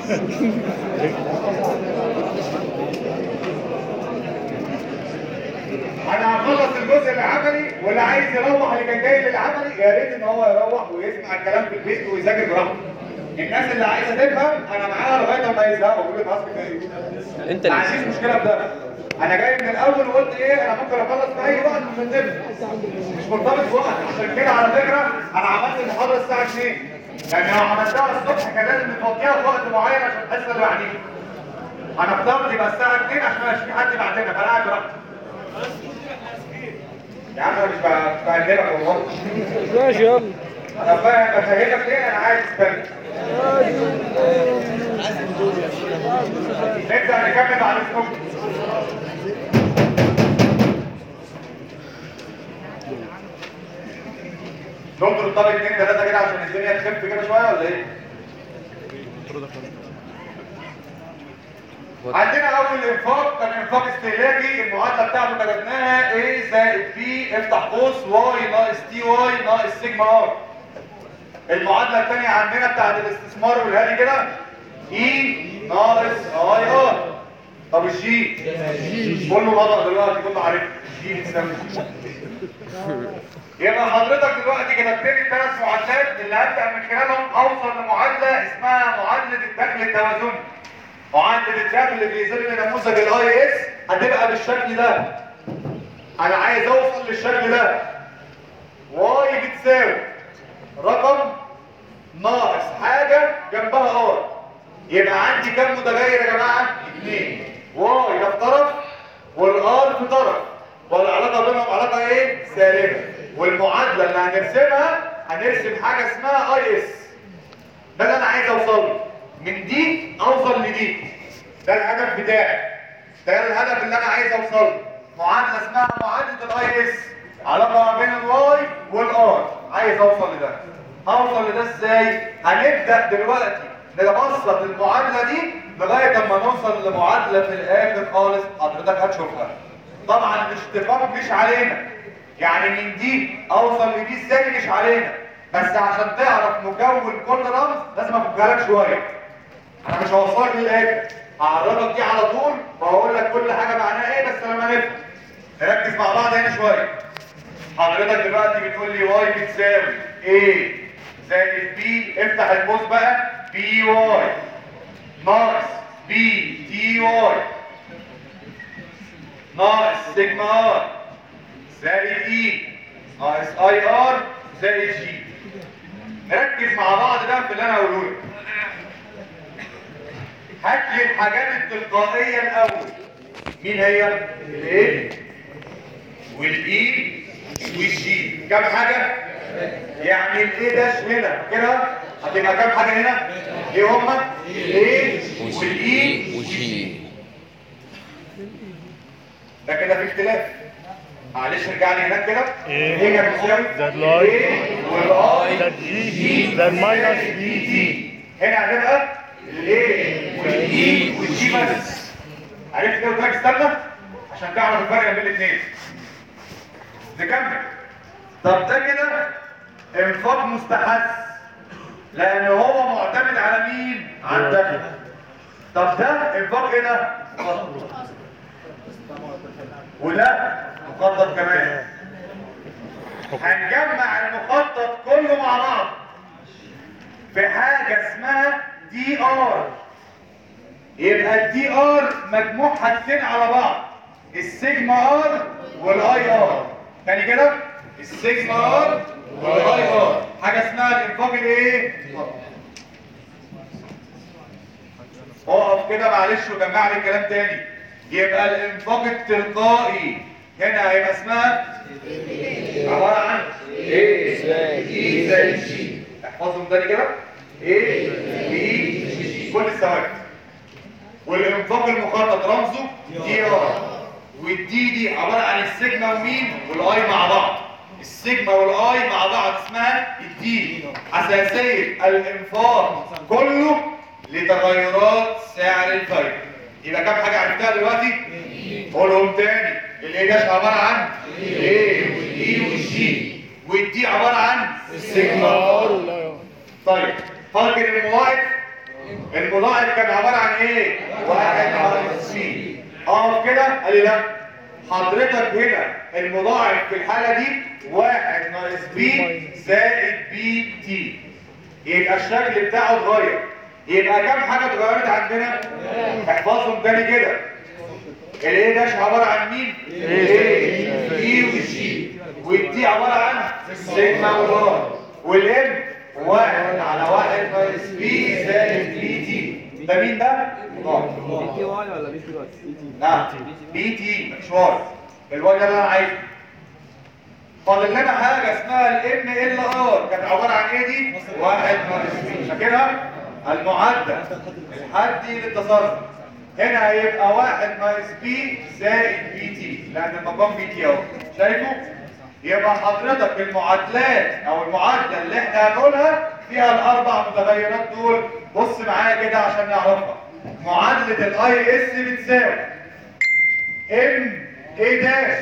انا هخلص الجزء العملي واللي عايز يروح اللي كان جاي للعملي يا ريت ان هو يروح ويسمع الكلام في البيت ويذاكر براحته الناس اللي عايزه تفهم انا معاها لغايه ما يزهقوا يقول لي خلاص كفايه انت ما اللي عنديش مشكله في ده انا جاي من الاول وقلت ايه انا ممكن اخلص في اي وقت عشان تفهم مش مرتبط بوقت عشان كده على فكره انا عملت المحاضره الساعه 2 يعني لو عملتها الصبح كان لازم نفضيها في وقت معين عشان الحصه اللي بعديها انا اخترت يبقى الساعه 2 عشان ما يبقاش في حد بعدنا فانا قاعد براحتي يا عم انا مش ب- بقلبك والله ماشي يلا انا فاهم بفهمك ليه انا عايز استنى نبدا نكمل بعد اذنكم دكتور طب اتنين تلاته كده عشان الدنيا تخف كده شويه ولا ايه؟ عندنا اول انفاق كان انفاق استهلاكي المعادله بتاعته كتبناها A زائد B افتح قوس Y ناقص تي واي ناقص سيجما ار المعادله الثانيه عندنا بتاعت الاستثمار والهادي كده E ناقص اي ار طب الجي كله نطق دلوقتي كله عارف جي بتسمى يبقى حضرتك دلوقتي كتبت لي الثلاث معادلات اللي هبدا من خلالهم اوصل لمعادله اسمها معادله الدخل التوازني معادله الدخل في ظل نموذج الاي اس هتبقى بالشكل ده انا عايز اوصل للشكل ده واي بتساوي رقم ناقص حاجه جنبها ار يبقى عندي كام متغير يا جماعه اثنين واي ده في طرف والار في طرف والعلاقه بينهم علاقه ايه سالبه والمعادله اللي هنرسمها هنرسم حاجه اسمها اي اس ده اللي انا عايز اوصل له من دي اوصل لدي ده الهدف بتاعي ده الهدف اللي انا عايز اوصل له معادله اسمها معادله الاي اس علاقه ما بين الواي والار عايز اوصل لده هوصل لده ازاي هنبدا دلوقتي نبسط المعادله دي لغايه اما نوصل لمعادله في الاخر خالص حضرتك هتشوفها طبعا الاشتقاق مش علينا يعني من دي اوصل لدي ازاي مش علينا بس عشان تعرف مكون كل رمز لازم افكها لك شويه انا مش هوصلك للاخر هعرفك دي على طول وهقول لك كل حاجه معناها ايه بس لما نفهم نركز مع بعض هنا شويه حضرتك دلوقتي بتقول لي واي بتساوي ايه زائد بي افتح القوس بقى بي واي ناقص بي تي واي ناقص سيجما ار زائد اي ناقص اي ار زائد جي نركز مع بعض بقى في اللي انا هقوله لك هات لي الحاجات التلقائيه الاول مين هي الايه والاي والجي كام حاجه يعني الايه داش هنا كده هتبقى كام حاجه هنا ايه هما الايه والاي وجي ده كده في اختلاف معلش ارجع لي هناك كده إيه. هي بتساوي زائد لاي. ايه والاي زائد جي زائد ماينس بي تي هنا هنبقى الايه والاي والجي بس عرفت كده قلت لك استنى عشان تعرف الفرق بين الاثنين نكمل طب ده كده انفاق مستحث لان هو معتمد على مين على الدخل طب ده انفاق ايه ده وده مخطط كمان هنجمع المخطط كله مع بعض في حاجة اسمها دي ار يبقى الدي ار مجموع حاجتين على بعض السيجما ار والاي ار تاني كده السيجما ار والاي ار حاجة اسمها الانفاق الايه اقف كده معلش وجمع لي الكلام تاني يبقى الانفاق التلقائي هنا هيبقى اسمها عبارة عن ايه ايه زي جي احفظهم تاني كده ايه بي جي كل الثوابت والانفاق المخطط رمزه دي ار والدي دي عبارة عن السيجما ومين والاي مع بعض السيجما والاي مع بعض اسمها الدي اساسية الانفاق كله لتغيرات سعر الفايدة يبقى كام حاجة عرفتها دلوقتي قولهم تاني الايه داش عباره عن الايه والاي والجي والدي عباره عن السيجما طيب فاكر المضاعف المضاعف كان عباره عن ايه واحد ناقص بي اقف كده قال لي لا حضرتك هنا المضاعف في الحاله دي واحد ناقص بي زائد بي تي يبقى الشكل بتاعه اتغير يبقى كام حاجه اتغيرت عندنا احفظهم تاني كده الايه داش عباره عن مين ايه دي والجي والدي عباره عن سيجما والار والام واحد على واحد ناقص بي زائد بي تي ده مين ده؟ بي تي واي ولا بي تي واي؟ نعم بي تي مش واي الواي ده اللي انا عايزه فاضل لنا حاجه اسمها الام ال ار كانت عباره عن ايه دي؟ واحد ناقص بي فاكرها؟ المعدل الحدي للتصرف هنا هيبقى واحد ناقص بي زائد بي تي لان المقام بي تي اهو شايفه؟ يبقى حضرتك المعادلات او المعادله اللي احنا هنقولها فيها الاربع متغيرات دول بص معايا كده عشان نعرفها معادله الاي اس بتساوي ام اي داش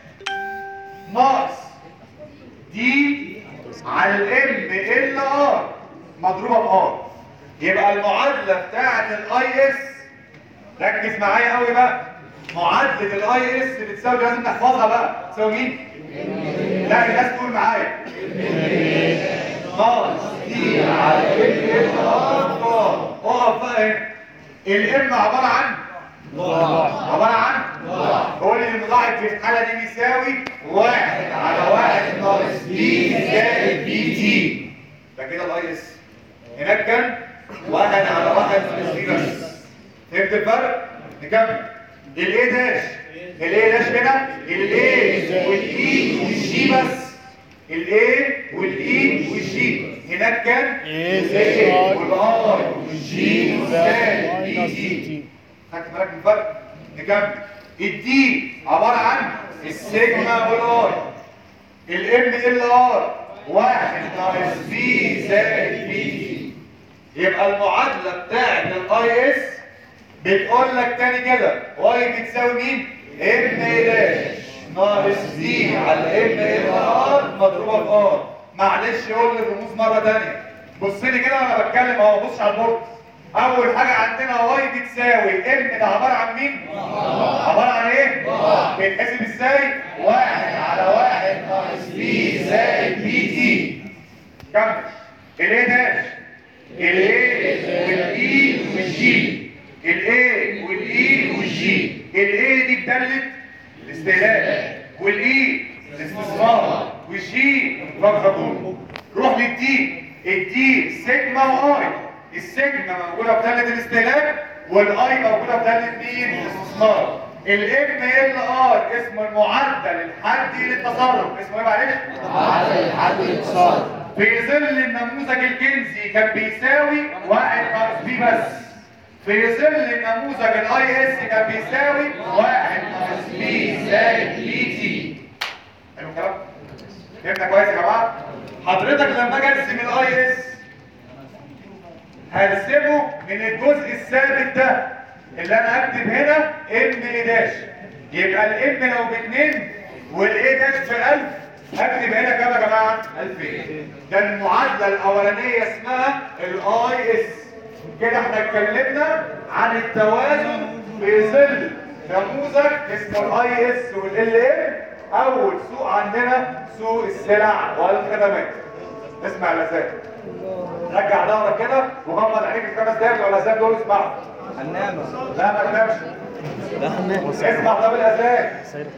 ناقص دي على الام ال ار مضروبه في ار يبقى المعادله بتاعه الاي اس ركز معايا قوي بقى معادله الاي اس بتساوي لازم نحفظها بقى تساوي مين لا الناس تقول معايا ناقص دي على ام ال ار اقف بقى هنا الام عباره عن عباره عن قول لي المضاعف في الحاله دي بيساوي واحد على واحد ناقص بي زائد بي تي ده كده الاي اس هناك كان واحد على واحد ناقص بي بس فهمت الفرق؟ نكمل الايه داش الايه داش هنا الايه والاي والجي بس الايه والاي والجي هناك كان الايه والاي والجي والزائد بي تي خدت بالك من الفرق نكمل الدي عباره عن السيجما والاي الام ال ار واحد ناقص بي زائد بي تي يبقى المعادله بتاعت الاي اس بتقول لك تاني كده واي بتساوي مين؟ ام داش ناقص دي على ام ال ار مضروبه في ار معلش قول لي الرموز مره تانيه بص لي كده وانا بتكلم اهو بص على البورد اول حاجه عندنا واي بتساوي ام ده عباره عن مين عباره عن ايه بيتحسب ازاي واحد على واحد ناقص بي زائد بي تي كمل الايه داش الايه والاي والجي الايه والاي والجي الايه دي بداله الاستهلاك والاي الاستثمار والجي رغبه روح للدي الدي سيجما واي السيجما موجوده في داله الاستهلاك والاي موجوده في داله مين الاستثمار الام ال ار اسمه المعدل الحدي للتصرف اسمه ايه معلش معدل الحدي للتصرف في ظل النموذج الكنزي كان بيساوي واحد ناقص بي بس في ظل النموذج الاي اس كان بيساوي واحد ناقص بي زائد بي تي حلو الكلام فهمنا كويس يا جماعه حضرتك لما اجي ارسم الاي اس هرسمه من الجزء الثابت ده اللي انا اكتب هنا ام اي داش يبقى الام لو باثنين والاي داش ب 1000 اكتب هنا كام يا جماعه 2000 ده المعادله الاولانيه اسمها الاي اس كده احنا اتكلمنا عن التوازن في ظل نموذج اسمه الاي اس والال ام اول سوق عندنا سوق السلع والخدمات اسمع الاسامي رجع ظهرك كده وغمض عينيك الخمس دقايق بتوع الاسامي دول اسمعوا هننام لا ما تنامش اسمع طب الاذان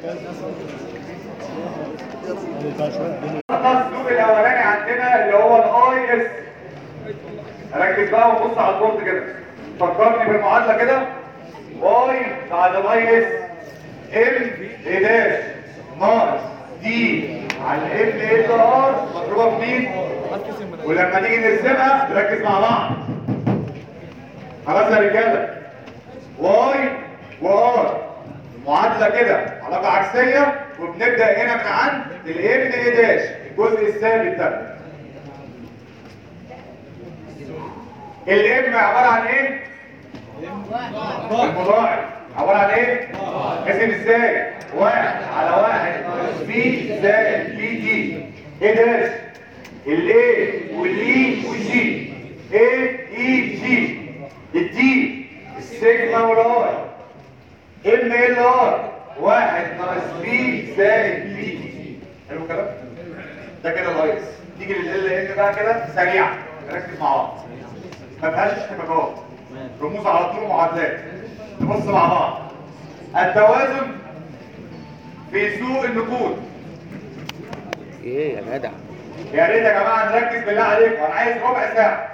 السوق الاولاني عندنا اللي هو الاي اس ركز بقى وبص على البورد كده فكرني بالمعادله كده واي بعد الاي اس ام اي داش ناقص دي على ام ال ار مضروبه في مين؟ ولما نيجي نرسمها نركز مع بعض خلاص يا رجاله واي وار معادله كده علاقه عكسيه وبنبدا هنا من عند الام اي داش الجزء الثابت ده الام عباره عن ايه المضاعف عباره عن ايه؟ اسم ازاي؟ واحد على واحد ناقص بي زائد بي دي ايه ده؟ الاي والاي والجي ايه اي جي الدي السيجما والاي ام ال ار واحد ناقص بي زائد بي دي حلو الكلام؟ ده كده الايس تيجي لل ان بقى كده سريعا ركز مع بعض ما فيهاش اشتباكات رموز على طول معادلات نبص مع بعض التوازن في سوق النقود ايه يا جدع يا ريت يا جماعه نركز بالله عليكم انا عايز ربع ساعه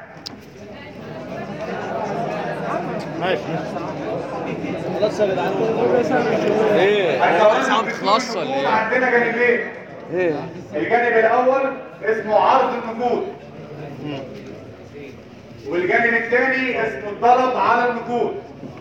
ماشي خلاص يا جدعان ايه التوازن ساعة في سوق بتخلص ولا النقود ايه عندنا جانبين ايه الجانب الاول اسمه عرض النقود والجانب الثاني اسمه الطلب على النقود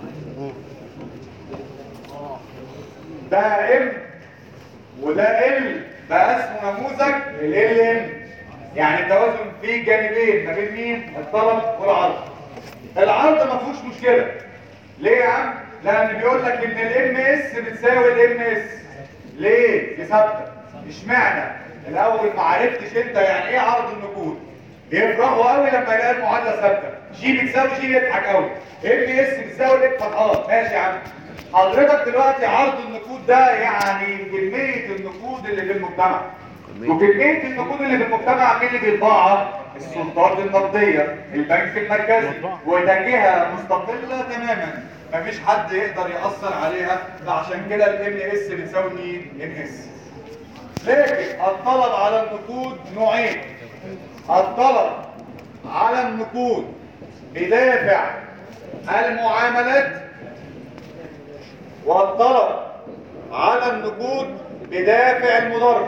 ده ام وده ال بقى اسمه نموذج ال ام يعني التوازن فيه جانبين ما بين مين الطلب والعرض العرض ما فيهوش مشكله ليه يا عم لان بيقول لك ان الام اس بتساوي الام اس ليه دي ثابته اشمعنى الاول ما عرفتش انت يعني ايه عرض النقود بيفرحوا قوي لما يلاقي المعادله ثابته جي بتساوي جي يضحك قوي ام اس بتساوي ام فتحات ماشي يا عم حضرتك دلوقتي عرض النقود ده يعني كميه النقود اللي في المجتمع وكميه النقود اللي في المجتمع مين اللي بيطبعها السلطات النقديه البنك المركزي وده جهه مستقله تماما مفيش حد يقدر ياثر عليها فعشان كده الام اس بتساوي مين ام اس لكن الطلب على النقود نوعين الطلب على النقود بدافع المعاملات والطلب على النقود بدافع المضاربة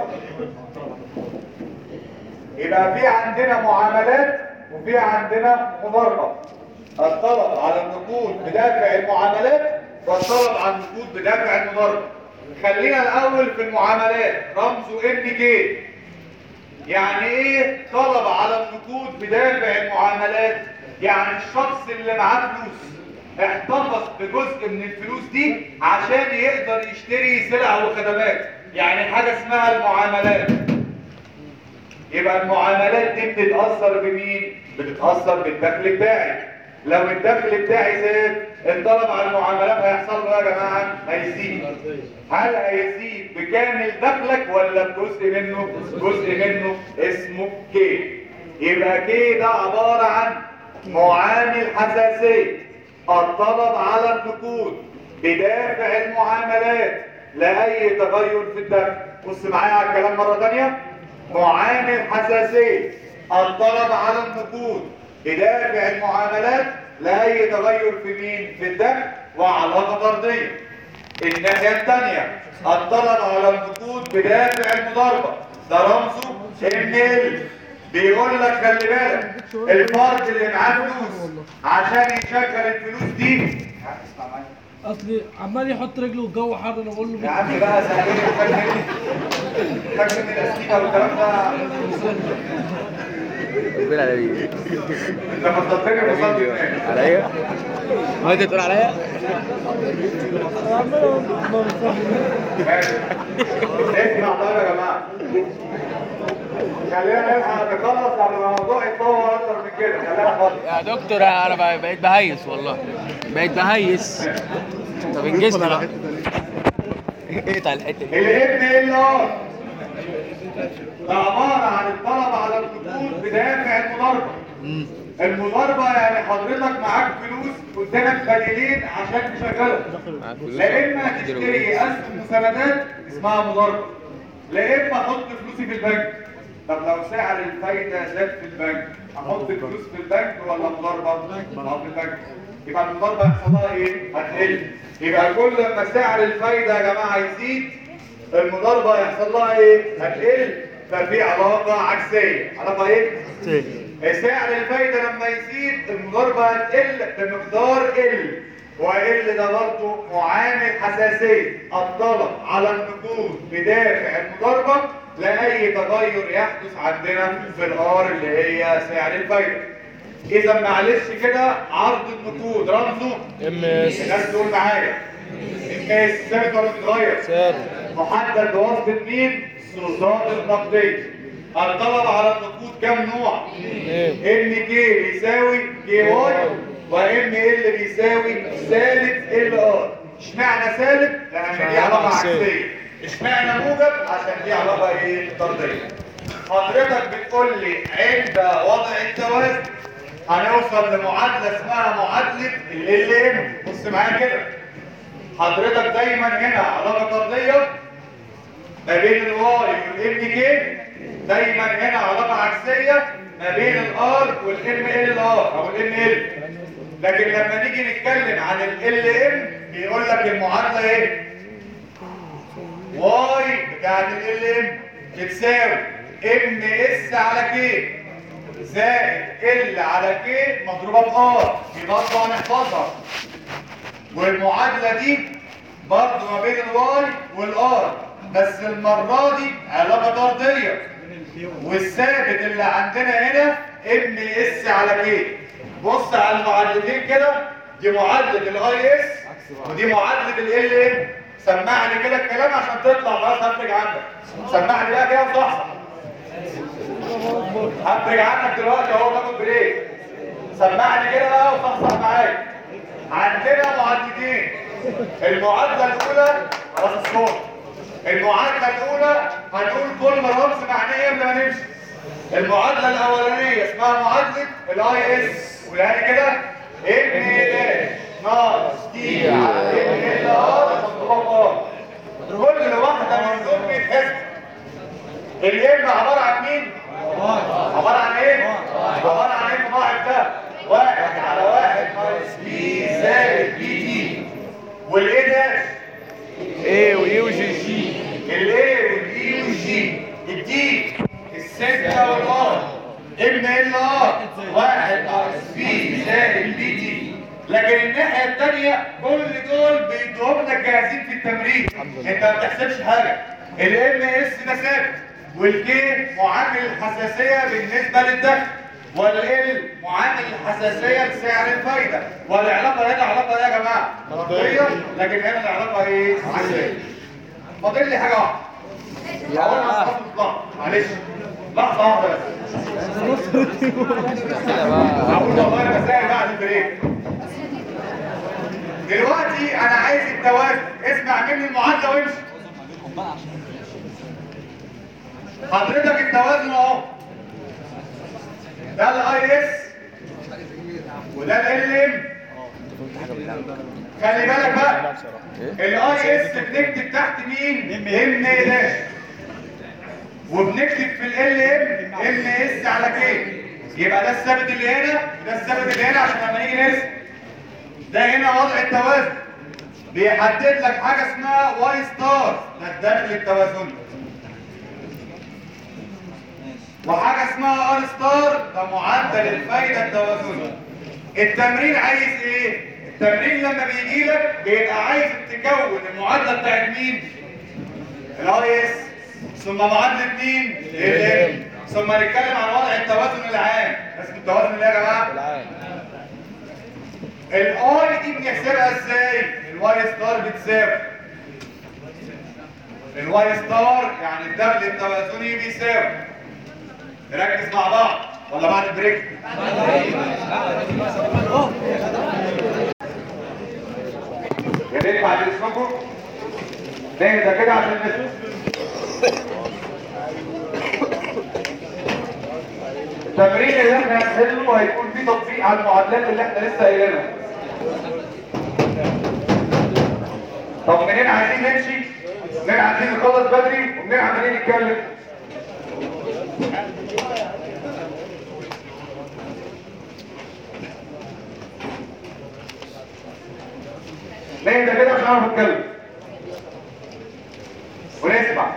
يبقى في عندنا معاملات وفي عندنا مضاربة الطلب على النقود بدافع المعاملات والطلب على النقود بدافع المضاربة خلينا الأول في المعاملات رمزه ام كي يعني ايه طلب على النقود بدافع المعاملات يعني الشخص اللي معاه فلوس احتفظ بجزء من الفلوس دي عشان يقدر يشتري سلع وخدمات يعني حاجة اسمها المعاملات يبقى المعاملات دي بتتأثر بمين؟ بتتأثر بالدخل بتاعي لو الدخل بتاعي زاد الطلب على المعاملات هيحصل له ايه يا جماعه؟ هيزيد هل هيزيد بكامل دخلك ولا بجزء منه؟ جزء منه اسمه كي يبقى كي ده عبارة عن معامل حساسية الطلب على النقود بدافع المعاملات لأي تغير في الدخل بص معايا على الكلام مرة تانية معامل حساسية الطلب على النقود بدافع المعاملات لأي تغير في مين؟ في الدخل وعلاقة طردية الناحية الثانية الطلب على النقود بدافع المضاربة ده رمزه ام ال بيقول لك خلي بالك الفرد اللي معاه فلوس عشان يشغل الفلوس دي اسمع معايا اصلي عمال يحط رجله والجو حر انا بقول يا له عم بقى سهلين الحاج مني الحاج من الاستيكه والكلام ده ربنا على مين انت فضلتني وصلت هناك عليا هو انت تقول عليا ماشي اسمع طيب يا جماعه خلينا نلحق نخلص قبل ما الموضوع يتطور اكتر من كده خلينا نخلص يا دكتور انا بقيت بهيس والله بقيت بهيس طب انجزني بقى اقطع الحته دي الابن ال ار ده عباره عن الطلب على النقود بدافع المضاربه المضاربه يعني حضرتك معاك فلوس قدامك بديلين عشان تشغلهم معاك فلوس لا اما تشتري اسهم مساندات اسمها مضاربه لا اما احط فلوسي في البنك طب لو سعر الفايده زاد في البنك احط الفلوس في البنك ولا مضاربه؟ احط في البنك يبقى المضاربه يحصل لها ايه؟ هتقل يبقى كل ما سعر الفايده يا جماعه يزيد المضاربه يحصل لها ايه؟ هتقل ففي علاقه عكسيه علاقه ايه؟ سعر الفايدة لما يزيد المضاربة هتقل بمقدار ال وال ده برضه معامل حساسية الطلب على النقود بدافع المضاربة لأي تغير يحدث عندنا في الار اللي هي سعر الفايدة إذا معلش كده عرض النقود رمزه ام اس الناس تقول معايا الكيس ثابت ولا بيتغير؟ ثابت محدد بواسطة مين؟ السلطات النقدية الطلب على النقود كم نوع؟ اثنين ام كي بيساوي كي واي وام ال بيساوي سالب ال ار اشمعنى سالب؟ لان دي علاقة عكسية اشمعنى موجب؟ عشان دي علاقة ايه؟ طردية حضرتك بتقول لي عند وضع التوازن هنوصل لمعادلة اسمها معادلة ال ام بص معايا كده حضرتك دايما هنا علاقة طردية ما بين الواي والام كي دايما هنا علاقة عكسية ما بين الار والام ال ار او الام ال لكن لما نيجي نتكلم عن ال ام بيقول لك المعادلة ايه واي بتاعت ال ام بتساوي ام اس على كي زائد ال على كي مضروبة في ار دي برضه هنحفظها والمعادلة دي برضه ما بين الواي والار بس المرة دي علاقة طردية والثابت اللي عندنا هنا ام اس على كي بص على المعادلتين كده دي معادلة الاي اس ودي معادلة ال ام سمعني كده الكلام عشان تطلع خلاص هفرج عنك سمعني بقى كده وصحصح هفرج عنك دلوقتي اهو باخد بريك سمعني كده بقى وصحصح معايا عندنا معادلتين المعادلة الأولى خلاص الصوت المعادلة الأولى هنقول كل رمز معناه قبل ما نمشي المعادلة الأولانية اسمها معادلة الاي اس قولها لي كده ام داش ناقص دي على ام ال ار مضروبة في ار كل واحدة من دول بيتحسب الام عبارة عن مين؟ عبارة عن ايه؟ عبارة عن ايه المضاعف ده؟ واحد على واحد ناقص بي زائد بي دي والايه داش؟ ايه وايه وجي جي الايه والاي والجي الدي الستة والار ام ال ار واحد ناقص بي زائد بي دي لكن الناحية التانية كل دول بيدوهم لك جاهزين في التمرين انت ما بتحسبش حاجة الام اس ده ثابت والكي معامل الحساسية بالنسبة للدخل والال معامل الحساسية لسعر الفايدة والعلاقة هنا علاقة ايه يا جماعة؟ طردية لكن هنا العلاقة ايه؟ عكسية فاضل لي حاجة واحدة أول ما تخلص تطلع. معلش لحظة واحدة بس هقول والله المسائل بعد البريك دلوقتي انا عايز التوازن اسمع مني المعادلة وامشي حضرتك التوازن اهو ده الاي اس وده ال ام خلي بالك بقى الاي اس بنكتب تحت مين ام داش وبنكتب في ال ام ام اس على كي يبقى ده الثابت اللي هنا ده الثابت اللي هنا عشان لما نيجي نرسم ده هنا وضع التوازن بيحدد لك حاجه اسمها واي ستار ده الدخل التوازني وحاجه اسمها ار ستار ده معدل الفايده التوازني التمرين عايز ايه التمرين لما بيجي لك بيبقى عايز تكون المعادله بتاعت مين الاي اس ثم معادله مين ال ثم نتكلم عن وضع التوازن العام اسم التوازن اللي يا جماعه العام الاي دي بنحسبها ازاي الواي ستار بتساوي الواي ستار يعني الدخل التوازني بيساوي نركز مع بعض ولا بعد البريك يا ريت بعد اسمكم نهدى كده عشان نسمع التمرين اللي احنا هنحله هيكون فيه تطبيق على المعادلات اللي احنا لسه قايلينها طب منين عايزين نمشي؟ منين عايزين نخلص بدري ومنين عمالين نتكلم؟ نهدى كده عشان نعرف نتكلم ونسمع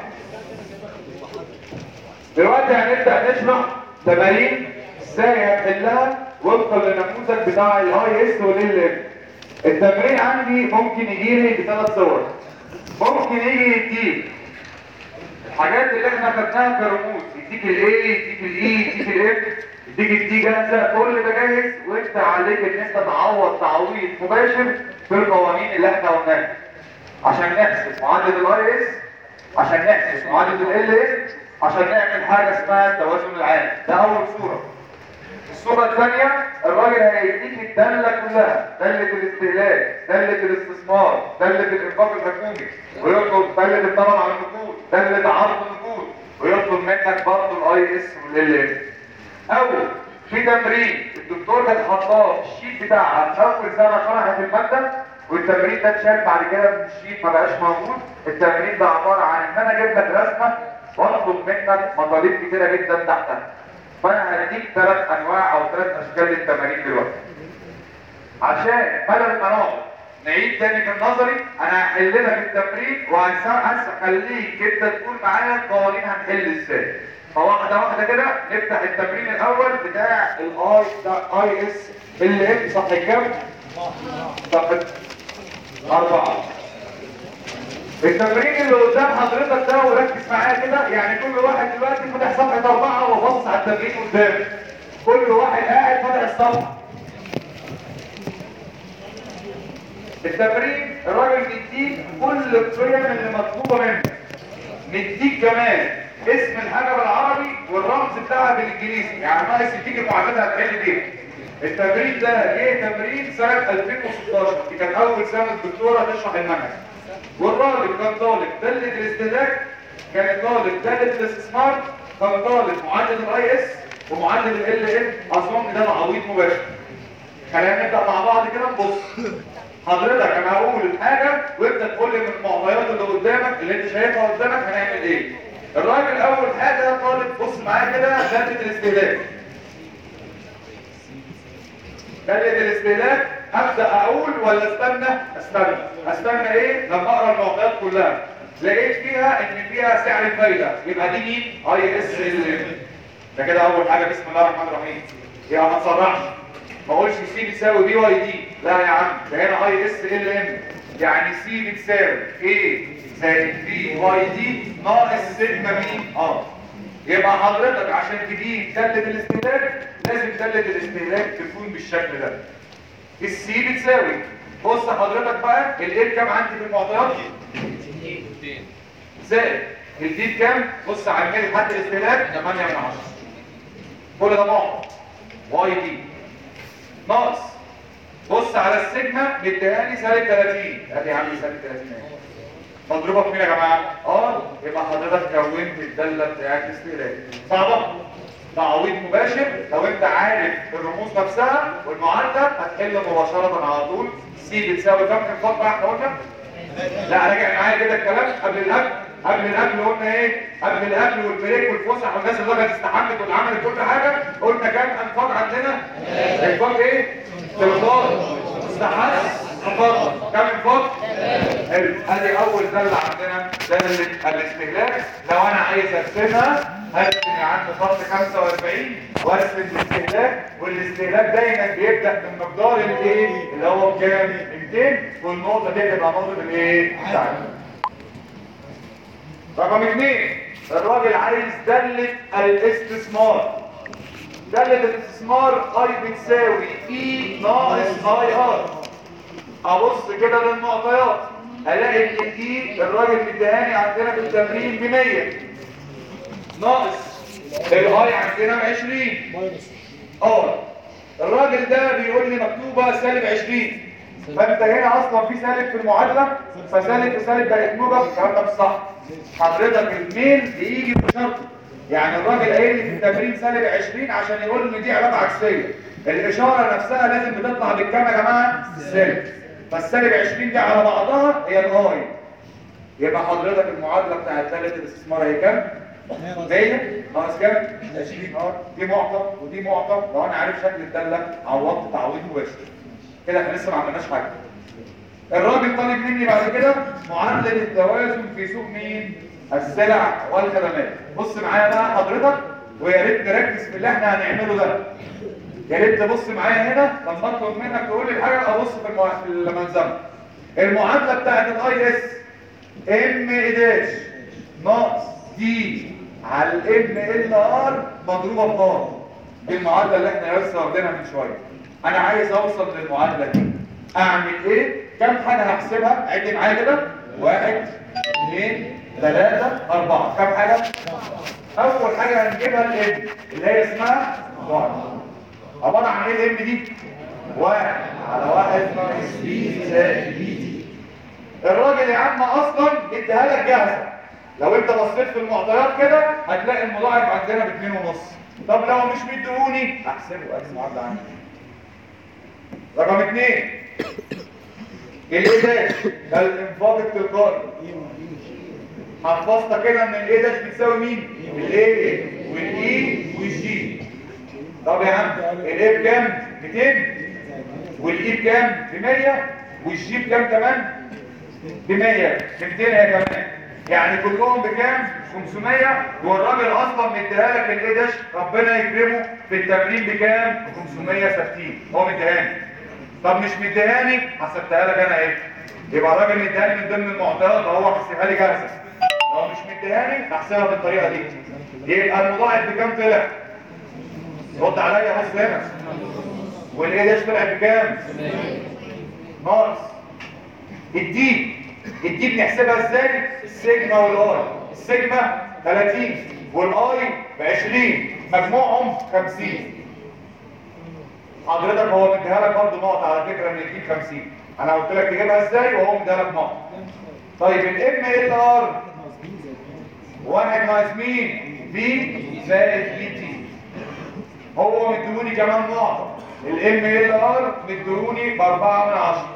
دلوقتي هنبدأ نشرح تمارين ازاي هنحلها وفقا للنموذج بتاع الاي اس والال ام التمرين عندي ممكن يجي لي بثلاث صور ممكن يجي يديك الحاجات اللي احنا خدناها كرموز يديك الاي يديك الاي يديك الاف يديك الدي جاهزه كل ده جاهز وانت عليك ان انت تعوض تعويض مباشر في القوانين اللي احنا قلناها عشان نحسب معدل الاي اس عشان نحسب معدل ال اس عشان نعمل حاجه اسمها التوازن العام ده اول صوره الصورة الثانية الراجل هيديك الدالة كلها دالة الاستهلاك دالة الاستثمار دالة الانفاق الحكومي ويطلب دالة الطلب على النقود دالة عرض النقود ويطلب منك برضه الاي اس والال اس او في تمرين الدكتور كان حطاه في الشيت بتاعها في اول سنة شرحت المادة والتمرين ده اتشال بعد كده من الشيت ما بقاش موجود التمرين ده عبارة عن ان انا اجيب لك رسمة واطلب منك مطالب كتيرة جدا تحتها فانا هديك ثلاث انواع او ثلاث اشكال للتمارين دلوقتي عشان بدل ما نقعد نعيد تاني في النظري انا هحل لك التمرين وهخليك انت تقول معايا القوانين هنحل ازاي فواحده واحده كده نفتح التمرين الاول بتاع الاي اي اس ال ام صفحه كام؟ صفحه اربعه التمرين اللي قدام حضرتك ده وركز معايا كده يعني كل واحد دلوقتي فاتح صفحه اربعه وباصص على التمرين قدامه كل واحد قاعد فاتح الصفحه التمرين الراجل بيديك كل القيم اللي مطلوبه منك مديك كمان اسم الحاجه بالعربي والرمز بتاعها بالانجليزي يعني ناقص يديك المعادلات هتحل بيها التمرين ده جه تمرين سنه 2016 دي كانت اول سنه الدكتوره تشرح المنهج والراجل كان طالب دالة الاستهلاك كان طالب دالة الاستثمار كان طالب معدل الاي اس ومعدل ال ال اظن ده تعويض مباشر خلينا نبدا مع بعض كده نبص حضرتك انا هقول الحاجه وانت تقول لي من المعطيات اللي قدامك اللي انت شايفها قدامك هنعمل ايه الراجل اول حاجه طالب بص معايا كده دالة الاستهلاك دالة الاستهلاك ابدا اقول ولا استنى استنى استنى ايه لما اقرا المعطيات كلها لقيت فيها ان فيها سعر الفايده يبقى دي مين اي اس ال ده كده اول حاجه بسم الله الرحمن الرحيم يبقى ما تسرعش ما اقولش سي بتساوي بي واي دي لا يا عم ده هنا اي اس ال ام يعني سي بتساوي ايه زائد بي واي دي ناقص سيجما مين اه يبقى حضرتك عشان تجيب دالة الاستهلاك لازم دالة الاستهلاك تكون بالشكل ده السي بتساوي بص حضرتك بقى الايه كام عندي في المعطيات زائد الدي كام بص على الميل حد الاستهلاك 8 من 10 كل ده معطى واي دي ناقص بص على السيجما مديهاني سالب 30 ادي عندي سالب 30 اهي مضروبه في مين يا جماعه اه يبقى حضرتك كونت الداله بتاعت الاستهلاك صعبه تعويض مباشر لو انت عارف الرموز نفسها والمعادله هتحل مباشره على طول سي بتساوي كام في الفقره احنا قلنا لا راجع معايا كده الكلام قبل الاكل قبل الاكل قلنا ايه قبل الاكل والبريك والفسح والناس اللي كانت استحمت واللي عملت كل حاجه قلنا كام انفاق عندنا انفاق ايه 13 استحمت انفاق كام انفاق حلو ادي اول داله عندنا داله الاستهلاك لو انا عايز ارسمها هرسم يا عم خط 45 وارسم الاستهلاك والاستهلاك دايما بيبدا من مقدار الايه اللي هو بكام 200 والنقطه دي تبقى نقطه الايه بتاعتنا رقم اثنين الراجل عايز دالة الاستثمار دالة الاستثمار اي بتساوي اي ناقص اي ار ابص كده للمعطيات الاقي ان الاي الراجل مديهاني عندنا في التمرين ب 100 ناقص الاي عندنا ب 20 اه الراجل ده بيقول لي مكتوبه سالب 20 فانت هنا اصلا في سالب في المعادله فسالب في سالب بقت موجب الكلام ده مش صح حضرتك الميل بيجي بشرطه يعني الراجل قايل لي في التمرين سالب 20 عشان يقول ان دي علامه عكسيه الاشاره نفسها لازم بتطلع بالكام يا جماعه السالب فالسالب 20 دي على بعضها هي الاي يبقى حضرتك المعادله بتاعت ثالث الاستثمار هي كام 100 ناقص كام 20 ار دي معطى ودي معطى لو انا عارف شكل الداله عوضت تعويض مباشر كده احنا لسه ما عملناش حاجه الراجل طالب مني بعد كده معادله التوازن في سوق مين السلع والخدمات بص معايا بقى حضرتك ويا ريت نركز في اللي احنا هنعمله ده يا ريت تبص معايا هنا لما اطلب منك تقول لي الحاجه ابص في المع... في المنظمه المعادله بتاعت الاي اس ام داش ناقص دي على الام ال ار مضروبه في ار دي المعادله اللي احنا لسه واخدينها من شويه انا عايز اوصل للمعادله دي اعمل ايه كم حاجه هحسبها عد معايا كده واحد اثنين ثلاثة أربعة كم حاجة؟ أول حاجة هنجيبها الام اللي هي اسمها واحد عبارة عن ايه الام دي؟ واحد على واحد ناقص بي زائد بي دي الراجل يا عم أصلا اديها لك جاهزة لو انت بصيت في المعطيات كده هتلاقي المضاعف عندنا باتنين ونص طب لو مش مديهوني احسبه اقسم عدى عندي رقم اثنين الايه داش ده الانفاق التلقائي حفظت كده ان الايه داش بتساوي مين الايه والاي والجي طب يا عم الايه بكام 200 والاي بكام ب 100 والجي بكام كمان ب 100 ب 200 هي كمان يعني كلهم بكام 500 والراجل اصلا مديها لك الايه داش ربنا يكرمه في التمرين بكام 500 ثابتين هو مديهاني طب مش مديهاني حسبتها لك انا ايه يبقى الراجل مديهاني من ضمن المعطيات هو حسبها لي جاهزه لو مش مديهاني هحسبها بالطريقه دي يبقى المضاعف بكام طلع رد عليا بص هنا والايه داش طلع بكام ناقص الدي الدي بنحسبها ازاي السيجما والاي السيجما 30 والاي ب 20 مجموعهم 50 حضرتك هو مديها لك برضه نقطه على فكره ان الدي 50 انا قلت لك تجيبها ازاي وهو مديها لك نقطه طيب الام ال ار واحد ناقص مين بي زائد بي تي هو مديهوني كمان نقطه الام ال ار مديهوني باربعه من عشره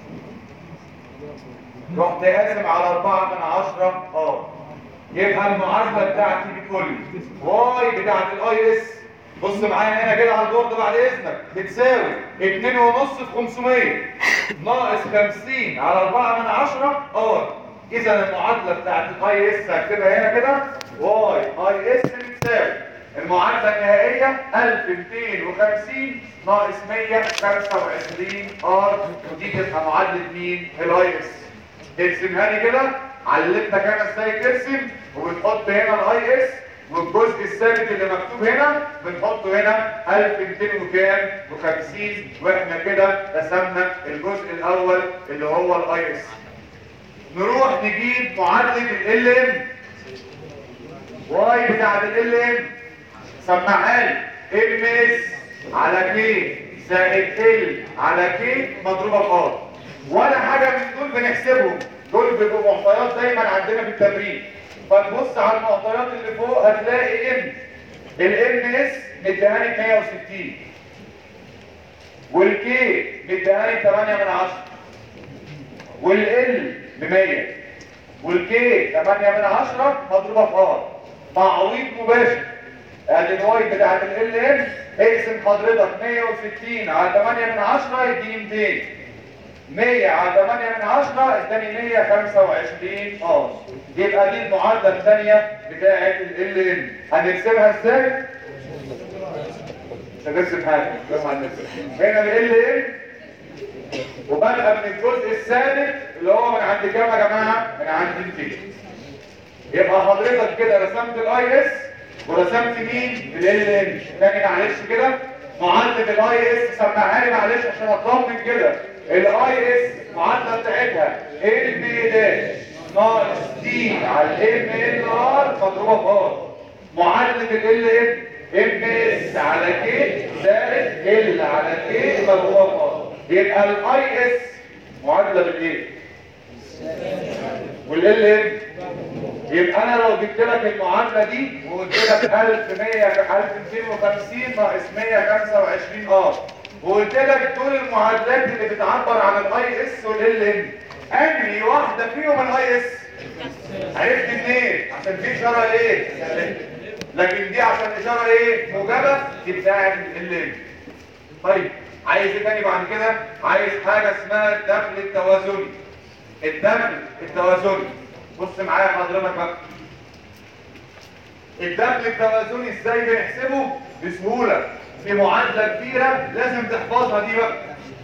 رحت قاسم على 4 من 10 اه يبقى المعادله بتاعتي بتقول لي واي بتاعت الاي اس بص معايا هنا كده على البورد بعد اذنك بتساوي 2 ونص في 500 ناقص 50 على 4 من 10 ار اذا المعادله بتاعت الاي اس هكتبها هنا كده واي اي اس بتساوي المعادله النهائيه 1250 ناقص 125 ار ودي تبقى معادله مين الاي اس ارسمها لي كده علمتك انا ازاي ترسم وبتحط هنا الاي اس والجزء الثابت اللي مكتوب هنا بنحطه هنا 1200 وكام و50 واحنا كده رسمنا الجزء الاول اللي هو الاي اس نروح نجيب معادله ال ام واي بتاعت ال ام سمعها لي ام اس على كي زائد ال على كي مضروبه في ار ولا حاجة من دول بنحسبهم دول بيبقوا معطيات دايما عندنا في التمرين فتبص على المعطيات اللي فوق هتلاقي ام الام اس مديهاني 160 والكي مديهاني 8 من 10 والال ب 100 والكي 8 من 10 مضروبه في ار تعويض مباشر ادي الواي بتاعت ال ام اقسم حضرتك 160 على 8 من 10 يديني 200 100 على 8 من 10 اداني 125 اه يبقى دي المعادله الثانيه بتاعه ال ال هنرسمها ازاي مش هنرسم حاجه بس هنرسم هنا ال ال وبدأ من الجزء الثابت اللي هو من عند كام يا جماعه من عند 200 يبقى حضرتك كده رسمت الاي اس ورسمت مين ال ال تاني معلش كده معادله الاي اس سمعها لي معلش عشان اطمن كده الاي اس معادله بتاعتها ال بي داش ناقص دي على الام ال ار مضروبه في ار معادله ال ال ام اس على كي زائد ال على كي مضروبه في ار يبقى الاي اس معادله بالايه والال ام يبقى انا لو جبت لك المعادله دي وقلت لك 1100 1250 ناقص 125 ار وقلت لك دول المعادلات اللي بتعبر عن الاي اس والال ام انهي واحده فيهم الاي اس عرفت منين عشان دي اشاره ايه لكن دي عشان اشاره ايه موجبه دي بتاعت ال ام طيب عايز ايه تاني بعد كده عايز حاجه اسمها الدخل التوازني الدخل التوازني بص معايا حضرتك بقى الدخل التوازني ازاي بنحسبه بسهوله في معادله كبيره لازم تحفظها دي بقى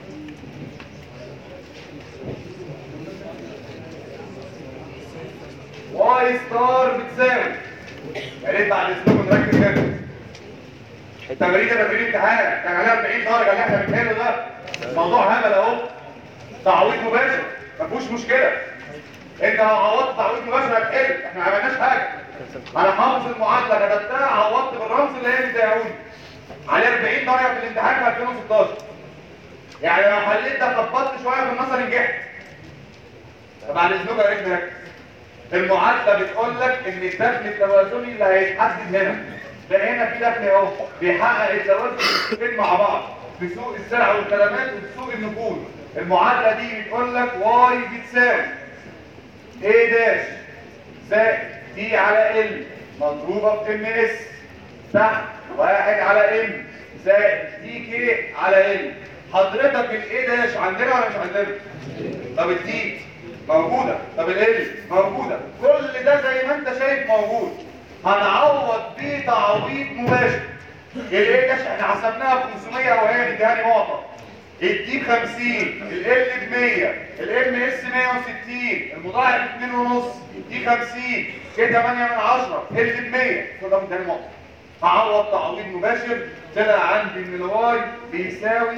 واي ستار بتساوي يا ريت بعد اسلوب نركز هنا التمرين ده تمرين امتحان كان عليها 40 درجه اللي احنا بنحله ده موضوع هبل اهو تعويض مباشر ما فيهوش مشكله انت لو عوضت تعويض مباشر هتقل احنا ما عملناش حاجه انا حافظ المعادله كتبتها عوضت بالرمز اللي هي بتديهولي عليه 40 درجه في الامتحان في 2016 يعني لو حليت ده خبطت شويه في النظر نجحت طب على اذنك يا ريت نركز المعادله بتقول لك ان الدخل التوازني اللي هيتحدد هنا ده هنا في دخل اهو بيحقق التوازن الاثنين مع بعض في سوق السلع والخدمات وفي سوق النقود المعادله دي بتقول لك واي بتساوي ايه داش زائد دي على ال مضروبه في ام اس تحت واحد على ام زائد دي كي على ال حضرتك الايه داش عندنا ولا مش عندنا؟ طب الدي موجودة طب ال موجودة كل ده زي ما انت شايف موجود هنعوض بيه تعويض مباشر الايه داش احنا حسبناها ب 500 وهي مديهاني نقطة الدي ب 50 ال ب 100 الام اس 160 المضاعف 2 ونص دي 50 كده 8 من 10 ال ب 100 كل ده مديهاني نقطة هعوض تعويض مباشر طلع عندي ان الواي بيساوي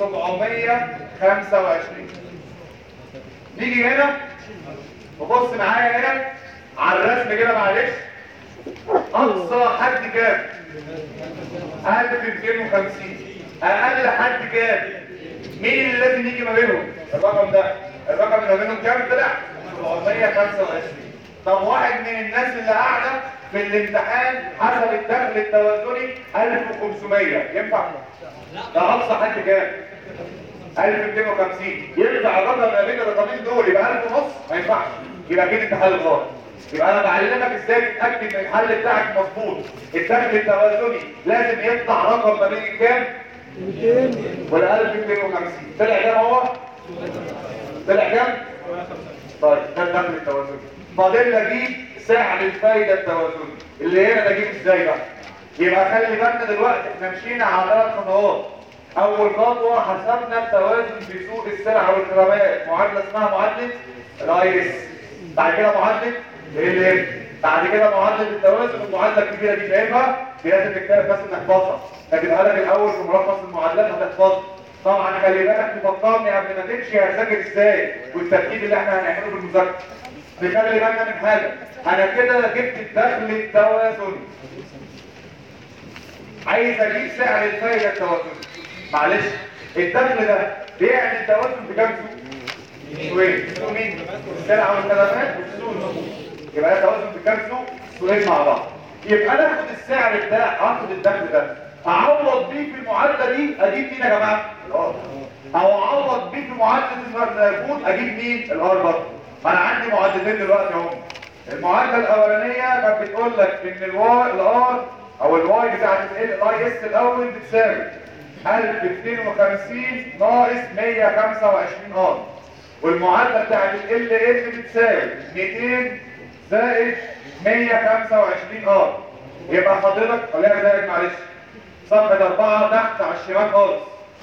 725 نيجي هنا وبص معايا هنا على الرسم كده معلش اقصى حد كام 1250 اقل حد كام مين اللي لازم يجي ما بينهم الرقم ده الرقم اللي ما بينهم كام طلع 725 طب واحد من الناس اللي قاعده في الامتحان حسب الدخل التوازني 1500 ينفع ده اقصى حد كام 1250 ينفع الرقم ما بين الرقمين دول يبقى 1000 ونص ما ينفعش يبقى كده انت حل غلط يبقى انا بعلمك ازاي تتاكد ان الحل بتاعك مظبوط الدخل التوازني لازم يطلع رقم ما بين الكام 200 ولا 1250 طلع كام هو طلع كام طيب ده الدخل التوازني فاضل لي اجيب سعر الفايده التوازني اللي هنا ده اجيبه ازاي بقى يبقى خلي بالنا دلوقتي احنا مشينا على ثلاث خطوات اول خطوه حسبنا التوازن في سوق السلع والخدمات معادله اسمها معادله الاي اس بعد كده معادله ال بعد كده معادله التوازن المعادله الكبيره دي شايفها دي لازم تكتب بس تحفظها كاتبها لك الاول في ملخص المعادلات هتحفظها طبعا خلي بالك تفكرني قبل ما تمشي هذاكر ازاي والترتيب اللي احنا هنعمله في المذاكره نخلي بالنا من حاجه انا كده جبت الدخل التوازني عايز اجيب سعر الفايده التوازني معلش الدخل ده بيعمل التوازن بكام سوق؟ سوقين سوق مين؟ السلع والخدمات والسوق النقود يبقى ده توازن بكام سوق؟ سوقين مع بعض يبقى انا اخد السعر بتاع هاخد الدخل ده اعوض بيه في المعادله دي اجيب مين يا جماعه؟ الار او اعوض بيه في معادله النقود اجيب مين؟ الار برضه ما انا عندي معادلتين دلوقتي اهو المعادله الاولانيه كانت بتقول لك ان الواي الار او الواي بتاعت الاي اس الاول بتساوي 1250 ناقص 125 ار والمعادله بتاعت ال ان بتساوي 200 زائد 125 ار يبقى حضرتك خليها زائد معلش صفحه 4 تحت على الشمال خالص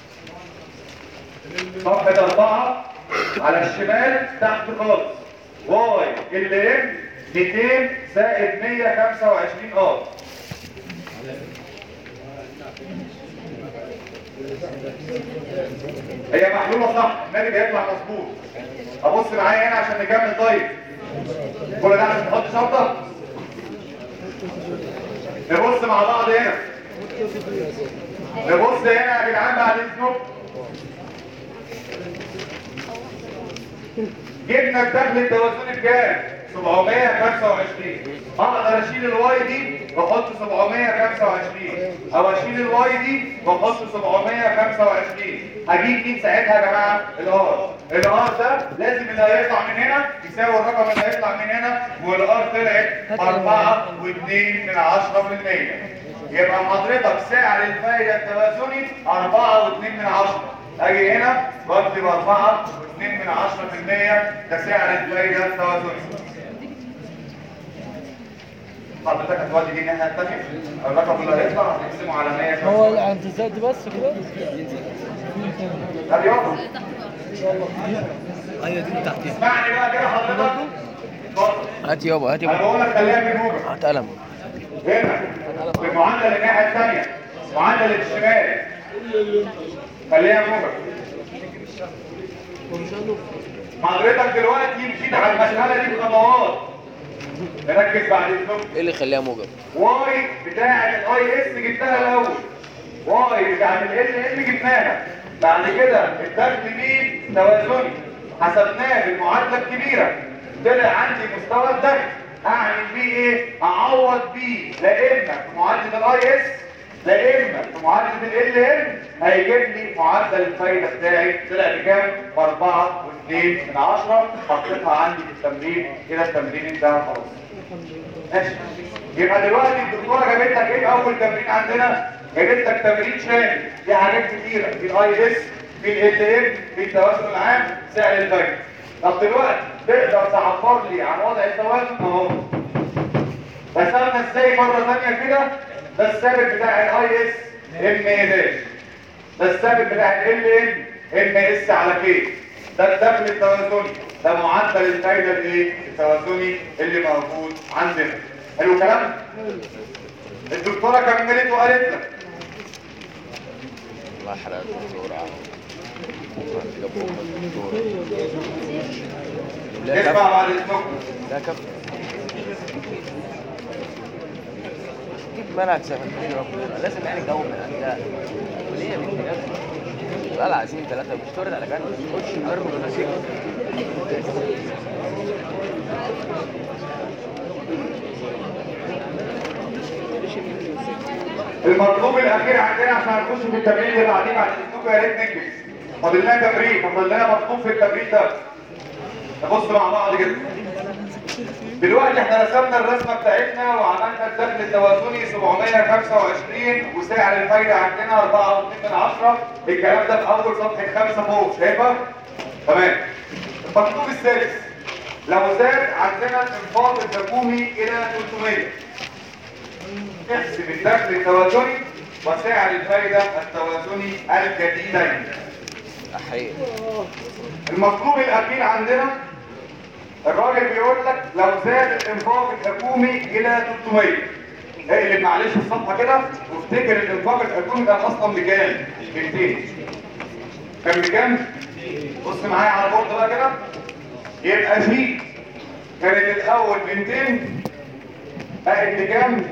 صفحه 4 على الشمال تحت خالص واي ال ان 200 زائد 125 ار هي محلوله صح الناتج هيطلع مظبوط ابص معايا هنا عشان نكمل طيب كل ده عشان نحط شرطه نبص مع بعض هنا نبص هنا يا جدعان بعد اذنكم جبنا الدخل التوازني بكام 725 اقدر اشيل الواي دي واحط 725 او اشيل الواي دي واحط 725 هجيب مين ساعتها يا جماعه الار الار ده لازم اللي هيطلع من هنا يساوي الرقم اللي هيطلع من هنا والار طلعت 4 و2 من 10% يبقى حضرتك سعر الفايده التوازني 4 و2 من 10 اجي هنا بكتب 4 و2 من 10% ده سعر الفايده التوازني حضرتك هتودي دي الناحيه الثانيه الرقم اللي هيطلع هتقسمه على 100 هو الانتزاج بس كده طب يلا ايوه دي تحت اسمعني بقى كده حضرتك اتفضل هات يابا هات انا يابا بقول لك خليها بالموجب هات قلم هنا في المعادله الناحيه الثانيه معادله الشمال خليها موجب حضرتك دلوقتي مشيت على المساله دي بخطوات ركز بعد اذنك ايه اللي يخليها موجب واي بتاعة الاي اس جبتها الاول واي بتاعة ال ال جبناها بعد كده الدخل دي توازني حسبناه بالمعادلة الكبيرة طلع عندي مستوى الدخل اعمل بيه ايه؟ اعوض بيه لا اما في معادلة الاي اس لا اما في معادلة ال ال هيجيب لي معدل الفايدة بتاعي طلع بكام؟ باربعة واثنين من عشرة حطيتها عندي في التمرين كده التمرين انتهى خلاص ماشي يبقى دلوقتي الدكتوره جابت لك ايه اول تمرين عندنا جابت لك تمرين شامل في حاجات كتيره في الاي اس في ال ام في التوازن العام سعر الفايده طب دلوقتي تقدر تعبر لي عن وضع التوازن اهو رسمنا ازاي مره ثانيه كده ده الثابت بتاع الاي اس ام اي داش ده الثابت بتاع ال ام ام اس على كي ده الدخل التوازني ده معدل الفايده الايه التوازني اللي موجود عندنا حلو الكلام الدكتوره كملت وقالت لك الله يحرق الدكتور جابوا الدكتور لا اسمع كف بعد اذنكم لا كف جيب منهج سهل ربنا لازم يعني جو من عندها ليه يا بنتي لازم سؤال عايزين ثلاثة مش تورد على جنب خش ضرب المسيح المطلوب الاخير عندنا عشان نخش في التمرين اللي بعديه بعد اذنكم يا ريت ننجز فاضل لنا تمرين فاضل لنا مطلوب في التمرين ده نبص مع بعض كده دلوقتي احنا رسمنا الرسمه بتاعتنا وعملنا الدخل التوازني 725 وسعر الفايده عندنا 4.2 من عشرة الكلام ده في اول صفحه خمسه فوق شايفه؟ تمام المطلوب السادس لو زاد عندنا الانفاق الحكومي الى 300 احسب الدخل التوازني وسعر الفايدة التوازني الجديدين أحيي المطلوب الأخير عندنا الراجل بيقول لك لو زاد الإنفاق الحكومي إلى 300 اقلب معلش الصفحة كده وافتكر الإنفاق الحكومي كان أصلا بكام؟ 200 كان بكام؟ بص معايا على البورد بقى كده يبقى في كانت الأول ب 200 بقت بكام؟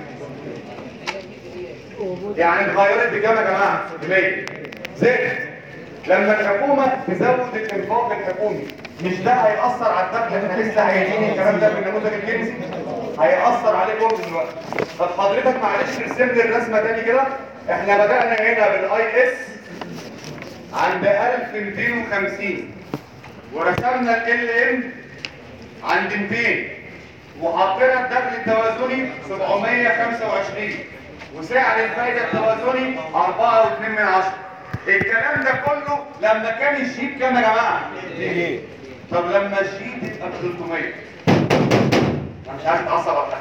يعني اتغيرت بكام يا جماعه؟ ب 100 زادت لما الحكومه تزود الانفاق الحكومي مش ده هيأثر على الدخل احنا لسه قايلين الكلام ده في النموذج الكنزي هيأثر عليه كله دلوقتي طب حضرتك معلش ارسم لي الرسمه تاني كده احنا بدأنا هنا بالاي اس عند 1250 ورسمنا ال ام عند 200 وحطينا الدخل التوازني 725 وسعر الفايدة التوازني 4.2 من عشرة الكلام ده كله لما كان الشيت كام يا جماعة؟ ايه؟ طب لما الشيت يبقى ب 300 انا مش عارف اتعصب ولا لا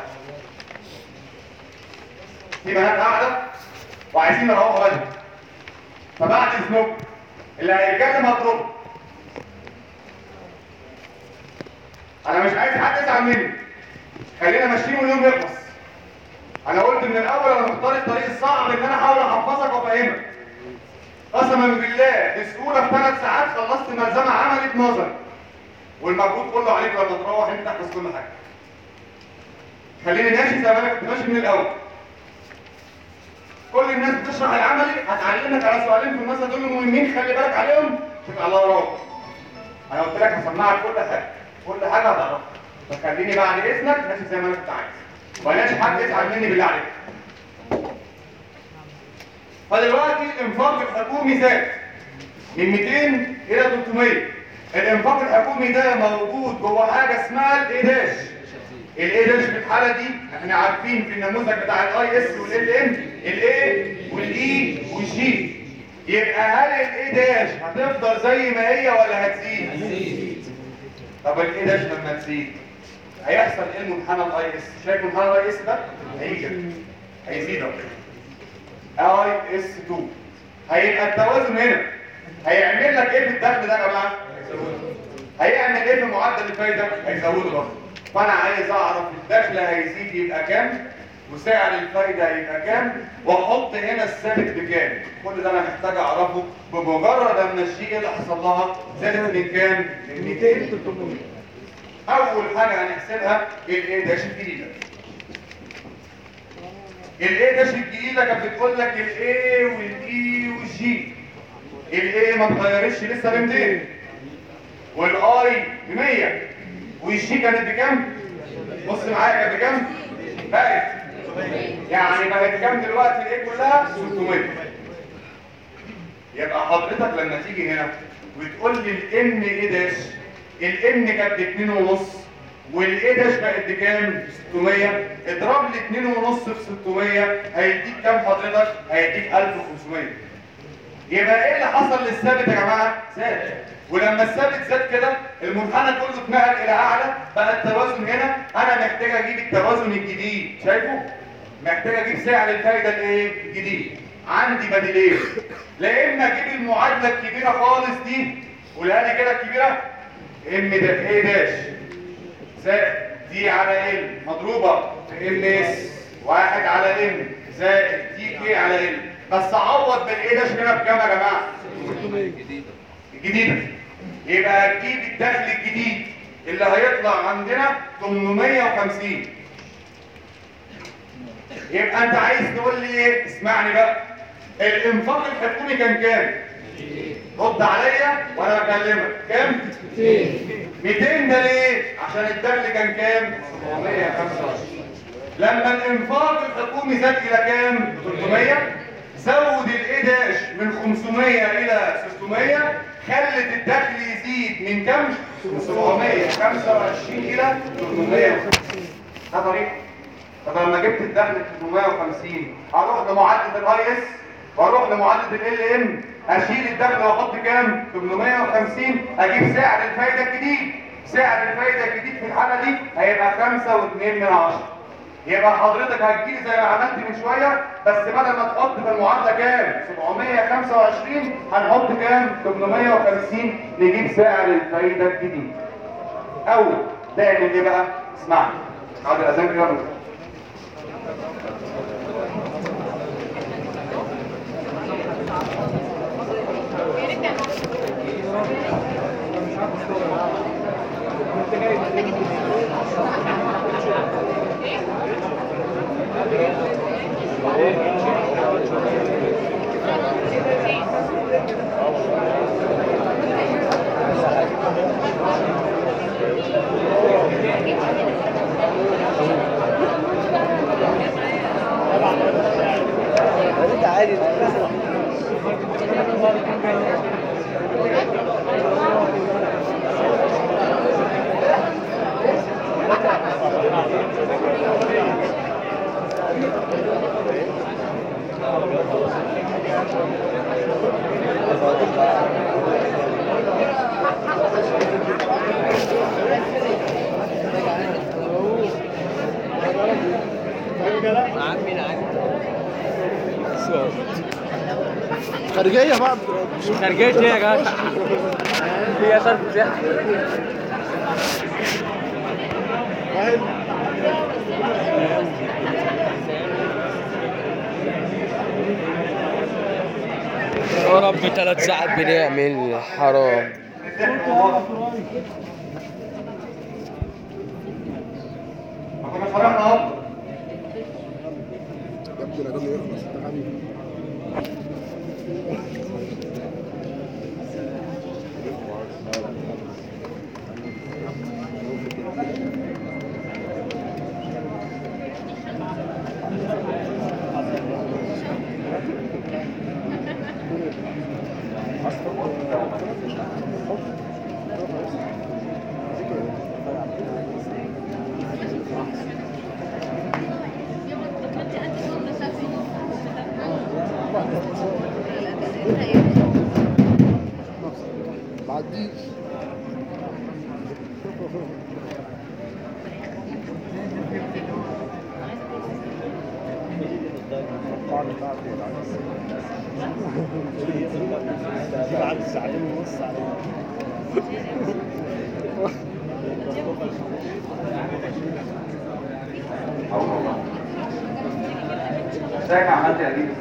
في بنات قاعدة وعايزين يروحوا بدري فبعد اذنكم اللي هيتكلم هضربه انا مش عايز حد يزعل مني خلينا ماشيين واليوم يخلص انا قلت من الاول انا مختار الطريق الصعب ان انا احاول احفظك وافهمك قسما بالله بسهوله في ثلاث ساعات خلصت ملزمه عملت نظر والمجهود كله عليك لما تروح انت تحفظ كل حاجه خليني ماشي زي ما انا كنت ماشي من الاول كل الناس بتشرح العملي هتعلمك على سؤالين في المثل دول مهمين خلي بالك عليهم تبقى الله وراك انا قلت لك هسمعك كل حاجه كل حاجه هتعرفها فخليني بعد اذنك ماشي زي ما انا كنت عايز بلاش حد يزعل مني بالله عليك فدلوقتي الانفاق الحكومي زاد من 200 الى 300 الانفاق الحكومي ده موجود جوه حاجه اسمها الايداش الايداش في الحاله دي احنا عارفين في النموذج بتاع الاي اس والال ام الاي والاي والجي يبقى هل الايداش هتفضل زي ما هي ولا هتزيد؟ هتزيد طب الايداش لما تزيد هيحصل ايه المنحنى الاي اس شايف منحنى الاي اس ده هيجي هيزيد اهو اي اس 2 هيبقى التوازن هنا هيعمل لك ايه في الدخل ده يا جماعه هيعمل ايه في معدل الفايده هيزوده برضه فانا عايز اعرف الدخل هيزيد يبقى كام وسعر الفايده هيبقى كام واحط هنا الثابت بكام كل ده انا محتاج اعرفه بمجرد اما الشيء اللي حصل لها زادت من كام من 200 ل 300 اول حاجه هنحسبها الايه داش الجديده الايه داش الجديده كانت بتقول لك الاي والاي والجي الاي ما اتغيرتش لسه ب 200 والاي ب 100 والجي كانت بكام بص معايا كانت بكام بقت يعني بقت كام دلوقتي الايه كلها 600 يبقى حضرتك لما تيجي هنا وتقول لي الان ايه داش الان كانت ب 2 ونص والايه داش بقت بكام 600 اضرب لي 2 ونص في 600 هيديك كام حضرتك هيديك 1500 يبقى ايه اللي حصل للثابت يا جماعه زاد ولما الثابت زاد كده المنحنى كله اتنقل الى اعلى بقى التوازن هنا انا محتاج اجيب التوازن الجديد شايفه محتاج اجيب سعر الفايده الايه الجديد عندي بديلين لا اما اجيب المعادله الكبيره خالص دي قولها لي كده الكبيره ام ده ايه داش زائد دي على ال مضروبه في ام اس واحد على ام زائد دي كي على ال بس اعوض بالايه داش هنا بكام يا جماعه الجديده يبقى هتجيب الدخل الجديد اللي هيطلع عندنا 850 يبقى انت عايز تقول لي ايه اسمعني بقى الانفاق الحكومي كان كام رد عليا وانا بكلمك كام 200 ده ليه عشان الدخل كان كام 725 لما الانفاق الحكومي زاد الى كام 300 زود الايداش من 500 الى 600 خلت الدخل يزيد من كام من 725 الى 350 ده طريقه طب لما جبت الدخل 350 اروح لمعادله الاي اس واروح لمعادله ال ام اشيل الدخل واحط كام 850 اجيب سعر الفايده الجديد سعر الفايده الجديد في الحاله دي هيبقى 5.2 من 10 يبقى حضرتك هتجيلي زي ما عملت من شويه بس بدل ما تحط في المعادله كام 725 هنحط كام 850 نجيب سعر الفايده الجديد او تعمل ايه بقى اسمعني بعد الاذان كده عمي عندي خارجيه بقى خارجية ايه يا جدع؟ هي صرف سياحة يا رب ثلاث ساعات بنعمل حرام ما كنا شرحنا اهو يبدو الاداء يخلص انت حبيبي بعديش بعد ساعتين ونص ازيك عملت يا ديب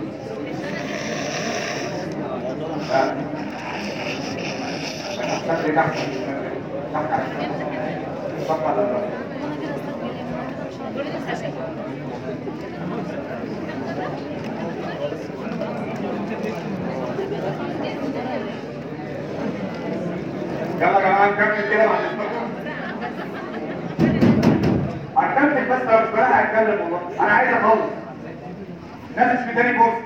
تحت تحت تحت صح ولا لا؟ يلا يا جماعه نكمل كده بعد اذنكم هكمل بس لو مش بلاقي هتكلم والله انا عايز اخلص ناس مش مداني فرصه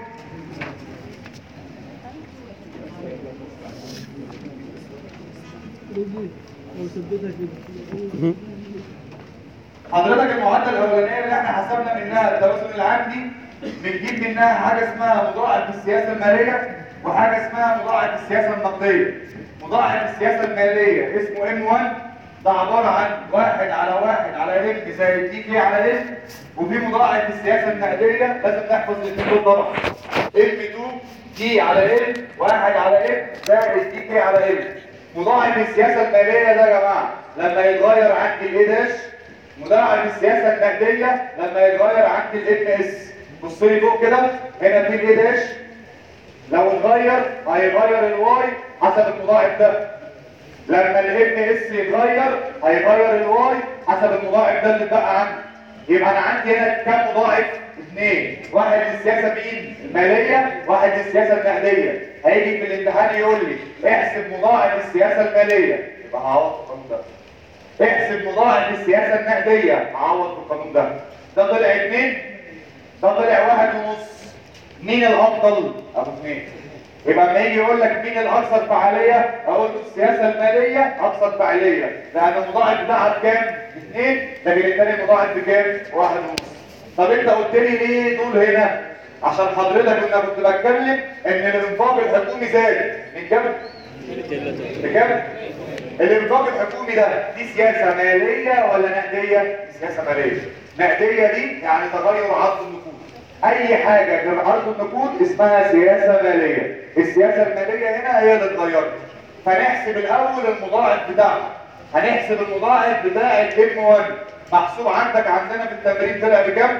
حضرتك المعادله الاولانيه اللي احنا حسبنا منها التوازن العام دي بنجيب منها حاجه اسمها مضاعف السياسه الماليه وحاجه اسمها مضاعف السياسه النقديه مضاعف السياسه الماليه اسمه ام 1 ده عباره عن واحد على واحد على ام زائد دي كي على ام وفي مضاعف السياسه النقديه لازم نحفظ الاثنين دول طبعا ام 2 دي على ام واحد على ام زائد دي كي على ام مضاعف السياسه الماليه ده يا جماعه لما يتغير عندي الاي داش مضاعف السياسه النقديه لما يتغير عندي الام اس بص لي فوق كده هنا في الاي داش لو اتغير هيغير الواي حسب المضاعف ده لما الام اس يتغير هيغير الواي حسب المضاعف ده اللي بقى عندي يبقى انا عندي هنا كام مضاعف اثنين واحد للسياسه مين الماليه واحد للسياسه النقديه هيجي في الامتحان يقول لي احسب مضاعف السياسه الماليه يبقى هعوض في القانون ده احسب مضاعف السياسه النقديه هعوض في القانون ده ده طلع اثنين ده طلع واحد ونص مين الافضل ابو اثنين يبقى لما يجي يقول لك مين الاكثر فعاليه اقول له السياسه الماليه اكثر فعاليه لان المضاعف بتاعها بكام؟ اثنين لكن الثاني مضاعف بكام؟ واحد ونص طب انت قلت لي ليه دول هنا؟ عشان حضرتك كنا كنت بتكلم ان الانفاق الحكومي زاد من كام؟ بكام؟ الانفاق الحكومي ده دي سياسه ماليه ولا نقديه؟ دي سياسه ماليه نقديه دي يعني تغير عرض النقود اي حاجة غير عرض النقود اسمها سياسة مالية السياسة المالية هنا هي اللي اتغيرت فنحسب الاول المضاعف بتاعها هنحسب المضاعف بتاع الام 1 محسوب عندك عندنا في التمرين طلع بكام؟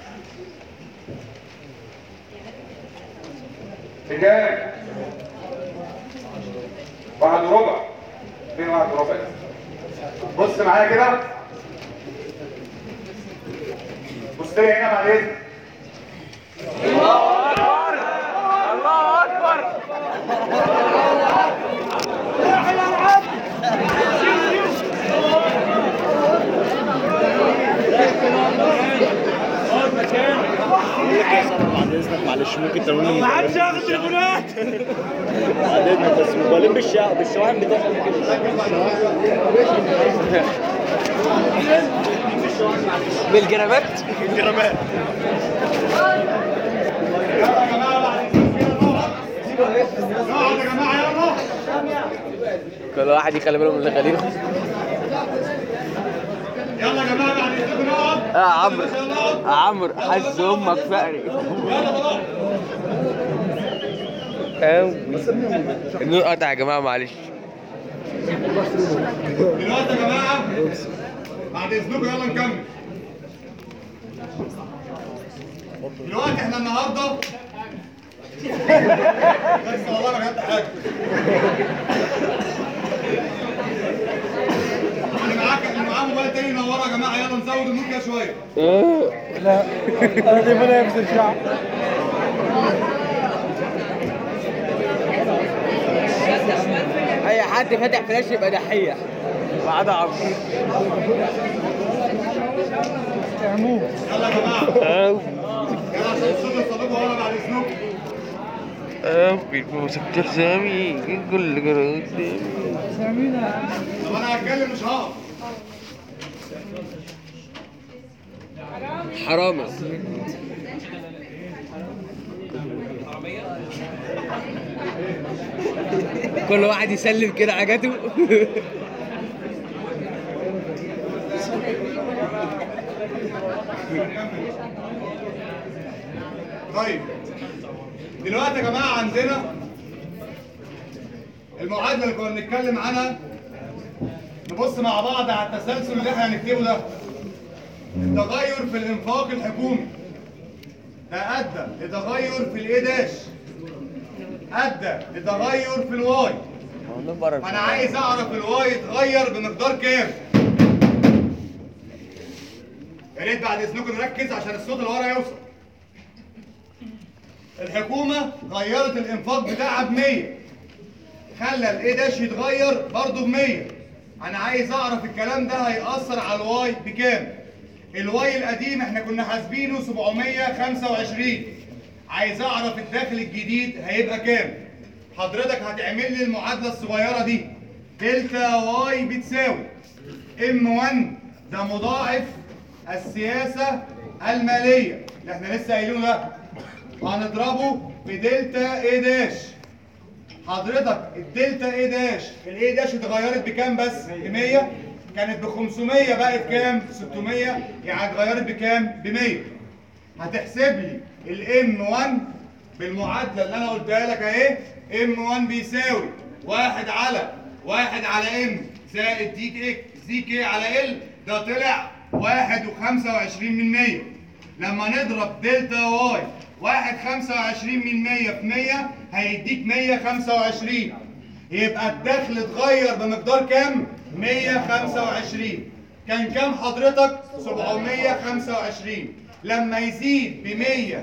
بكام؟ واحد وربع فين واحد وربع ده؟ بص معايا كده بص لي هنا بعد اذنك الله اكبر بعد اذنك معلش ممكن تقول لي ما حدش ياخد تليفونات بعد اذنك بس موبايلين بالشا... بالشواحن بتاعهم كده بالجرابات الجرامات يلا يا جماعه بعد اذنك نقعد يا جماعه يلا كل واحد يخلي باله من اللي خليله يلا يا جماعه بعد اذنكم نقعد يا عمرو يا عمرو حز امك فقري يلا بقى النور قطع يا جماعه معلش دلوقتي يا جماعه بعد اذنكم يلا نكمل دلوقتي احنا النهارده بس والله ما خدت حاجه اللي معاك اللي معاه موبايل تاني ينوره يا جماعه يلا نزود النور كده شويه اي حد فاتح فلاش يبقى دحيح ما عدا عمرو يلا يا جماعه يلا عشان الصوت الصديق ورا بعد اذنكم مسكت سامي كل قدامي طب انا هتكلم مش هقف حرامي كل واحد يسلم كده حاجاته طيب دلوقتي يا جماعه عندنا المعادله اللي كنا بنتكلم عنها نبص مع بعض على التسلسل اللي احنا هنكتبه ده التغير في الانفاق الحكومي ده ادى لتغير في الاي داش ادى لتغير في الواي موجودين بره فانا عايز اعرف الواي يتغير بمقدار كام يا ريت بعد اذنكم نركز عشان الصوت اللي ورا يوصل الحكومه غيرت الانفاق بتاعها ب 100 خلى الاي داش يتغير برضه ب 100 انا عايز اعرف الكلام ده هيأثر على الواي بكام الواي القديم احنا كنا حاسبينه 725 عايز اعرف الدخل الجديد هيبقى كام حضرتك هتعمل لي المعادله الصغيره دي دلتا واي بتساوي ام 1 ده مضاعف السياسه الماليه اللي احنا لسه قايلينه ده وهنضربه بدلتا اي داش حضرتك الدلتا اي داش الاي داش اتغيرت بكام بس؟ ب 100 كانت ب 500 بقت كام؟ 600 يعني اتغيرت بكام؟ ب 100 هتحسب لي الام 1 بالمعادله اللي انا قلتها لك اهي ام 1 بيساوي 1 على 1 على ام زائد دي كي دي كي على ال ده طلع 1 و25 من 100 لما نضرب دلتا واي 1 25 من 100 في 100 هيديك 125 يبقى الدخل اتغير بمقدار كام؟ 125 كان كام حضرتك؟ 725 لما يزيد ب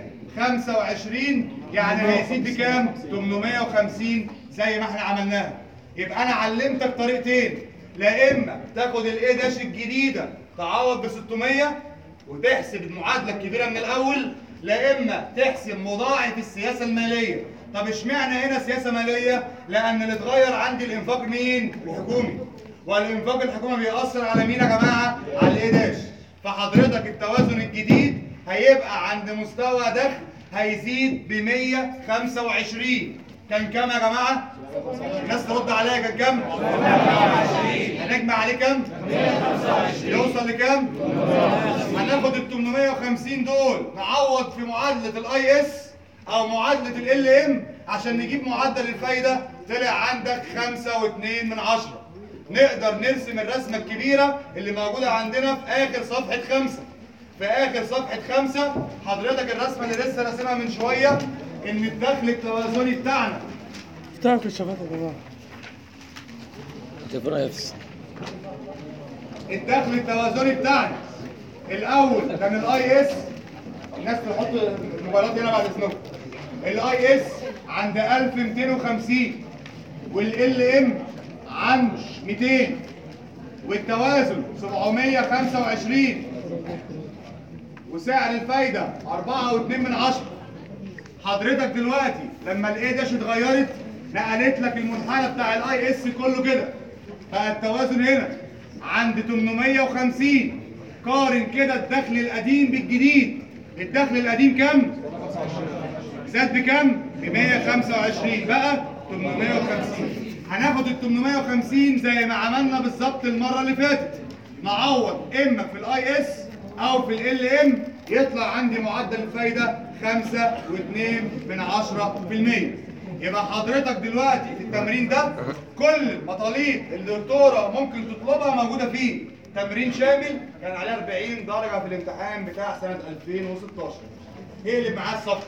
125 يعني هيزيد بكام؟ 850 زي ما احنا عملناها يبقى انا علمتك طريقتين لا اما تاخد الاي داش الجديده تعوض ب 600 وتحسب المعادله الكبيره من الاول لا اما تحسب مضاعف السياسه الماليه طب اشمعنى هنا سياسه ماليه لان اللي اتغير عندي الانفاق مين الحكومي والانفاق الحكومي بيأثر على مين يا جماعه على الاي داش فحضرتك التوازن الجديد هيبقى عند مستوى دخل هيزيد ب 125 كان كام يا جماعه الناس ترد عليا كان كام هنجمع عليه كام يوصل لكام هناخد ال 850 دول نعوض في معادله الاي اس او معادله ال ام عشان نجيب معدل الفايده طلع عندك 5.2 من عشرة نقدر نرسم الرسمه الكبيره اللي موجوده عندنا في اخر صفحه خمسة في اخر صفحه خمسة حضرتك الرسمه اللي لسه راسمها من شويه ان الدخل التوازني بتاعنا تعرف الشباب يا جماعه تليفون هيفصل الدخل التوازني بتاعنا الاول كان الاي اس الناس تحط الموبايلات هنا بعد اذنكم الاي اس عند 1250 والال ام عند 200 والتوازن 725 وسعر الفايده 4.2 من عشرة حضرتك دلوقتي لما الاي داش اتغيرت نقلت لك المنحنى بتاع الاي اس كله كده بقى التوازن هنا عند 850 قارن كده الدخل القديم بالجديد الدخل القديم كام؟ زاد بكام؟ ب 125 بقى 850 هناخد ال 850 زي ما عملنا بالظبط المره اللي فاتت نعوض اما في الاي اس او في ال ام يطلع عندي معدل الفايده 5 و2 من 10% يبقى حضرتك دلوقتي في التمرين ده كل المطالب اللي الدكتوره ممكن تطلبها موجوده فيه تمرين شامل كان عليه 40 درجه في الامتحان بتاع سنه 2016 ايه اللي معاه الصفحه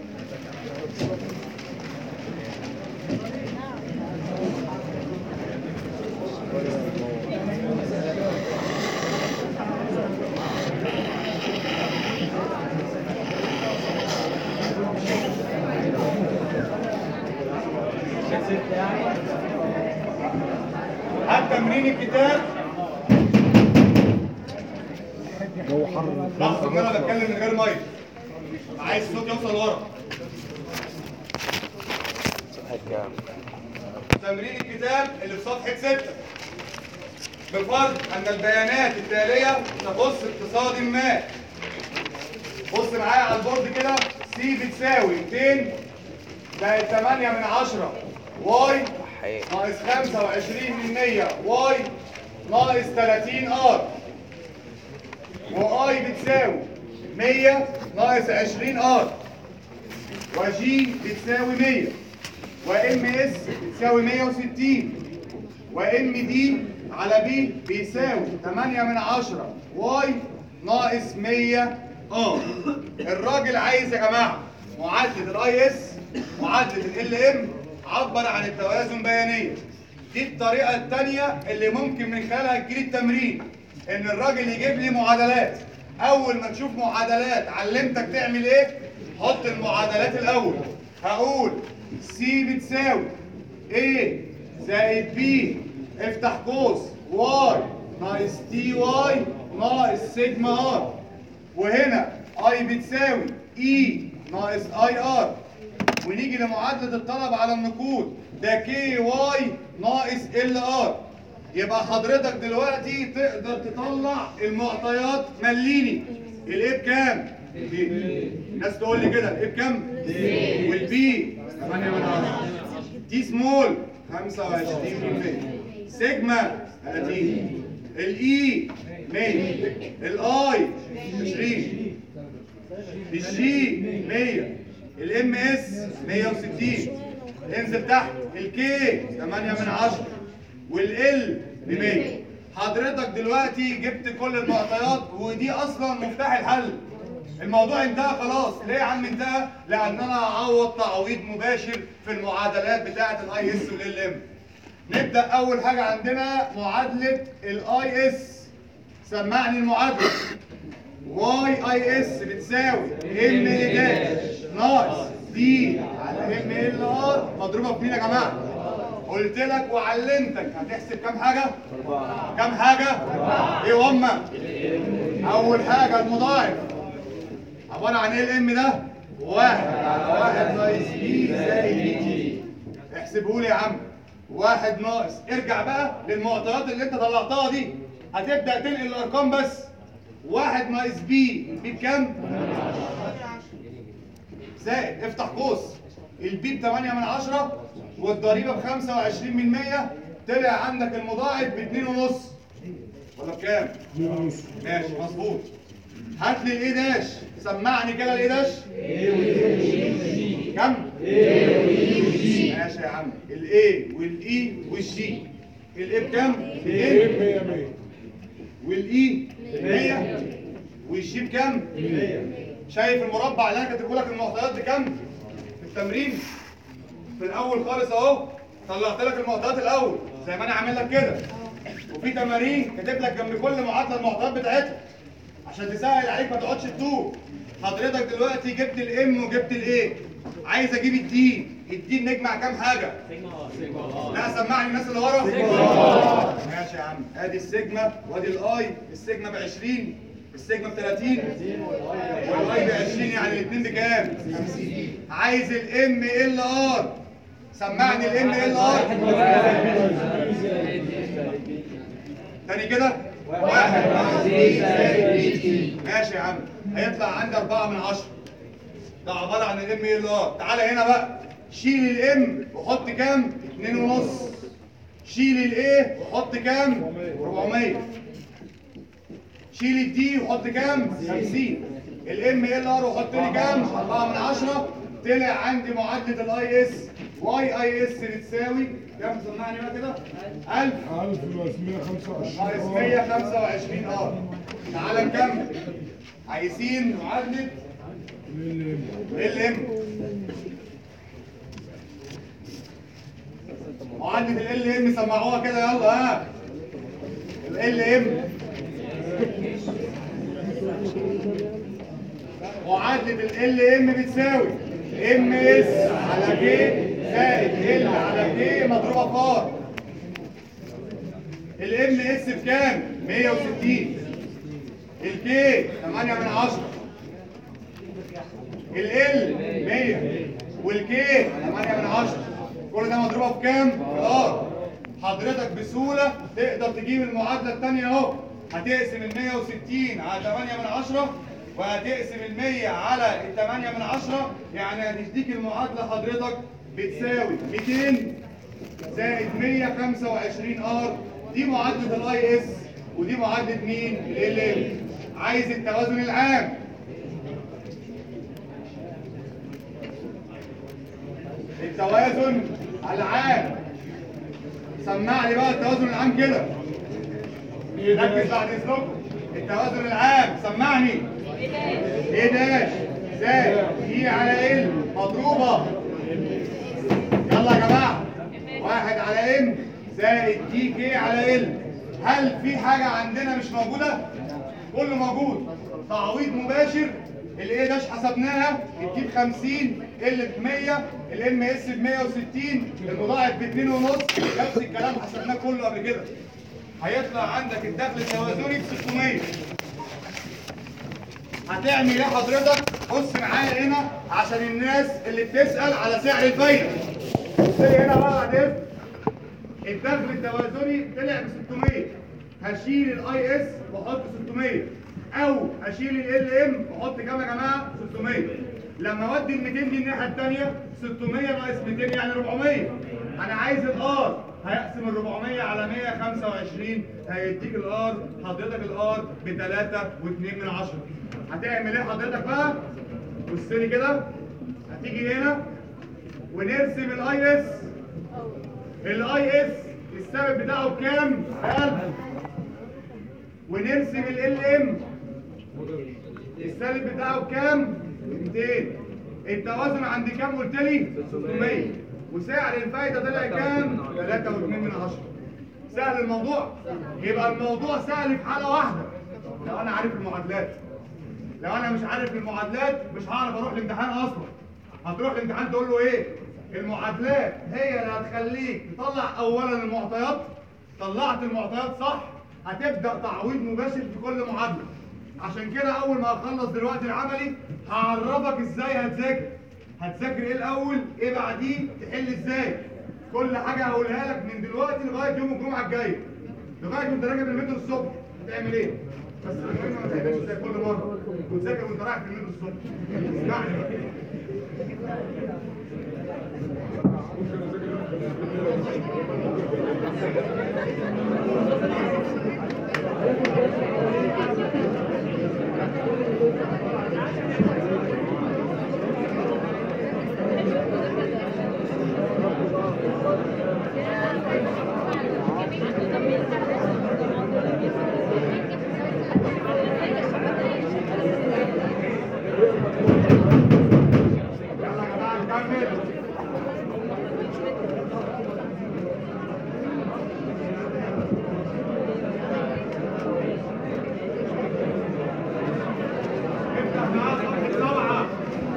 هات تمرين الكتاب جو حر لحظه ان انا بتكلم من غير مايك عايز الصوت يوصل ورا صفحة كام؟ تمرين الكتاب اللي في صفحة 6 بفرض أن البيانات التالية تخص اقتصاد ما بص معايا على البورد كده سي بتساوي 200 زائد 8 من 10 واي حقيقي ناقص 25 من 100 واي ناقص 30 ار واي بتساوي 100 ناقص 20 ار وجي بتساوي 100 وام اس بتساوي 160 وام دي على بي بيساوي 8 من 10 واي ناقص 100 اه الراجل عايز يا جماعه معادله الاي اس معادله ال ام عبر عن التوازن بيانيا دي الطريقه الثانيه اللي ممكن من خلالها تجيلي التمرين ان الراجل يجيب لي معادلات اول ما تشوف معادلات علمتك تعمل ايه حط المعادلات الاول هقول سي بتساوي A زائد B افتح قوس Y ناقص تي واي ناقص سيجما ار وهنا اي بتساوي اي ناقص اي ار ونيجي لمعادله الطلب على النقود ده كي واي ناقص ال ار يبقى حضرتك دلوقتي تقدر تطلع المعطيات مليني الايه بكام؟ الناس تقول لي كده الايه بكام؟ والبي 8 من 10 دي سمول 25% سيجما 30 الاي 100 الاي 20 الجي 100 الام اس 160 انزل تحت الكي 8 من 10 والال ب 100 حضرتك دلوقتي جبت كل المعطيات ودي اصلا مفتاح الحل الموضوع انتهى خلاص ليه يا عم انتهى لان انا هعوض تعويض مباشر في المعادلات بتاعه الاي اس والال ام نبدا اول حاجه عندنا معادله الاي اس سمعني المعادله واي اي اس بتساوي ام داش ناقص دي على ام ال ار مضروبه في مين يا جماعه؟ قلت لك وعلمتك هتحسب كام حاجه؟ كام حاجه؟ ايه هما؟ اول حاجه المضاعف عباره عن ايه الام ده؟ واحد على واحد ناقص بي زائد بي تي احسبه لي يا عم واحد ناقص ارجع بقى للمعطيات اللي انت طلعتها دي هتبدا تنقل الارقام بس واحد ناقص بي البي بكام؟ زائد افتح قوس البي ب 8 من 10 والضريبه ب 25 من 100 طلع عندك المضاعف ب 2 ونص ولا بكام؟ ماشي مظبوط هات لي الايه داش سمعني كده الايه داش كم؟ ماشي يا عم الاي والاي والجي الاي بكام؟ ب 200 والاي 100 والجي بكام؟ 100 شايف المربع اللي انا كاتبه لك المعطيات بكام؟ في التمرين في الاول خالص اهو طلعت لك المعطيات الاول زي ما انا عامل لك كده وفي تمارين كاتب لك جنب كل معادله المعطيات بتاعتها عشان تسهل عليك ما تقعدش تتوه حضرتك دلوقتي جبت الام وجبت الايه عايز اجيب الدين الدين نجمع كام حاجه لا سمعني الناس اللي ورا ماشي يا عم ادي السيجما وادي الاي السيجما ب 20 السيجما ب 30 والاي ب 20 يعني الاثنين بكام 50 عايز الام ال ار سمعني الام ال ار تاني كده واحد ماشي يا عم هيطلع عندي 4 من 10 ده عباره عن الام ال ار تعالى هنا بقى شيل الام وحط كام 2 ونص شيل الايه وحط كام 400 شيل الدي وحط كام 50 الام ال ار وحط لي كام 4 من 10 طلع عندي معادله الاي اس واي اي اس بتساوي كام سمعني بقى كده 1000 ناقص 125 ار تعالى نكمل عايزين معادله ال ام معادله ال ام سمعوها كده يلا ها ال ام معادله ال ام بتساوي ام اس على كي زائد ال على كي مضروبه في ار الام اس بكام 160 الكي 8 من 10 ال 100 والكي 8 من 10 كل ده مضروبه في كام؟ في ار حضرتك بسهوله تقدر تجيب المعادله الثانيه اهو هتقسم ال 160 على 8 من 10 وهتقسم ال 100 على ال 8 من 10 يعني هتديك المعادله حضرتك بتساوي 200 زائد 125 ار دي معادله الاي اس ودي معادله مين؟ ال ام عايز التوازن العام التوازن العام سمع لي بقى التوازن العام كده ركز بعد اذنكم التوازن العام سمعني ايه داش زائد دي على ال مضروبة يلا يا جماعة واحد على ام زائد دي كي على ال هل في حاجة عندنا مش موجودة؟ كله موجود تعويض مباشر الايه داش حسبناها تجيب 50 ال ب 100 الام اس ب 160 المضاعف ب 2 ونص نفس الكلام حسبناه كله قبل كده هيطلع عندك الدخل التوازني ب 600 هتعمل ايه حضرتك؟ بص معايا هنا عشان الناس اللي بتسأل على سعر الفايدة. بص لي هنا بقى بعد إذنك. الدخل التوازني طلع ب 600 هشيل الاي اس واحط 600 او هشيل ال ام واحط كام يا جماعه 600 لما اودي ال 200 دي الناحيه الثانيه 600 ناقص 200 يعني 400 انا عايز الار هيقسم ال 400 على 125 هيديك الار حضرتك الار ب 3 و2 من 10 هتعمل ايه حضرتك بقى بص لي كده هتيجي هنا ونرسم الاي اس الاي اس السبب بتاعه بكام؟ 1000 ونرسم ال ام السالب بتاعه بكام؟ 200 التوازن عند كام قلت لي؟ 600 وسعر الفايده طلع كام؟ 3.2 من 10 سهل الموضوع؟ يبقى الموضوع سهل في حاله واحده لو انا عارف المعادلات لو انا مش عارف المعادلات مش هعرف اروح الامتحان اصلا هتروح الامتحان تقول له ايه المعادلات هي اللي هتخليك تطلع اولا المعطيات طلعت المعطيات صح هتبدا تعويض مباشر في كل معادله عشان كده اول ما اخلص دلوقتي العملي هعرفك ازاي هتذاكر هتذاكر ايه الاول ايه بعديه تحل ازاي كل حاجه هقولها لك من دلوقتي لغايه يوم الجمعه الجايه لغايه وانت راكب المترو الصبح هتعمل ايه بس المهم ما تعملش زي كل مره وتذاكر وانت رايح في المترو الصبح اسمعني بقى يلا يا جماعه نكمل افتح معاه صفحه سبعه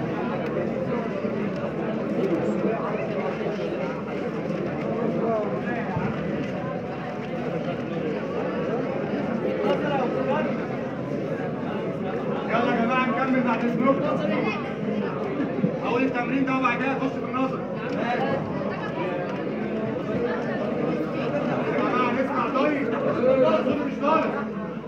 يلا يا جماعه نكمل بعد اذنكم هقول التمرين ده وبعد كده اخش في النظر يا جماعه نسمع طيب الصوت مش طالع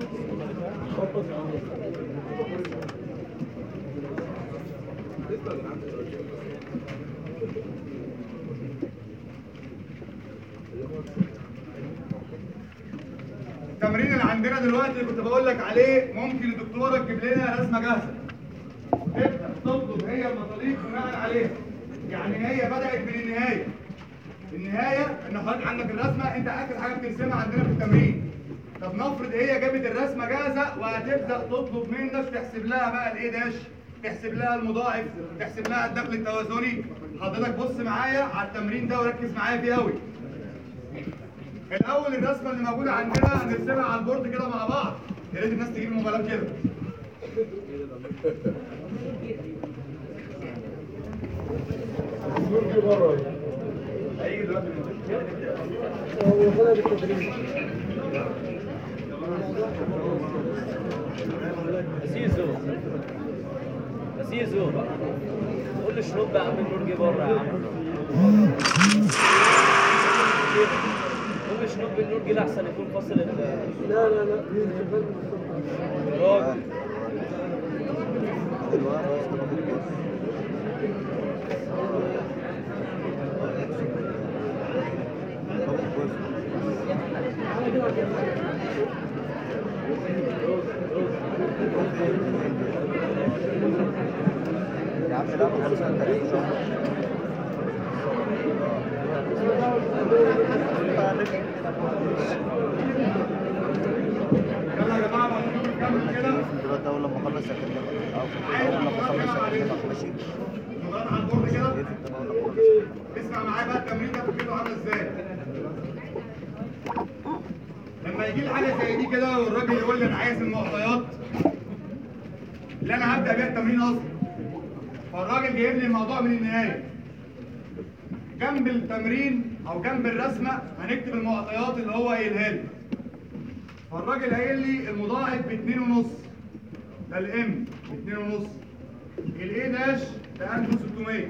التمرين اللي عندنا دلوقتي اللي كنت بقول لك عليه ممكن الدكتوره تجيب لنا رسمه جاهزه تبدا تطلب هي المطالب بناء عليها يعني هي بدات من النهايه النهايه ان حضرتك عندك الرسمه انت اخر حاجه بترسمها عندنا في التمرين طب نفرض هي جابت الرسمه جاهزه وهتبدا تطلب منك تحسب لها بقى الايه داش تحسب لها المضاعف تحسب لها الدخل التوازني حضرتك بص معايا على التمرين ده وركز معايا فيه قوي الاول الرسمه اللي موجوده عندنا هنرسمها على البورد كده مع بعض يا ريت الناس تجيب الموبايلات كده هيجي دلوقتي زيزو زيزو قول له شنو بقى من نور جه بره يا عم قول له شنو بن نور جه احسن يكون فاصل ال لا لا لا راجل يلا يا جماعه ما نشوف نكمل دلوقتي اول لما اخلص اكلمك أو اول لما اخلص اكلمك ماشي مجرد على البورد كده اقفل طب اول لما اخلص أكلمك. اسمع معايا بقى التمرين ده فكرته عامل ازاي لما يجي لي حاجه زي دي كده والراجل يقول لي انا عايز المعطيات اللي انا هبدا بيها التمرين اصلا فالراجل جايب لي الموضوع من النهايه جنب التمرين او جنب الرسمه هنكتب المعطيات اللي هو قايلها لي فالراجل قايل لي المضاعف باتنين ونص ده الام باتنين ونص الاي داش ده 1600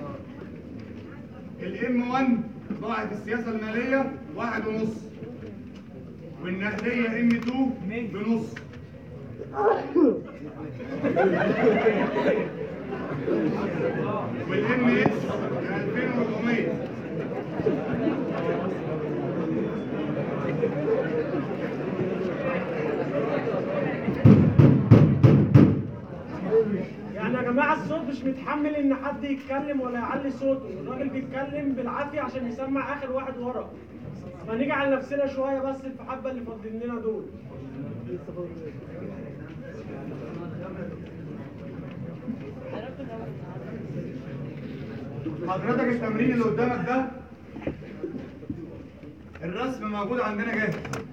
الام 1 ضاعف السياسه الماليه واحد ونص والنقديه ام 2 بنص والام اس 2400 يعني يا جماعة الصوت مش متحمل إن حد يتكلم ولا يعلي صوته، الراجل بيتكلم بالعافية عشان يسمع آخر واحد ورا. فنيجي على نفسنا شوية بس في الحبة اللي فاضلين لنا دول. حضرتك التمرين اللي قدامك ده الرسم موجود عندنا جاهز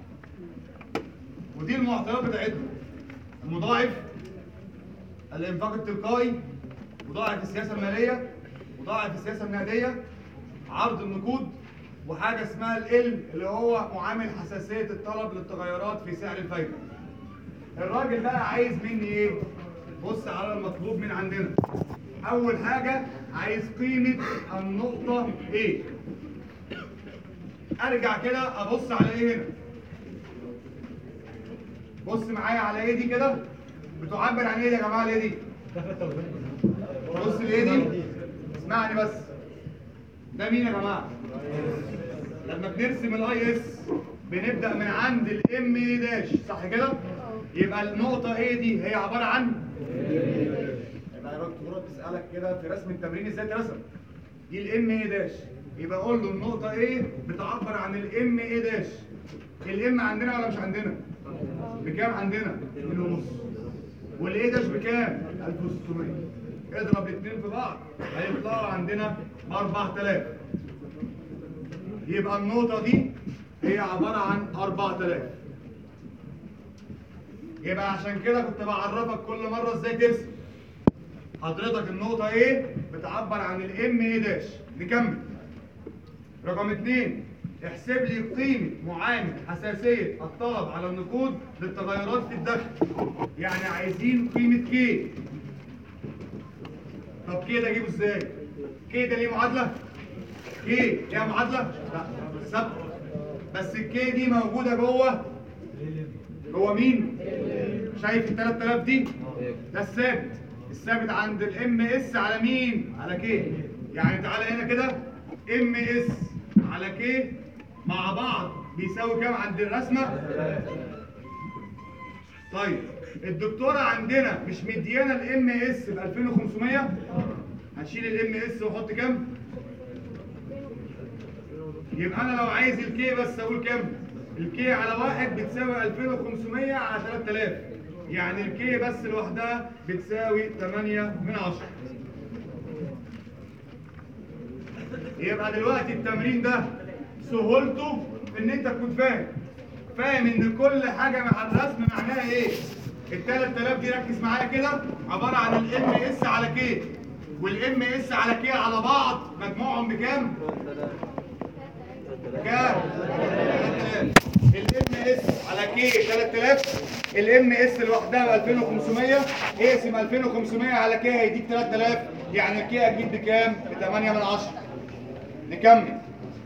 ودي المعطيات بتاعتنا المضاعف الانفاق التلقائي مضاعف السياسه الماليه مضاعف السياسه النقديه عرض النقود وحاجه اسمها ال اللي هو معامل حساسيه الطلب للتغيرات في سعر الفايده الراجل بقى عايز مني ايه بص على المطلوب من عندنا اول حاجه عايز قيمه النقطه ايه ارجع كده ابص على ايه هنا بص معايا على ايه دي كده بتعبر عن ايه يا جماعه الايه دي بص الايه دي اسمعني بس ده مين يا جماعه لما بنرسم الاي اس بنبدا من عند الام اي داش صح كده يبقى النقطه ايه دي هي عباره عن يبقى الدكتوره بتسالك كده في رسم التمرين ازاي ترسم دي الام اي داش يبقى قول له النقطه ايه بتعبر عن الام اي داش الام عندنا ولا مش عندنا بكام عندنا 2 ونص والايه داش بكام 1600 اضرب الاثنين في بعض هيطلعوا عندنا 4000 يبقى النقطة دي هي عبارة عن 4000 يبقى عشان كده كنت بعرفك كل مرة ازاي ترسم حضرتك النقطة ايه بتعبر عن الام ايه داش نكمل رقم اتنين احسب لي قيمة معامل حساسية الطلب على النقود للتغيرات في الدخل يعني عايزين قيمة كي طب كي ده اجيبه ازاي؟ كي ده ليه معادلة؟ كي ليها معادلة؟ لا ثابتة بس الكي دي موجودة جوه جوه مين؟ شايف ال 3000 دي؟ ده الثابت الثابت عند الام اس على مين؟ على كي يعني تعالى هنا كده ام اس على كي مع بعض بيساوي كام عند الرسمة؟ طيب الدكتورة عندنا مش مديانا الام اس ب 2500 هنشيل الام اس واحط كام؟ يبقى انا لو عايز الكي بس اقول كام؟ الكي على واحد بتساوي 2500 على 3000 يعني الكي بس لوحدها بتساوي 8 من 10 يبقى دلوقتي التمرين ده سهولته في ان انت تكون فاهم فاهم ان كل حاجه مع الرسم معناها ايه ال 3000 دي ركز معايا كده عباره عن الام اس على كي والام اس على كي على بعض مجموعهم بكام كام الام اس على كي 3000 الام اس لوحدها ب 2500 اقسم 2500 على كي هيديك 3000 يعني الكي هتجيب بكام ب 8 من 10 نكمل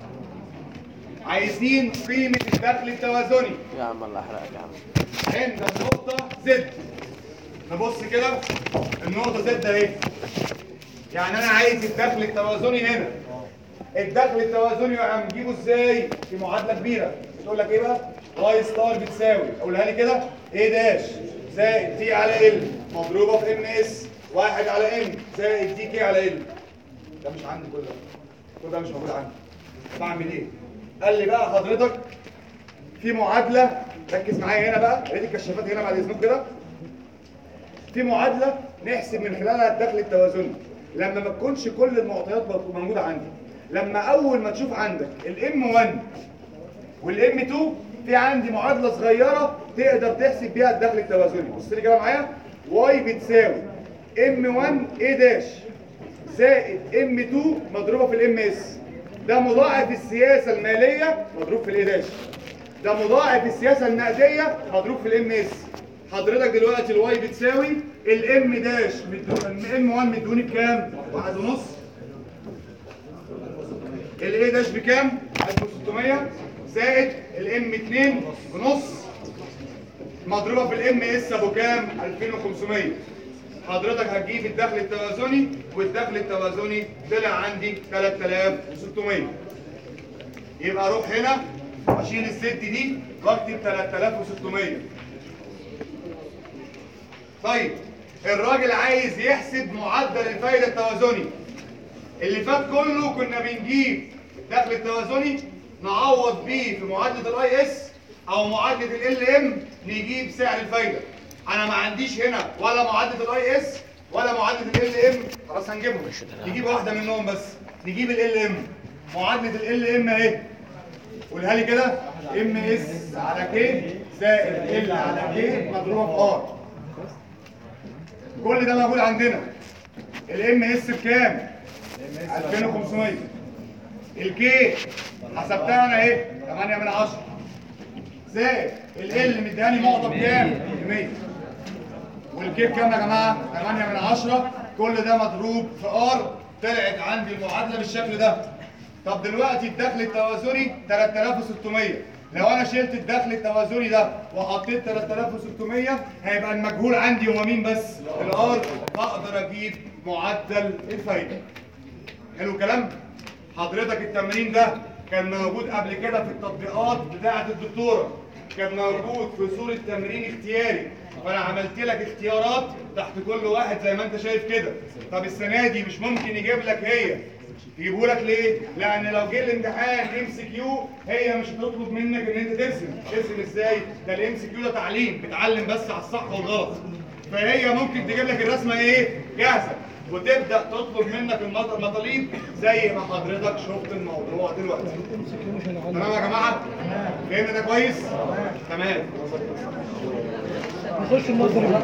عايزين قيمة الدخل التوازني يا عم الله يحرقك يا عم عند النقطة زد نبص كده النقطة زد اهي يعني انا عايز الدخل التوازني هنا الدخل التوازني هنجيبه ازاي في معادلة كبيرة بتقول لك ايه بقى واي ستار بتساوي اقولها لي كده ايه داش زائد تي على ال مضروبة في ام اس واحد على ام زائد تي كي على ال ده مش عندي كل ده كل ده مش موجود عندي بعمل ايه قال لي بقى حضرتك في معادله ركز معايا هنا بقى ريت الكشافات هنا بعد اذنكم كده في معادله نحسب من خلالها الدخل التوازني لما ما تكونش كل المعطيات موجوده عندي لما اول ما تشوف عندك الام 1 والام 2 في عندي معادله صغيره تقدر تحسب بيها الدخل التوازني بص لي كده معايا واي بتساوي ام 1 اي داش زائد ام 2 مضروبه في الام اس ده مضاعف السياسه الماليه مضروب في الاي داش ده مضاعف السياسه النقديه مضروب في الام اس حضرتك دلوقتي الواي بتساوي الام داش الام 1 مدوني بكام؟ واحد ونص الاي داش بكام؟ 1600 زائد الام 2 بنص مضروبه في الام اس ابو كام؟ 2500 حضرتك هتجيب الدخل التوازني والدخل التوازني طلع عندي 3600 يبقى اروح هنا اشيل الست دي واكتب 3600 طيب الراجل عايز يحسب معدل الفايده التوازني اللي فات كله كنا بنجيب الدخل التوازني نعوض بيه في معادله الاي اس او معادله ال ام نجيب سعر الفايده انا ما عنديش هنا ولا معادله الاي اس ولا معادله ال ام خلاص هنجيبهم نجيب واحده منهم بس نجيب ال ام معادله ال ام اهي قولها لي كده ام اس على كي زائد ال على كي مضروبه في ار كل ده موجود عندنا الام اس بكام 2500 الكي حسبتها انا اهي 8 من 10 زائد ال مدياني نقطه بكام 100 والكي بكام يا جماعه 8 من 10 كل ده مضروب في ار طلعت عندي المعادله بالشكل ده طب دلوقتي الدخل التوازني 3600 لو انا شلت الدخل التوازني ده وحطيت 3600 هيبقى المجهول عندي هو مين بس الار اقدر اجيب معدل الفايده حلو الكلام حضرتك التمرين ده كان موجود قبل كده في التطبيقات بتاعه الدكتوره كان موجود في صوره تمرين اختياري فانا عملت لك اختيارات تحت كل واحد زي ما انت شايف كده طب السنه دي مش ممكن يجيب لك هي يجيبوا لك ليه؟ لان لو جه الامتحان ام سي كيو هي مش هتطلب منك ان انت ترسم، ترسم ازاي؟ ده الام سي كيو ده تعليم، بتعلم بس على الصح والغلط. فهي ممكن تجيب لك الرسمه ايه؟ جاهزه وتبدا تطلب منك المط- المطالب زي ما حضرتك شفت الموضوع دلوقتي. تمام يا جماعه؟ فهمنا ده كويس؟ تمام. نخش النظري بقى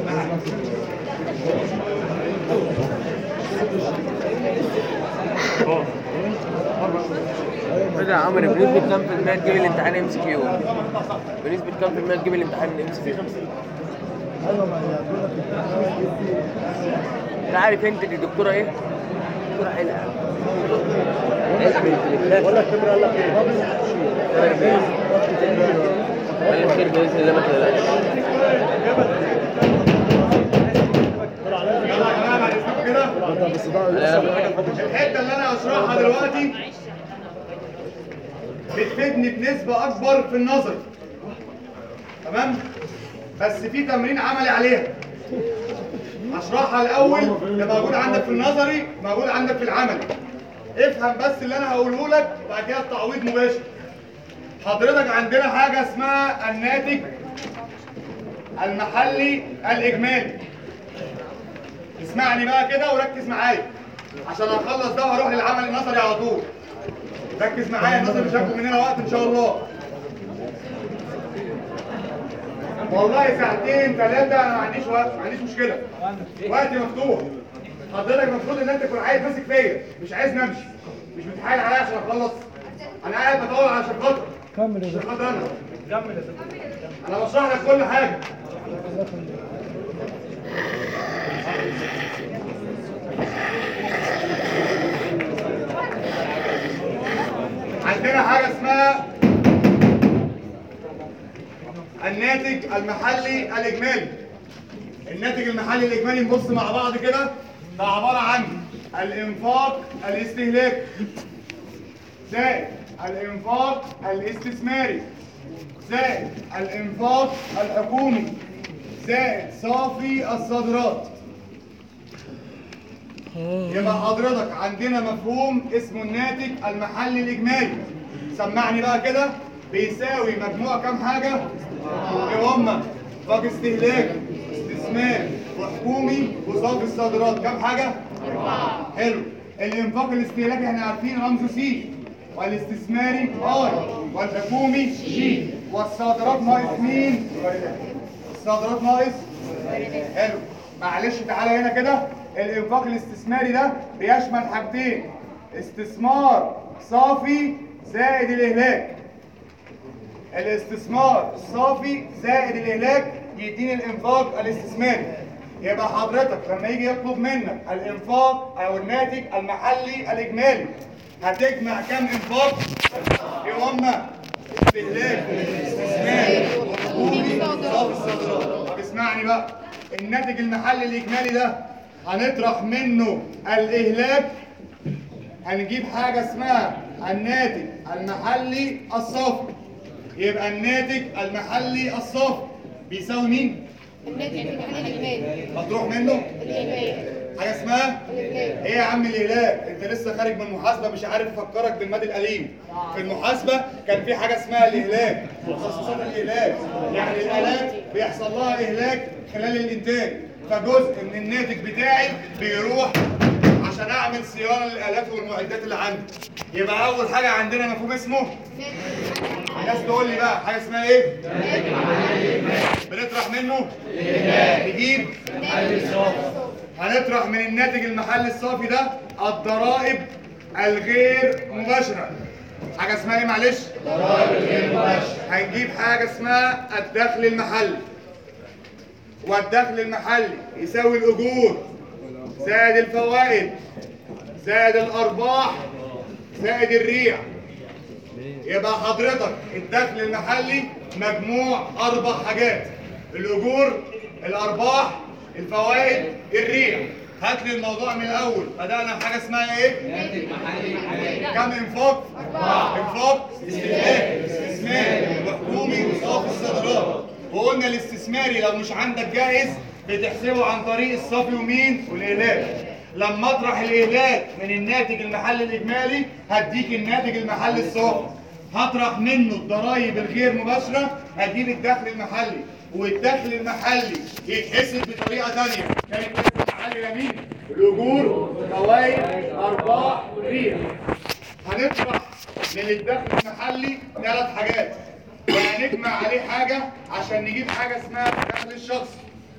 كده يا عمرو بنسبة كام في المية تجيب الامتحان ام سي كيو؟ بنسبة كام في المية تجيب الامتحان ام سي كيو؟ انت عارف انت دي دكتورة ايه؟ دكتورة حلقة ولا الكاميرا قال لك ايه؟ خير باذن الله ما تقلقش يلا يا جماعه بعد اذنكم كده الحته اللي انا هشرحها دلوقتي بتفيدني بنسبه اكبر في النظر تمام بس في تمرين عملي عليها هشرحها الاول اللي موجود عندك في النظري موجود عندك في العملي افهم بس اللي انا هقوله لك وبعد كده التعويض مباشر حضرتك عندنا حاجه اسمها الناتج المحلي الاجمالي اسمعني بقى كده وركز معايا عشان هنخلص ده وهروح للعمل النظري على طول ركز معايا النظري مش هاخد مننا وقت ان شاء الله والله ساعتين ثلاثة أنا ما عنديش وقت ما عنديش مشكلة وقتي مفتوح حضرتك المفروض إن أنت تكون عايز ماسك فيا مش عايز نمشي مش بتتحايل عليا عشان أخلص أنا قاعد بطول عشان خاطر كمل يا عشان دكتور خاطر أنا كمل يا أنا بشرح لك كل حاجة عندنا حاجة اسمها الناتج المحلي الإجمالي الناتج المحلي الإجمالي نبص مع بعض كده ده عبارة عن الإنفاق الاستهلاكي زائد الإنفاق الاستثماري زائد الإنفاق الحكومي زائد صافي الصادرات يبقى حضرتك عندنا مفهوم اسمه الناتج المحلي الإجمالي سمعني بقى كده بيساوي مجموع كام حاجة؟ اللي هم باقي استهلاك استثماري وحكومي وصافي الصادرات كم حاجة؟ أربعة حلو الإنفاق الاستهلاكي احنا عارفين رمزه سي والاستثماري اي والحكومي جي والصادرات ناقص مين؟ الصادرات ناقص حلو معلش تعالى هنا كده الانفاق الاستثماري ده بيشمل حاجتين استثمار صافي زائد الاهلاك الاستثمار الصافي زائد الاهلاك يديني الانفاق الاستثماري يبقى حضرتك لما يجي يطلب منك الانفاق او الناتج المحلي الاجمالي هتجمع كام انفاق؟ ايه هما؟ استهلاك استثماري وحكومي صافي الصادرات طب اسمعني بقى الناتج المحلي الاجمالي ده هنطرح منه الاهلاك هنجيب حاجه اسمها الناتج المحلي الصافي يبقى الناتج المحلي الصافي بيساوي مين؟ الناتج المحلي الاجمالي مطروح منه الاجمالي حاجه اسمها الاجمالي ايه يا عم الاهلاك انت لسه خارج من محاسبه مش عارف افكرك بالمادي الاليم في المحاسبه كان في حاجه اسمها الاهلاك مخصصات الاهلاك يعني الالات بيحصل لها اهلاك خلال الانتاج فجزء من الناتج بتاعي بيروح عشان اعمل صيانه للالات والمعدات اللي عندي يبقى اول حاجه عندنا مفهوم اسمه الناس تقول لي بقى حاجه اسمها ايه بنطرح منه نجيب هنطرح من الناتج المحلي الصافي ده الضرائب الغير مباشرة حاجة اسمها ايه معلش؟ ضرائب غير مباشرة هنجيب حاجة اسمها الدخل المحلي والدخل المحلي يساوي الأجور زائد الفوائد زائد الأرباح زائد الريع يبقى حضرتك الدخل المحلي مجموع اربع حاجات الاجور الارباح الفوائد الريع هات لي الموضوع من الاول بدانا بحاجه اسمها ايه كم انفاق انفاق استهلاك استثماري وحكومي وصافي الصادرات وقلنا الاستثماري لو مش عندك جاهز بتحسبه عن طريق الصافي ومين والاهلاك لما اطرح الاهلاك من الناتج المحلي الاجمالي هديك الناتج المحلي الصافي هطرح منه الضرائب الغير مباشره هجيب الدخل المحلي والدخل المحلي يتحسب بطريقه ثانيه كان الدخل المحلي ده مين؟ الاجور فوائد ارباح ريع هنطرح من الدخل المحلي ثلاث حاجات وهنجمع عليه حاجه عشان نجيب حاجه اسمها الدخل الشخصي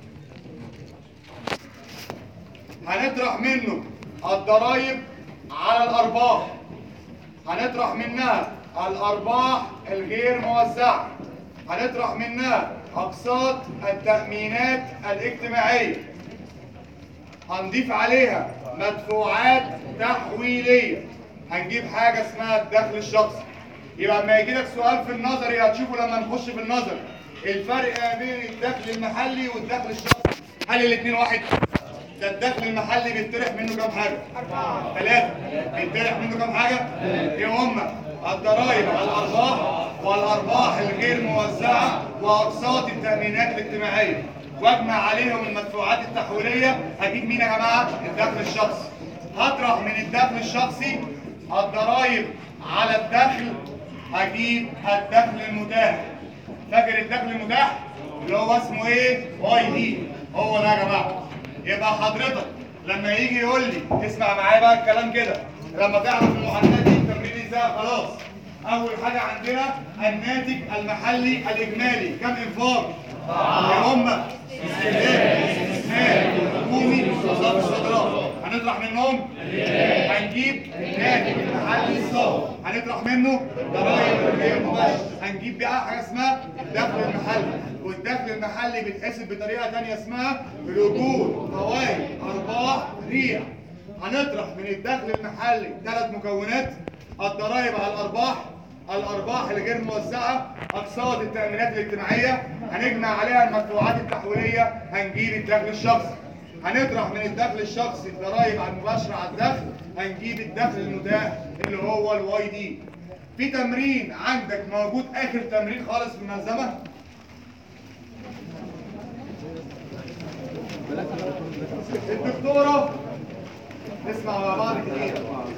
هنطرح منه الضرائب على الارباح هنطرح منها الارباح الغير موزعه هنطرح منها اقساط التامينات الاجتماعيه هنضيف عليها مدفوعات تحويليه هنجيب حاجه اسمها الدخل الشخصي يبقى لما يجي لك سؤال في النظري هتشوفه لما نخش في النظري الفرق ما بين الدخل المحلي والدخل الشخصي هل الاثنين واحد ده الدخل المحلي بيطرح منه كام حاجه اربعه ثلاثه بيطرح منه كام حاجه ايه هم الضرائب على الارباح والارباح الغير موزعه واقساط التامينات الاجتماعيه واجمع عليهم المدفوعات التحويليه هجيب مين يا جماعه الدخل الشخصي هطرح من الدخل الشخصي الضرائب على الدخل هجيب الدخل المتاح فاكر الدخل المتاح اللي هو اسمه ايه واي دي هو ده يا جماعه يبقى حضرتك لما يجي يقول لي اسمع معايا بقى الكلام كده لما تعرف المعادلات دي التمرين ازاي خلاص اول حاجه عندنا الناتج المحلي الاجمالي كم انفاق هم استهلاك استثمار حكومي وصافي الصادرات هنطرح منهم هنجيب الناتج المحلي الصافي هنطرح منه ضرائب غير مباشره هنجيب بقى حاجه اسمها الدخل المحلي والدخل المحلي بيتحسب بطريقه ثانيه اسمها الاجور فوائد ارباح ريع هنطرح من الدخل المحلي ثلاث مكونات الضرائب على الارباح الارباح الغير موزعه اقساط التامينات الاجتماعيه هنجمع عليها المدفوعات التحويليه هنجيب الدخل الشخصي هنطرح من الدخل الشخصي الضرائب على المباشره على الدخل هنجيب الدخل المتاح اللي هو الواي دي في تمرين عندك موجود اخر تمرين خالص في الملزمه الدكتوره نسمع مع بعض كتير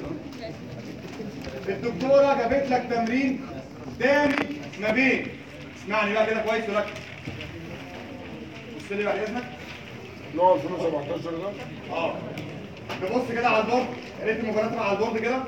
الدكتوره جابت لك تمرين دامج ما بين اسمعني بقى كده كويس وركز بص لي بعد اذنك اللي هو 2017 ده اه نبص كده على البورد يا ريت المجرد على البورد كده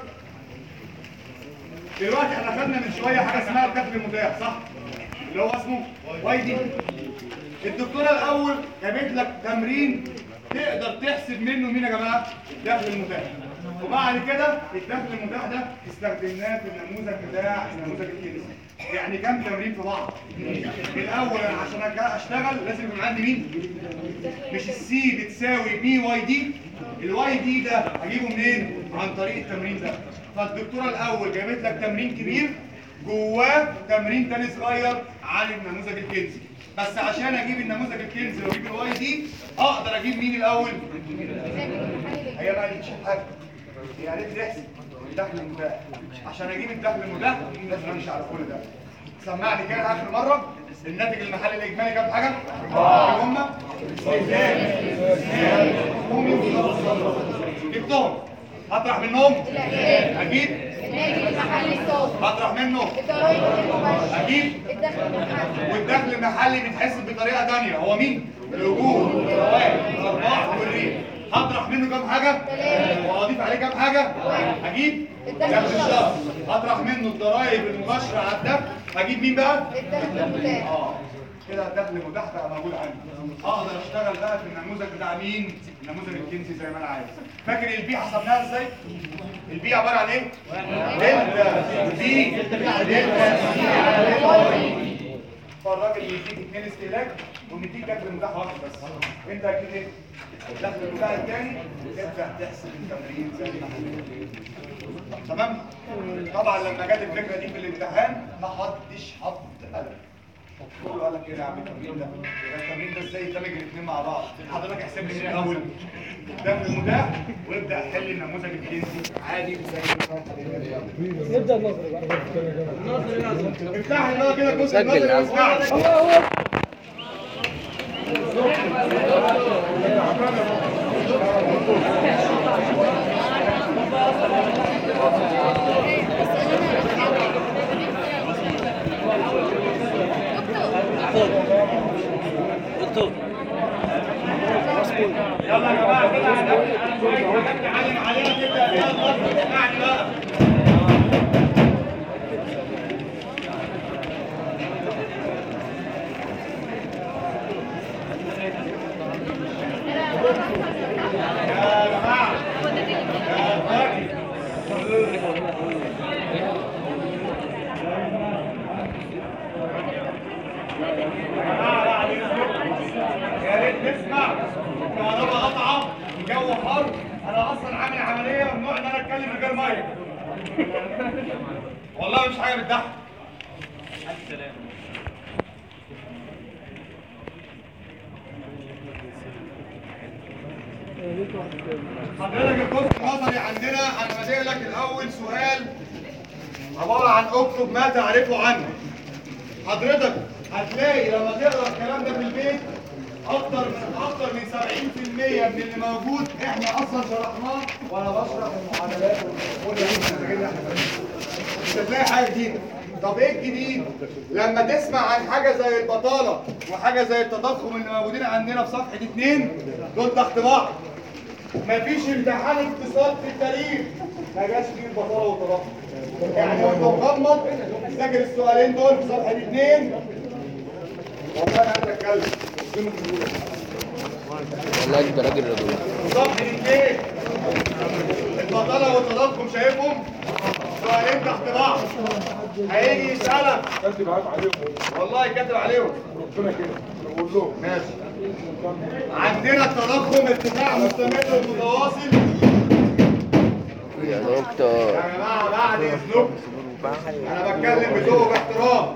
دلوقتي احنا خدنا من شويه حاجه اسمها الدخل المتاح صح؟ اللي هو اسمه واي دي الدكتوره الاول جابت لك تمرين تقدر تحسب منه مين يا جماعه؟ الدخل المتاح وبعد كده الدخل المتاح ده استخدمناه في النموذج بتاع النموذج الكيميائي يعني كام تمرين في بعض؟ الاول انا عشان أجا- اشتغل لازم يكون عندي مين؟ مش السي بتساوي بي واي دي الواي دي ده هجيبه منين عن طريق التمرين ده فالدكتوره الاول جابت لك تمرين كبير جواه تمرين تاني صغير عن النموذج الكنزي بس عشان اجيب النموذج الكنزي واجيب الواي دي اقدر اجيب مين الاول هي بقى دي حاجه هي قالت لي احسب الدخل المتاح عشان اجيب الدخل المتاح لازم امشي على كل ده سمعني كده اخر مره الناتج المحلي الاجمالي كام حاجه؟ اه هم جبتهم هطرح منهم اجيب الناتج المحلي الصافي هطرح منه الضرايب المباشرة اجيب الدخل المحلي والدخل المحلي بيتحسب بطريقه ثانيه هو مين؟ الاجور الرواتب الارباح والريح هطرح منه كام حاجه؟ واضيف عليه كام حاجه؟ اجيب الدخل دخل الشهر هطرح منه الضرايب المباشره على الدخل هجيب مين بقى؟ الدخل المتاح اه كده الدخل المتاح بقى موجود عندي اقدر اشتغل بقى في النموذج بتاع مين؟ النموذج الكنسي زي ما انا عايز فاكر البي حسبناها ازاي؟ البي عباره عن ايه؟ دلتا بي دلتا سي على دلتا فالراجل يديك اثنين استهلاك ومديك دخل متاح واحد بس انت هتجيب ايه؟ الدخل المتاح الثاني تبدا تحسب التمرين زي ما احنا تمام؟ طبعا لما جت الفكره دي في الامتحان ما حدش حط قلم كله قال لك ايه يا عم التمرين ده؟ يبقى التمرين ده ازاي يندمج الاثنين مع بعض؟ حضرتك احسب لي من الاول الدخل المتاح وابدا حل النموذج الكنسي عادي زي ما نبدا النظر بقى افتح لنا كده جزء سجل النظري يا عم. واسمعني يلا يا جماعه كده هنبدا شويه حاجات نعلم عليها تبدا فيها النظر اسمعني بقى يا جماعه يا اخواتي يا ريت نسمع الكهرباء قطعه الجو حر انا اصلا عامل عمليه ممنوع ان انا اتكلم من غير ميه والله مش حاجه بتضحك حضرتك الجزء النظري عندنا انا بادئ لك الاول سؤال عباره عن اكتب ما تعرفه عنه حضرتك هتلاقي لما تقرا الكلام ده في البيت اكتر من اكتر من 70% من اللي موجود احنا اصلا شرحناه وانا بشرح المعادلات والكل اللي احنا فاهمينه. مش هتلاقي حاجه جديده طب ايه الجديد لما تسمع عن حاجه زي البطاله وحاجه زي التضخم اللي موجودين عندنا في صفحه اتنين دول تحت بعض مفيش امتحان اقتصاد في التاريخ ما جاش فيه البطاله والتضخم يعني وانت مغمض ذاكر السؤالين دول في صفحه اتنين والله انا عايز اتكلم قدامك الأولى. والله انت راجل رجل صفحه اتنين البطاله والتضخم شايفهم سؤالين تحت بعض هيجي يسالك كاتب عاد عليهم والله كاتب عليهم ربنا كده نقول لهم ماشي عندنا التضخم ارتفاع مستمر ومتواصل يا دكتور يا جماعه بعد اذنكم انا بتكلم بذوق واحترام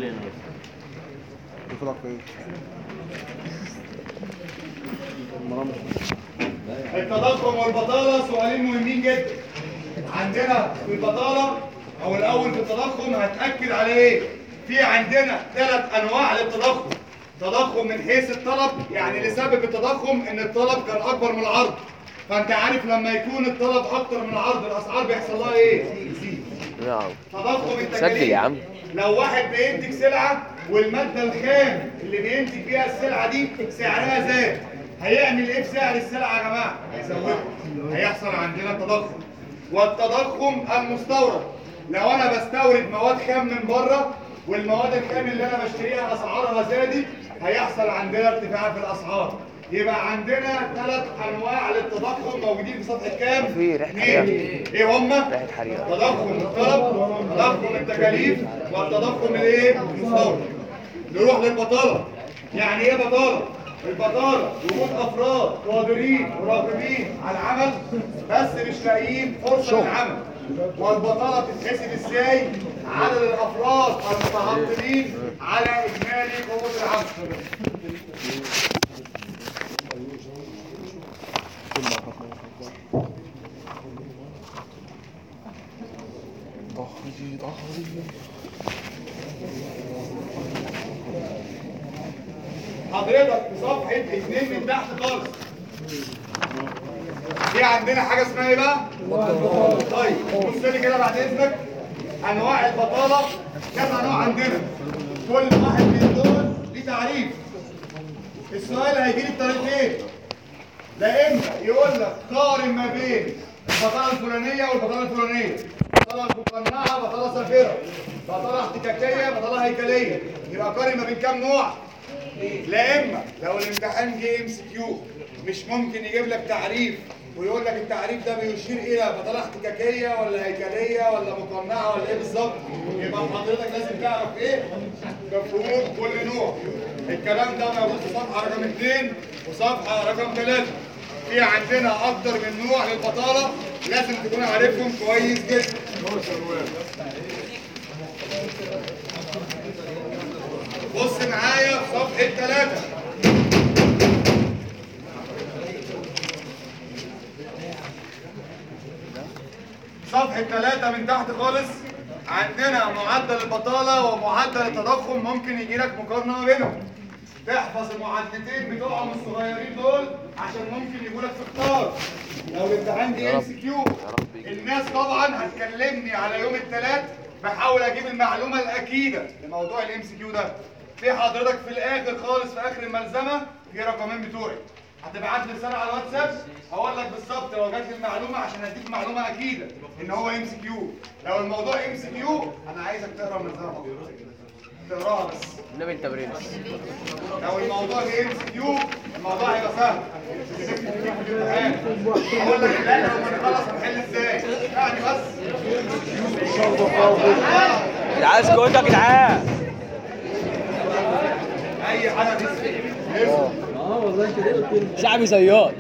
التضخم والبطاله سؤالين مهمين جدا عندنا في البطاله او الاول في التضخم هتاكد على ايه في عندنا ثلاث انواع للتضخم تضخم من حيث الطلب يعني لسبب التضخم ان الطلب كان اكبر من العرض فانت عارف لما يكون الطلب اكتر من العرض الاسعار بيحصل لها ايه تزيد نعم تضخم التكاليف سجل يا عم. لو واحد بينتج سلعة والمادة الخام اللي بينتج بيها السلعة دي سعرها زاد هيعمل ايه في سعر السلعه يا جماعه هيزودها هيحصل عندنا تضخم والتضخم المستورد لو انا بستورد مواد خام من بره والمواد الخام اللي انا بشتريها اسعارها زادت هيحصل عندنا ارتفاع في الاسعار يبقى عندنا ثلاث انواع للتضخم موجودين في سطح الكام؟ في ريحة اثنين. حريقة. ايه هم؟ ريحة حريقة. تضخم الطلب تضخم التكاليف والتضخم الايه؟ المستورد نروح للبطاله يعني ايه بطاله؟ البطاله وجود افراد قادرين وراغبين على العمل بس مش لاقيين فرصه للعمل والبطاله بتتحسب ازاي؟ عدد الافراد المتعطلين على اجمالي قوه العمل ظهري ظهري حضرتك في صفحة اتنين من تحت خالص في عندنا حاجة اسمها ايه بقى؟ طيب بص لي كده بعد اذنك انواع البطالة كذا نوع عندنا كل واحد من دول ليه تعريف السؤال هيجي لي بطريقتين لا اما يقول لك قارن ما بين البطاله الفلانيه والبطاله الفلانيه بطاله مقنعه بطاله سافره بطاله احتكاكيه بطاله هيكليه يبقى قارن ما بين كام نوع لا اما لو الامتحان جه ام سي كيو مش ممكن يجيب لك تعريف ويقول لك التعريف ده بيشير الى بطاله احتكاكيه ولا هيكليه ولا مقنعه ولا ايه بالظبط يبقى حضرتك لازم تعرف ايه مفهوم كل نوع الكلام ده موجود في صفحه رقم اثنين وصفحه رقم ثلاثه في عندنا اكتر من نوع للبطاله لازم تكون عارفهم كويس جدا بص معايا في صفحه ثلاثه صفحة ثلاثة من تحت خالص عندنا معدل البطالة ومعدل التضخم ممكن يجي لك مقارنة ما بينهم تحفظ المعدلتين بتوعهم الصغيرين دول عشان ممكن يجوا لك في اختار لو الامتحان دي ام سي كيو الناس طبعا هتكلمني على يوم الثلاث بحاول اجيب المعلومة الأكيدة لموضوع الام سي كيو ده في حضرتك في الآخر خالص في آخر الملزمة في رقمين بتوعي هتبعت لي رساله على الواتساب هقول لك بالظبط لو جات لي المعلومه عشان اديك معلومه اكيده ان هو ام سي كيو لو الموضوع ام سي كيو انا عايزك تقرا من الزمن تقراها بس النبي انت برنس لو الموضوع ام سي كيو الموضوع هيبقى سهل مش هتكتب فيه في الامتحان هقول لك لا لما نخلص هنحل ازاي يعني بس عايز اسكت يا جدعان اي حاجه تسمع شعبي زيات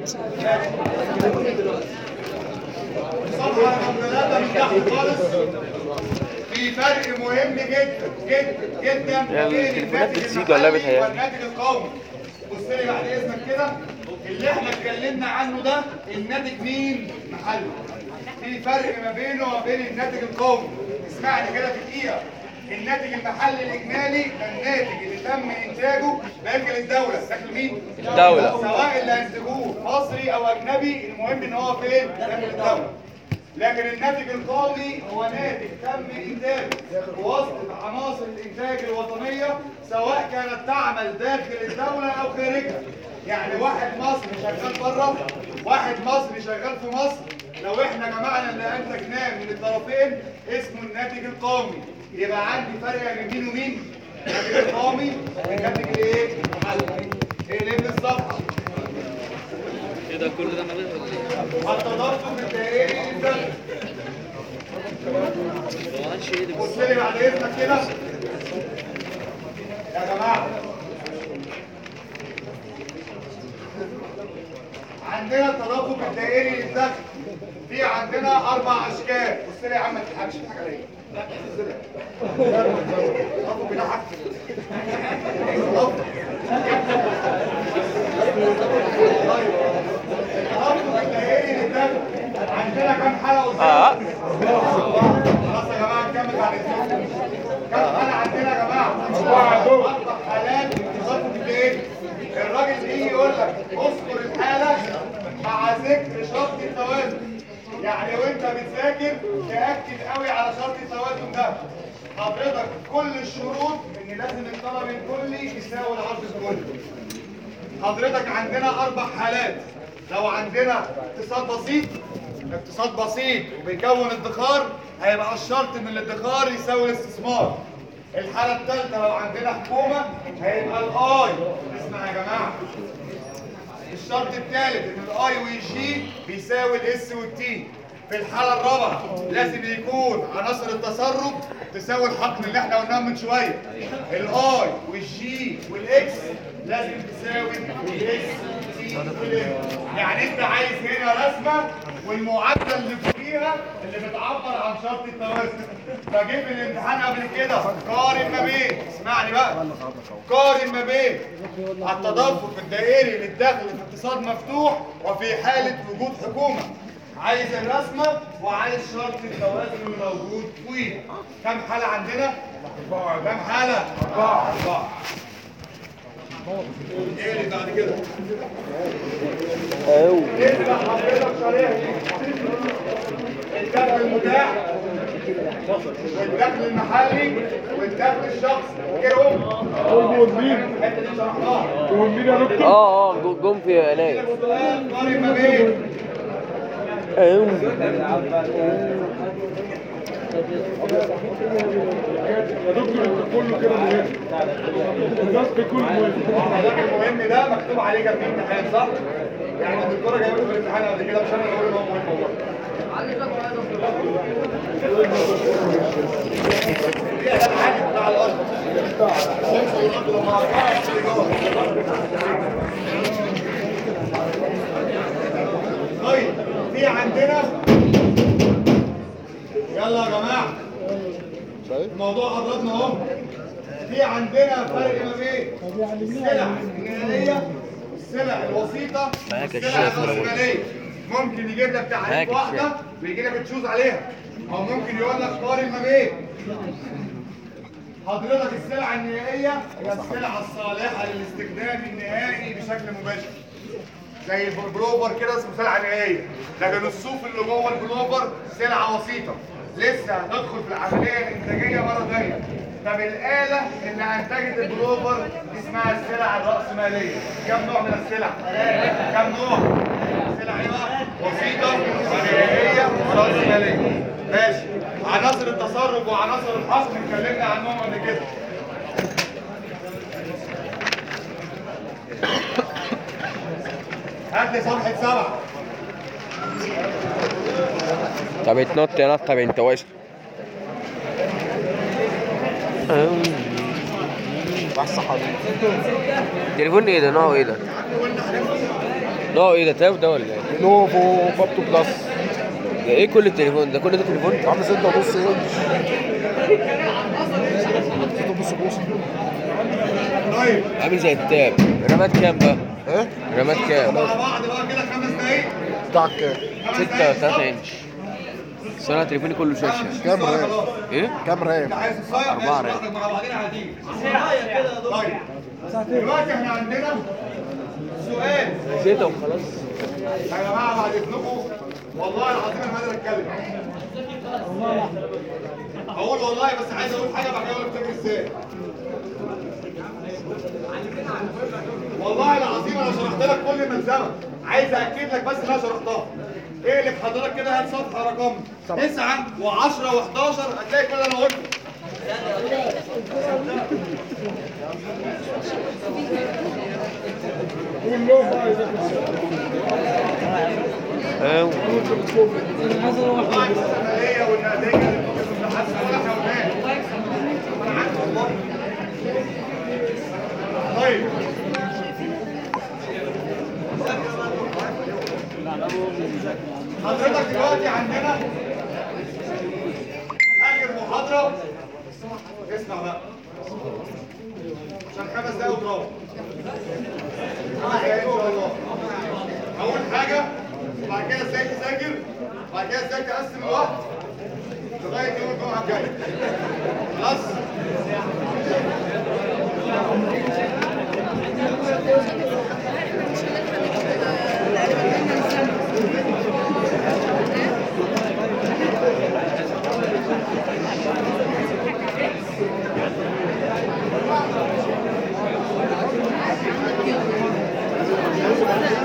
صفحة رقم ثلاثة من تحت خالص في فرق مهم جدا جدا جدا يا بين التليفونات الناتج بتزيد ولا المحلي بتهيألي؟ والناتج القومي بص لي بعد اذنك كده اللي احنا اتكلمنا عنه ده الناتج مين؟ محلي في فرق ما بينه وما بين الناتج القومي اسمعني كده في دقيقة الناتج المحلي الإجمالي ده الناتج اللي تم إنتاجه داخل الدولة داخل مين؟ الدولة. سواء اللي هينتجوه مصري أو أجنبي المهم إن هو فين؟ داخل الدولة لكن الناتج القومي هو ناتج تم انتاجه بواسطه عناصر الانتاج الوطنيه سواء كانت تعمل داخل الدوله او خارجها يعني واحد مصري شغال بره واحد مصري شغال في مصر لو احنا جمعنا اللي انتجناه من الطرفين اسمه الناتج القومي يبقى عندي فرق بين مين ومين الناتج القومي والناتج الايه المحلي ايه اللي من الصفحه كده كل ده مالي ولا التضخم الدائري للدخل ايه؟ هو عادش ايه ده بص لي بعد اذنك كده يا جماعه عندنا التدفق الدائري للدخل في عندنا اربع اشكال بص لي يا عم ما تضحكش اضحك عليا لا بص لي التدفق بيضحك التدفق التدفق الدائري للدخل عندنا كام حاله قدام اه خلاص يا جماعه نكمل بعد اذنكم كم حاله عندنا يا جماعه اربع حالات تدفق الايه الراجل يجي يقول لك اذكر الحاله مع ذكر شرط التوازن يعني وانت بتذاكر تاكد قوي على شرط التوازن ده حضرتك كل الشروط ان لازم الطلب الكلي يساوي العرض الكلي حضرتك عندنا اربع حالات لو عندنا اقتصاد بسيط اقتصاد بسيط وبيكون ادخار هيبقى الشرط ان الادخار يساوي الاستثمار الحالة الثالثة لو عندنا حكومة هيبقى الاي اسمع يا جماعة الشرط الثالث ان الاي والجي بيساوي الاس والتي في الحالة الرابعة لازم يكون عناصر التصرف تساوي الحقن اللي احنا قلناه من شوية الاي والجي والاكس لازم تساوي الاس تي يعني انت عايز هنا رسمة والمعادلة اللي فوقيها اللي بتعبر عن شرط التوازن فجيب الامتحان قبل كده قارن ما بين اسمعني بقى قارن ما بين التدفق الدائري للدخل في اقتصاد مفتوح وفي حالة وجود حكومة عايز الرسمة وعايز شرط التوازن الموجود فيه كم حالة عندنا؟ أربعة كم حالة؟ أربعة أربعة ايه اللي بعد كده؟ ايه اللي بقى حضرتك شاريها دي؟ الدخل المتاح والدخل المحلي والدخل الشخصي فاكرهم؟ مهمين الحته دي شرحناها مهمين يا دكتور اه اه جو- جم في علاج السؤال قارن ما بين يا دكتور انت كله كده مهم الناس بكل مهم الحاجات المهم ده مكتوب عليه كان في امتحان صح؟ يعني الدكتوره جايبه في الامتحان قبل كده مش انا اللي بقول ان هو مهم والله. دي ده الحاجة بتاع الارض. الأرض لما أربعة يصير جوه. طيب في عندنا يلا يا جماعه الموضوع قربنا اهو في عندنا فرق ما بين السلع النهائيه والسلع الوسيطه معاك والسلع الشيخ ولا بقول؟ الرأسمالية ممكن يجيب لك معاك تعريف الشيخ. واحده ويجي لك تشوز عليها او ممكن يقول لك قارن ما بين حضرتك السلع النهائيه هي السلع الصالحه للاستخدام النهائي بشكل مباشر زي البلوفر كده اسمه سلعه نهائيه لكن الصوف اللي جوه البلوفر سلعه وسيطه لسه هتدخل في العمليه الانتاجيه مره ثانيه طب الاله اللي انتجت البلوفر اسمها السلع الراسماليه كم نوع من السلع كم نوع سلع ايه بقى وسيطه ونهائيه وراسماليه ماشي عناصر التصرف وعناصر الحصر اتكلمنا عنهم قبل كده هات لي صفحه سبعه طب اتنط يا نط طب انت واش التليفون ايه ده نوعه ايه ده؟ نوعه ايه ده تاب ده ولا ايه؟ لوفو بابتو بلس ده ايه كل التليفون ده كل ده تليفون؟ عامل ستة ونص انش ستة ونص بوصة طيب عامل زي التاب رمات كام بقى؟ ايه؟ رمات كام؟ مع بعض بقى كده خمس دقايق بتاعك كام؟ ستة تلاتة انش بس انا تليفوني كله شاشة كام رام؟ ايه؟ كام رام؟ عايز الصايع أربعة ماشي، رام. براحتك مع بعضنا هتيجي طيب دلوقتي احنا عندنا سؤال ستة وخلاص يا جماعه بعد اذنكم والله العظيم انا ما قادر اتكلم هقول والله بس عايز اقول حاجه بعد كده اقول لك تفتكر ازاي والله العظيم انا شرحت لك كل ملزمه عايز اكد لك بس ان انا شرحتها اقلب حضرتك كده هات صفحه رقم 9 و10 و11 هتلاقي كل اللي انا قلته قول لهم بقى اذا كنت والله السفريه والنتائج اللي بتكتب في حد ولا حيوانات انا عارف والله طيب حضرتك دلوقتي عندنا اخر محاضره اسمع بقى عشان خمس دقايق وتروح خمس دقايق ان شاء الله اول حاجه وبعد كده ازاي تذاكر وبعد كده ازاي تقسم الوقت لغايه يوم الجمعه الجاي خلاص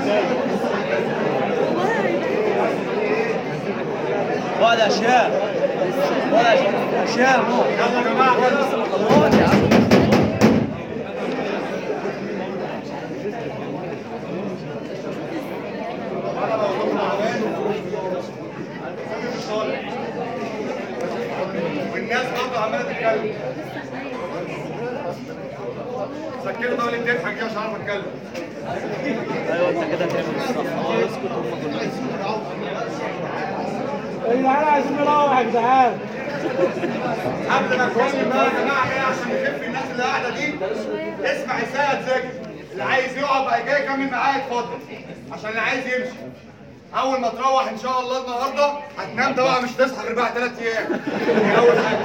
ولا اشياء ولا اشياء يلا يا جماعه كده والناس برضه عماله تتكلم سكتوا بقى اللي بتضحك دي مش عارف اتكلم ايوه انت كده هتعمل الصح اه اسكت هم كلهم العيال عايزين نروح يا جدعان قبل ما اتكلم بقى يا جماعه كده عشان نخف الناس اللي قاعده دي اسمع ازاي تذاكر اللي عايز يقعد بعد كده يكمل معايا اتفضل عشان اللي عايز يمشي اول ما تروح ان شاء الله النهارده هتنام ده بقى مش تصحى غير بعد ثلاث ايام دي اول حاجه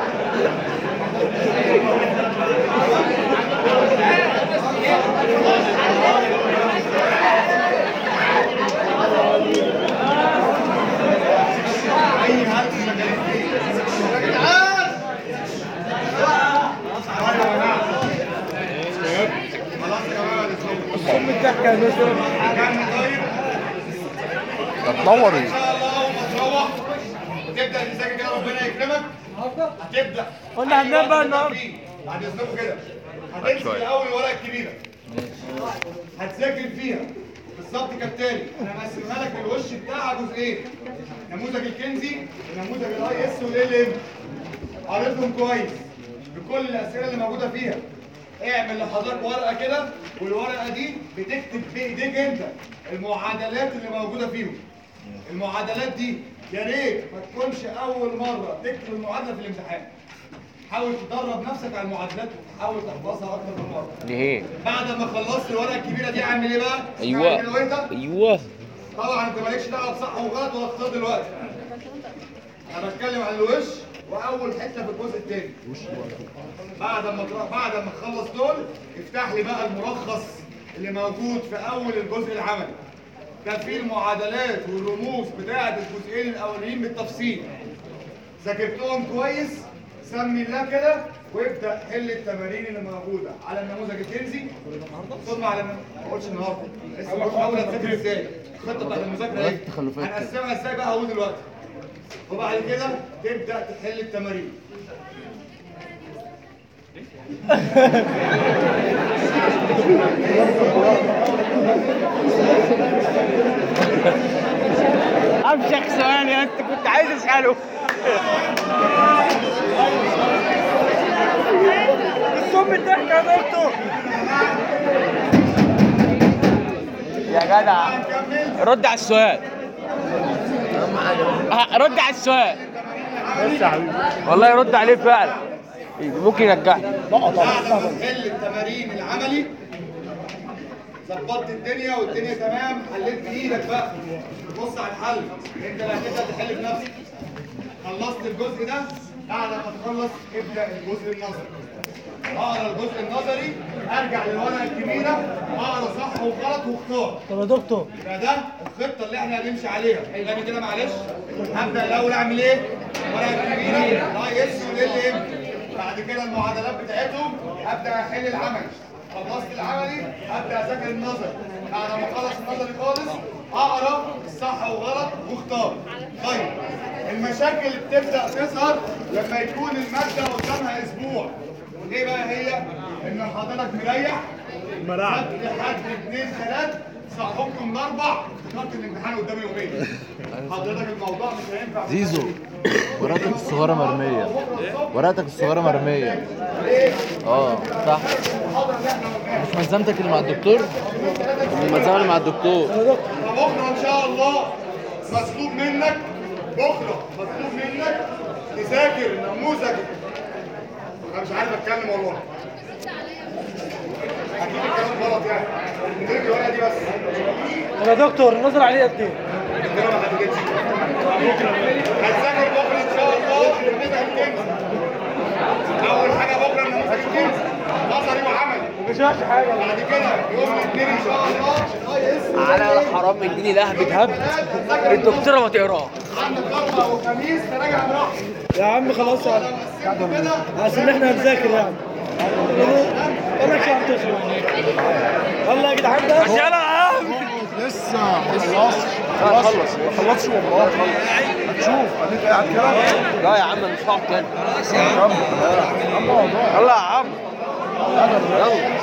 اي هلس شغالين فيه يا جدعان خلاص يا جماعه خلاص يا جماعه الصم الضحكه يا باشا كان طيب هتنور ان ايه؟ شاء الله اول ما تروح وتبدا تذاكر كده ربنا يكرمك هتبدا قلنا هننام بقى النهارده. بعد اذنكم كده هتمسك الاول الورقه الكبيره هتذاكر فيها بالظبط كالتالي انا مقسمها لك الوش بتاعها جزئين نموذج الكنزي ونموذج الاي اس والال ام قريتهم كويس بكل الاسئله اللي موجوده فيها اعمل لحضرتك ورقه كده والورقه دي بتكتب بايديك انت المعادلات اللي موجوده فيهم المعادلات دي يا ريت ما تكونش اول مره تكتب المعادله في الامتحان حاول تدرب نفسك على المعادلات وتحاول تحفظها اكتر من مره ليه؟ بعد ما خلصت الورقه الكبيره دي اعمل ايه بقى؟ ايوه اسمعني كده وانت ايوه طبعا انت مالكش دعوه بصح وغلط ولا اختار دلوقتي انا بتكلم عن الوش واول حته في الجزء الثاني بعد ما تروح بعد ما تخلص دول افتح لي بقى الملخص اللي موجود في اول الجزء العملي ده فيه المعادلات والرموز بتاعه الجزئين الاولانيين بالتفصيل ذاكرتهم كويس سمي الله كده وابدا حل التمارين اللي موجوده على النموذج الكنزي ثم على ما اقولش النهارده لسه بقول اول هتذاكر ازاي الخطه بتاعت المذاكره ايه هنقسمها ازاي بقى هقول دلوقتي وبعد كده تبدا تحل التمارين امسك ثواني انت كنت عايز اساله الصم الضحكه يا دكتور يا جدع هنكمل رد على السؤال ه- رد على السؤال والله رد عليه فعلا ممكن يرجعني بعد ما تحل التمارين العملي ظبطت الدنيا والدنيا تمام حليت بايدك بقى بص على الحل انت اللي هتبدا تحل بنفسك خلصت الجزء ده بعد ما تخلص ابدا الجزء النظري اقرا الجزء النظري ارجع للورقه الكبيره اقرا صح وغلط واختار طب يا دكتور يبقى ده الخطه اللي احنا هنمشي عليها تاني كده معلش هبدا الاول اعمل ايه ورقه كبيره الاي اس والال ام بعد كده المعادلات بتاعتهم ابدا احل العملي خلصت العملي ابدا اذاكر النظري بعد ما اخلص النظري خالص اقرا الصح وغلط واختار طيب المشاكل اللي بتبدا تظهر لما يكون الماده قدامها اسبوع ايه بقى هي ان حضرتك مريح مريح لحد اثنين ثلاث صحكم الاربع افتكرت الامتحان قدامي يومين حضرتك الموضوع مش هينفع زيزو ورقتك الصغيرة مرمية ورقتك الصغيرة مرمية اه صح مش ملزمتك اللي مع الدكتور؟ الملزمة اللي مع الدكتور فبكره ان شاء الله مطلوب منك بكره مطلوب منك تذاكر نموذج انا مش عارف اتكلم والله اكيد الكلام غلط يعني نديك الورقه دي بس طب يا دكتور النظر عليه قد ايه؟ الدكتوره ما حددتش هتذاكر بكره ان شاء الله نموذج الكنز اول حاجه بكره نموذج الكنز نظري وعملي مش شافش حاجه بعد كده يوم الاثنين ان شاء الله اي اس على الحرام اديني لهبة هبد الدكتوره ما تقراه عندك اربع وخميس تراجع براحتك يا عم خلاص يا عم عشان ان احنا هنذاكر يعني مالكش عم تشرب والله يا جدعان ده يلا يا عم لسه لسه ما خلصش لا خلص ما خلصش والله هتشوف اديك قاعد كده لا يا عم انا مش هقعد تاني كمل يلا يلا يا عم يلا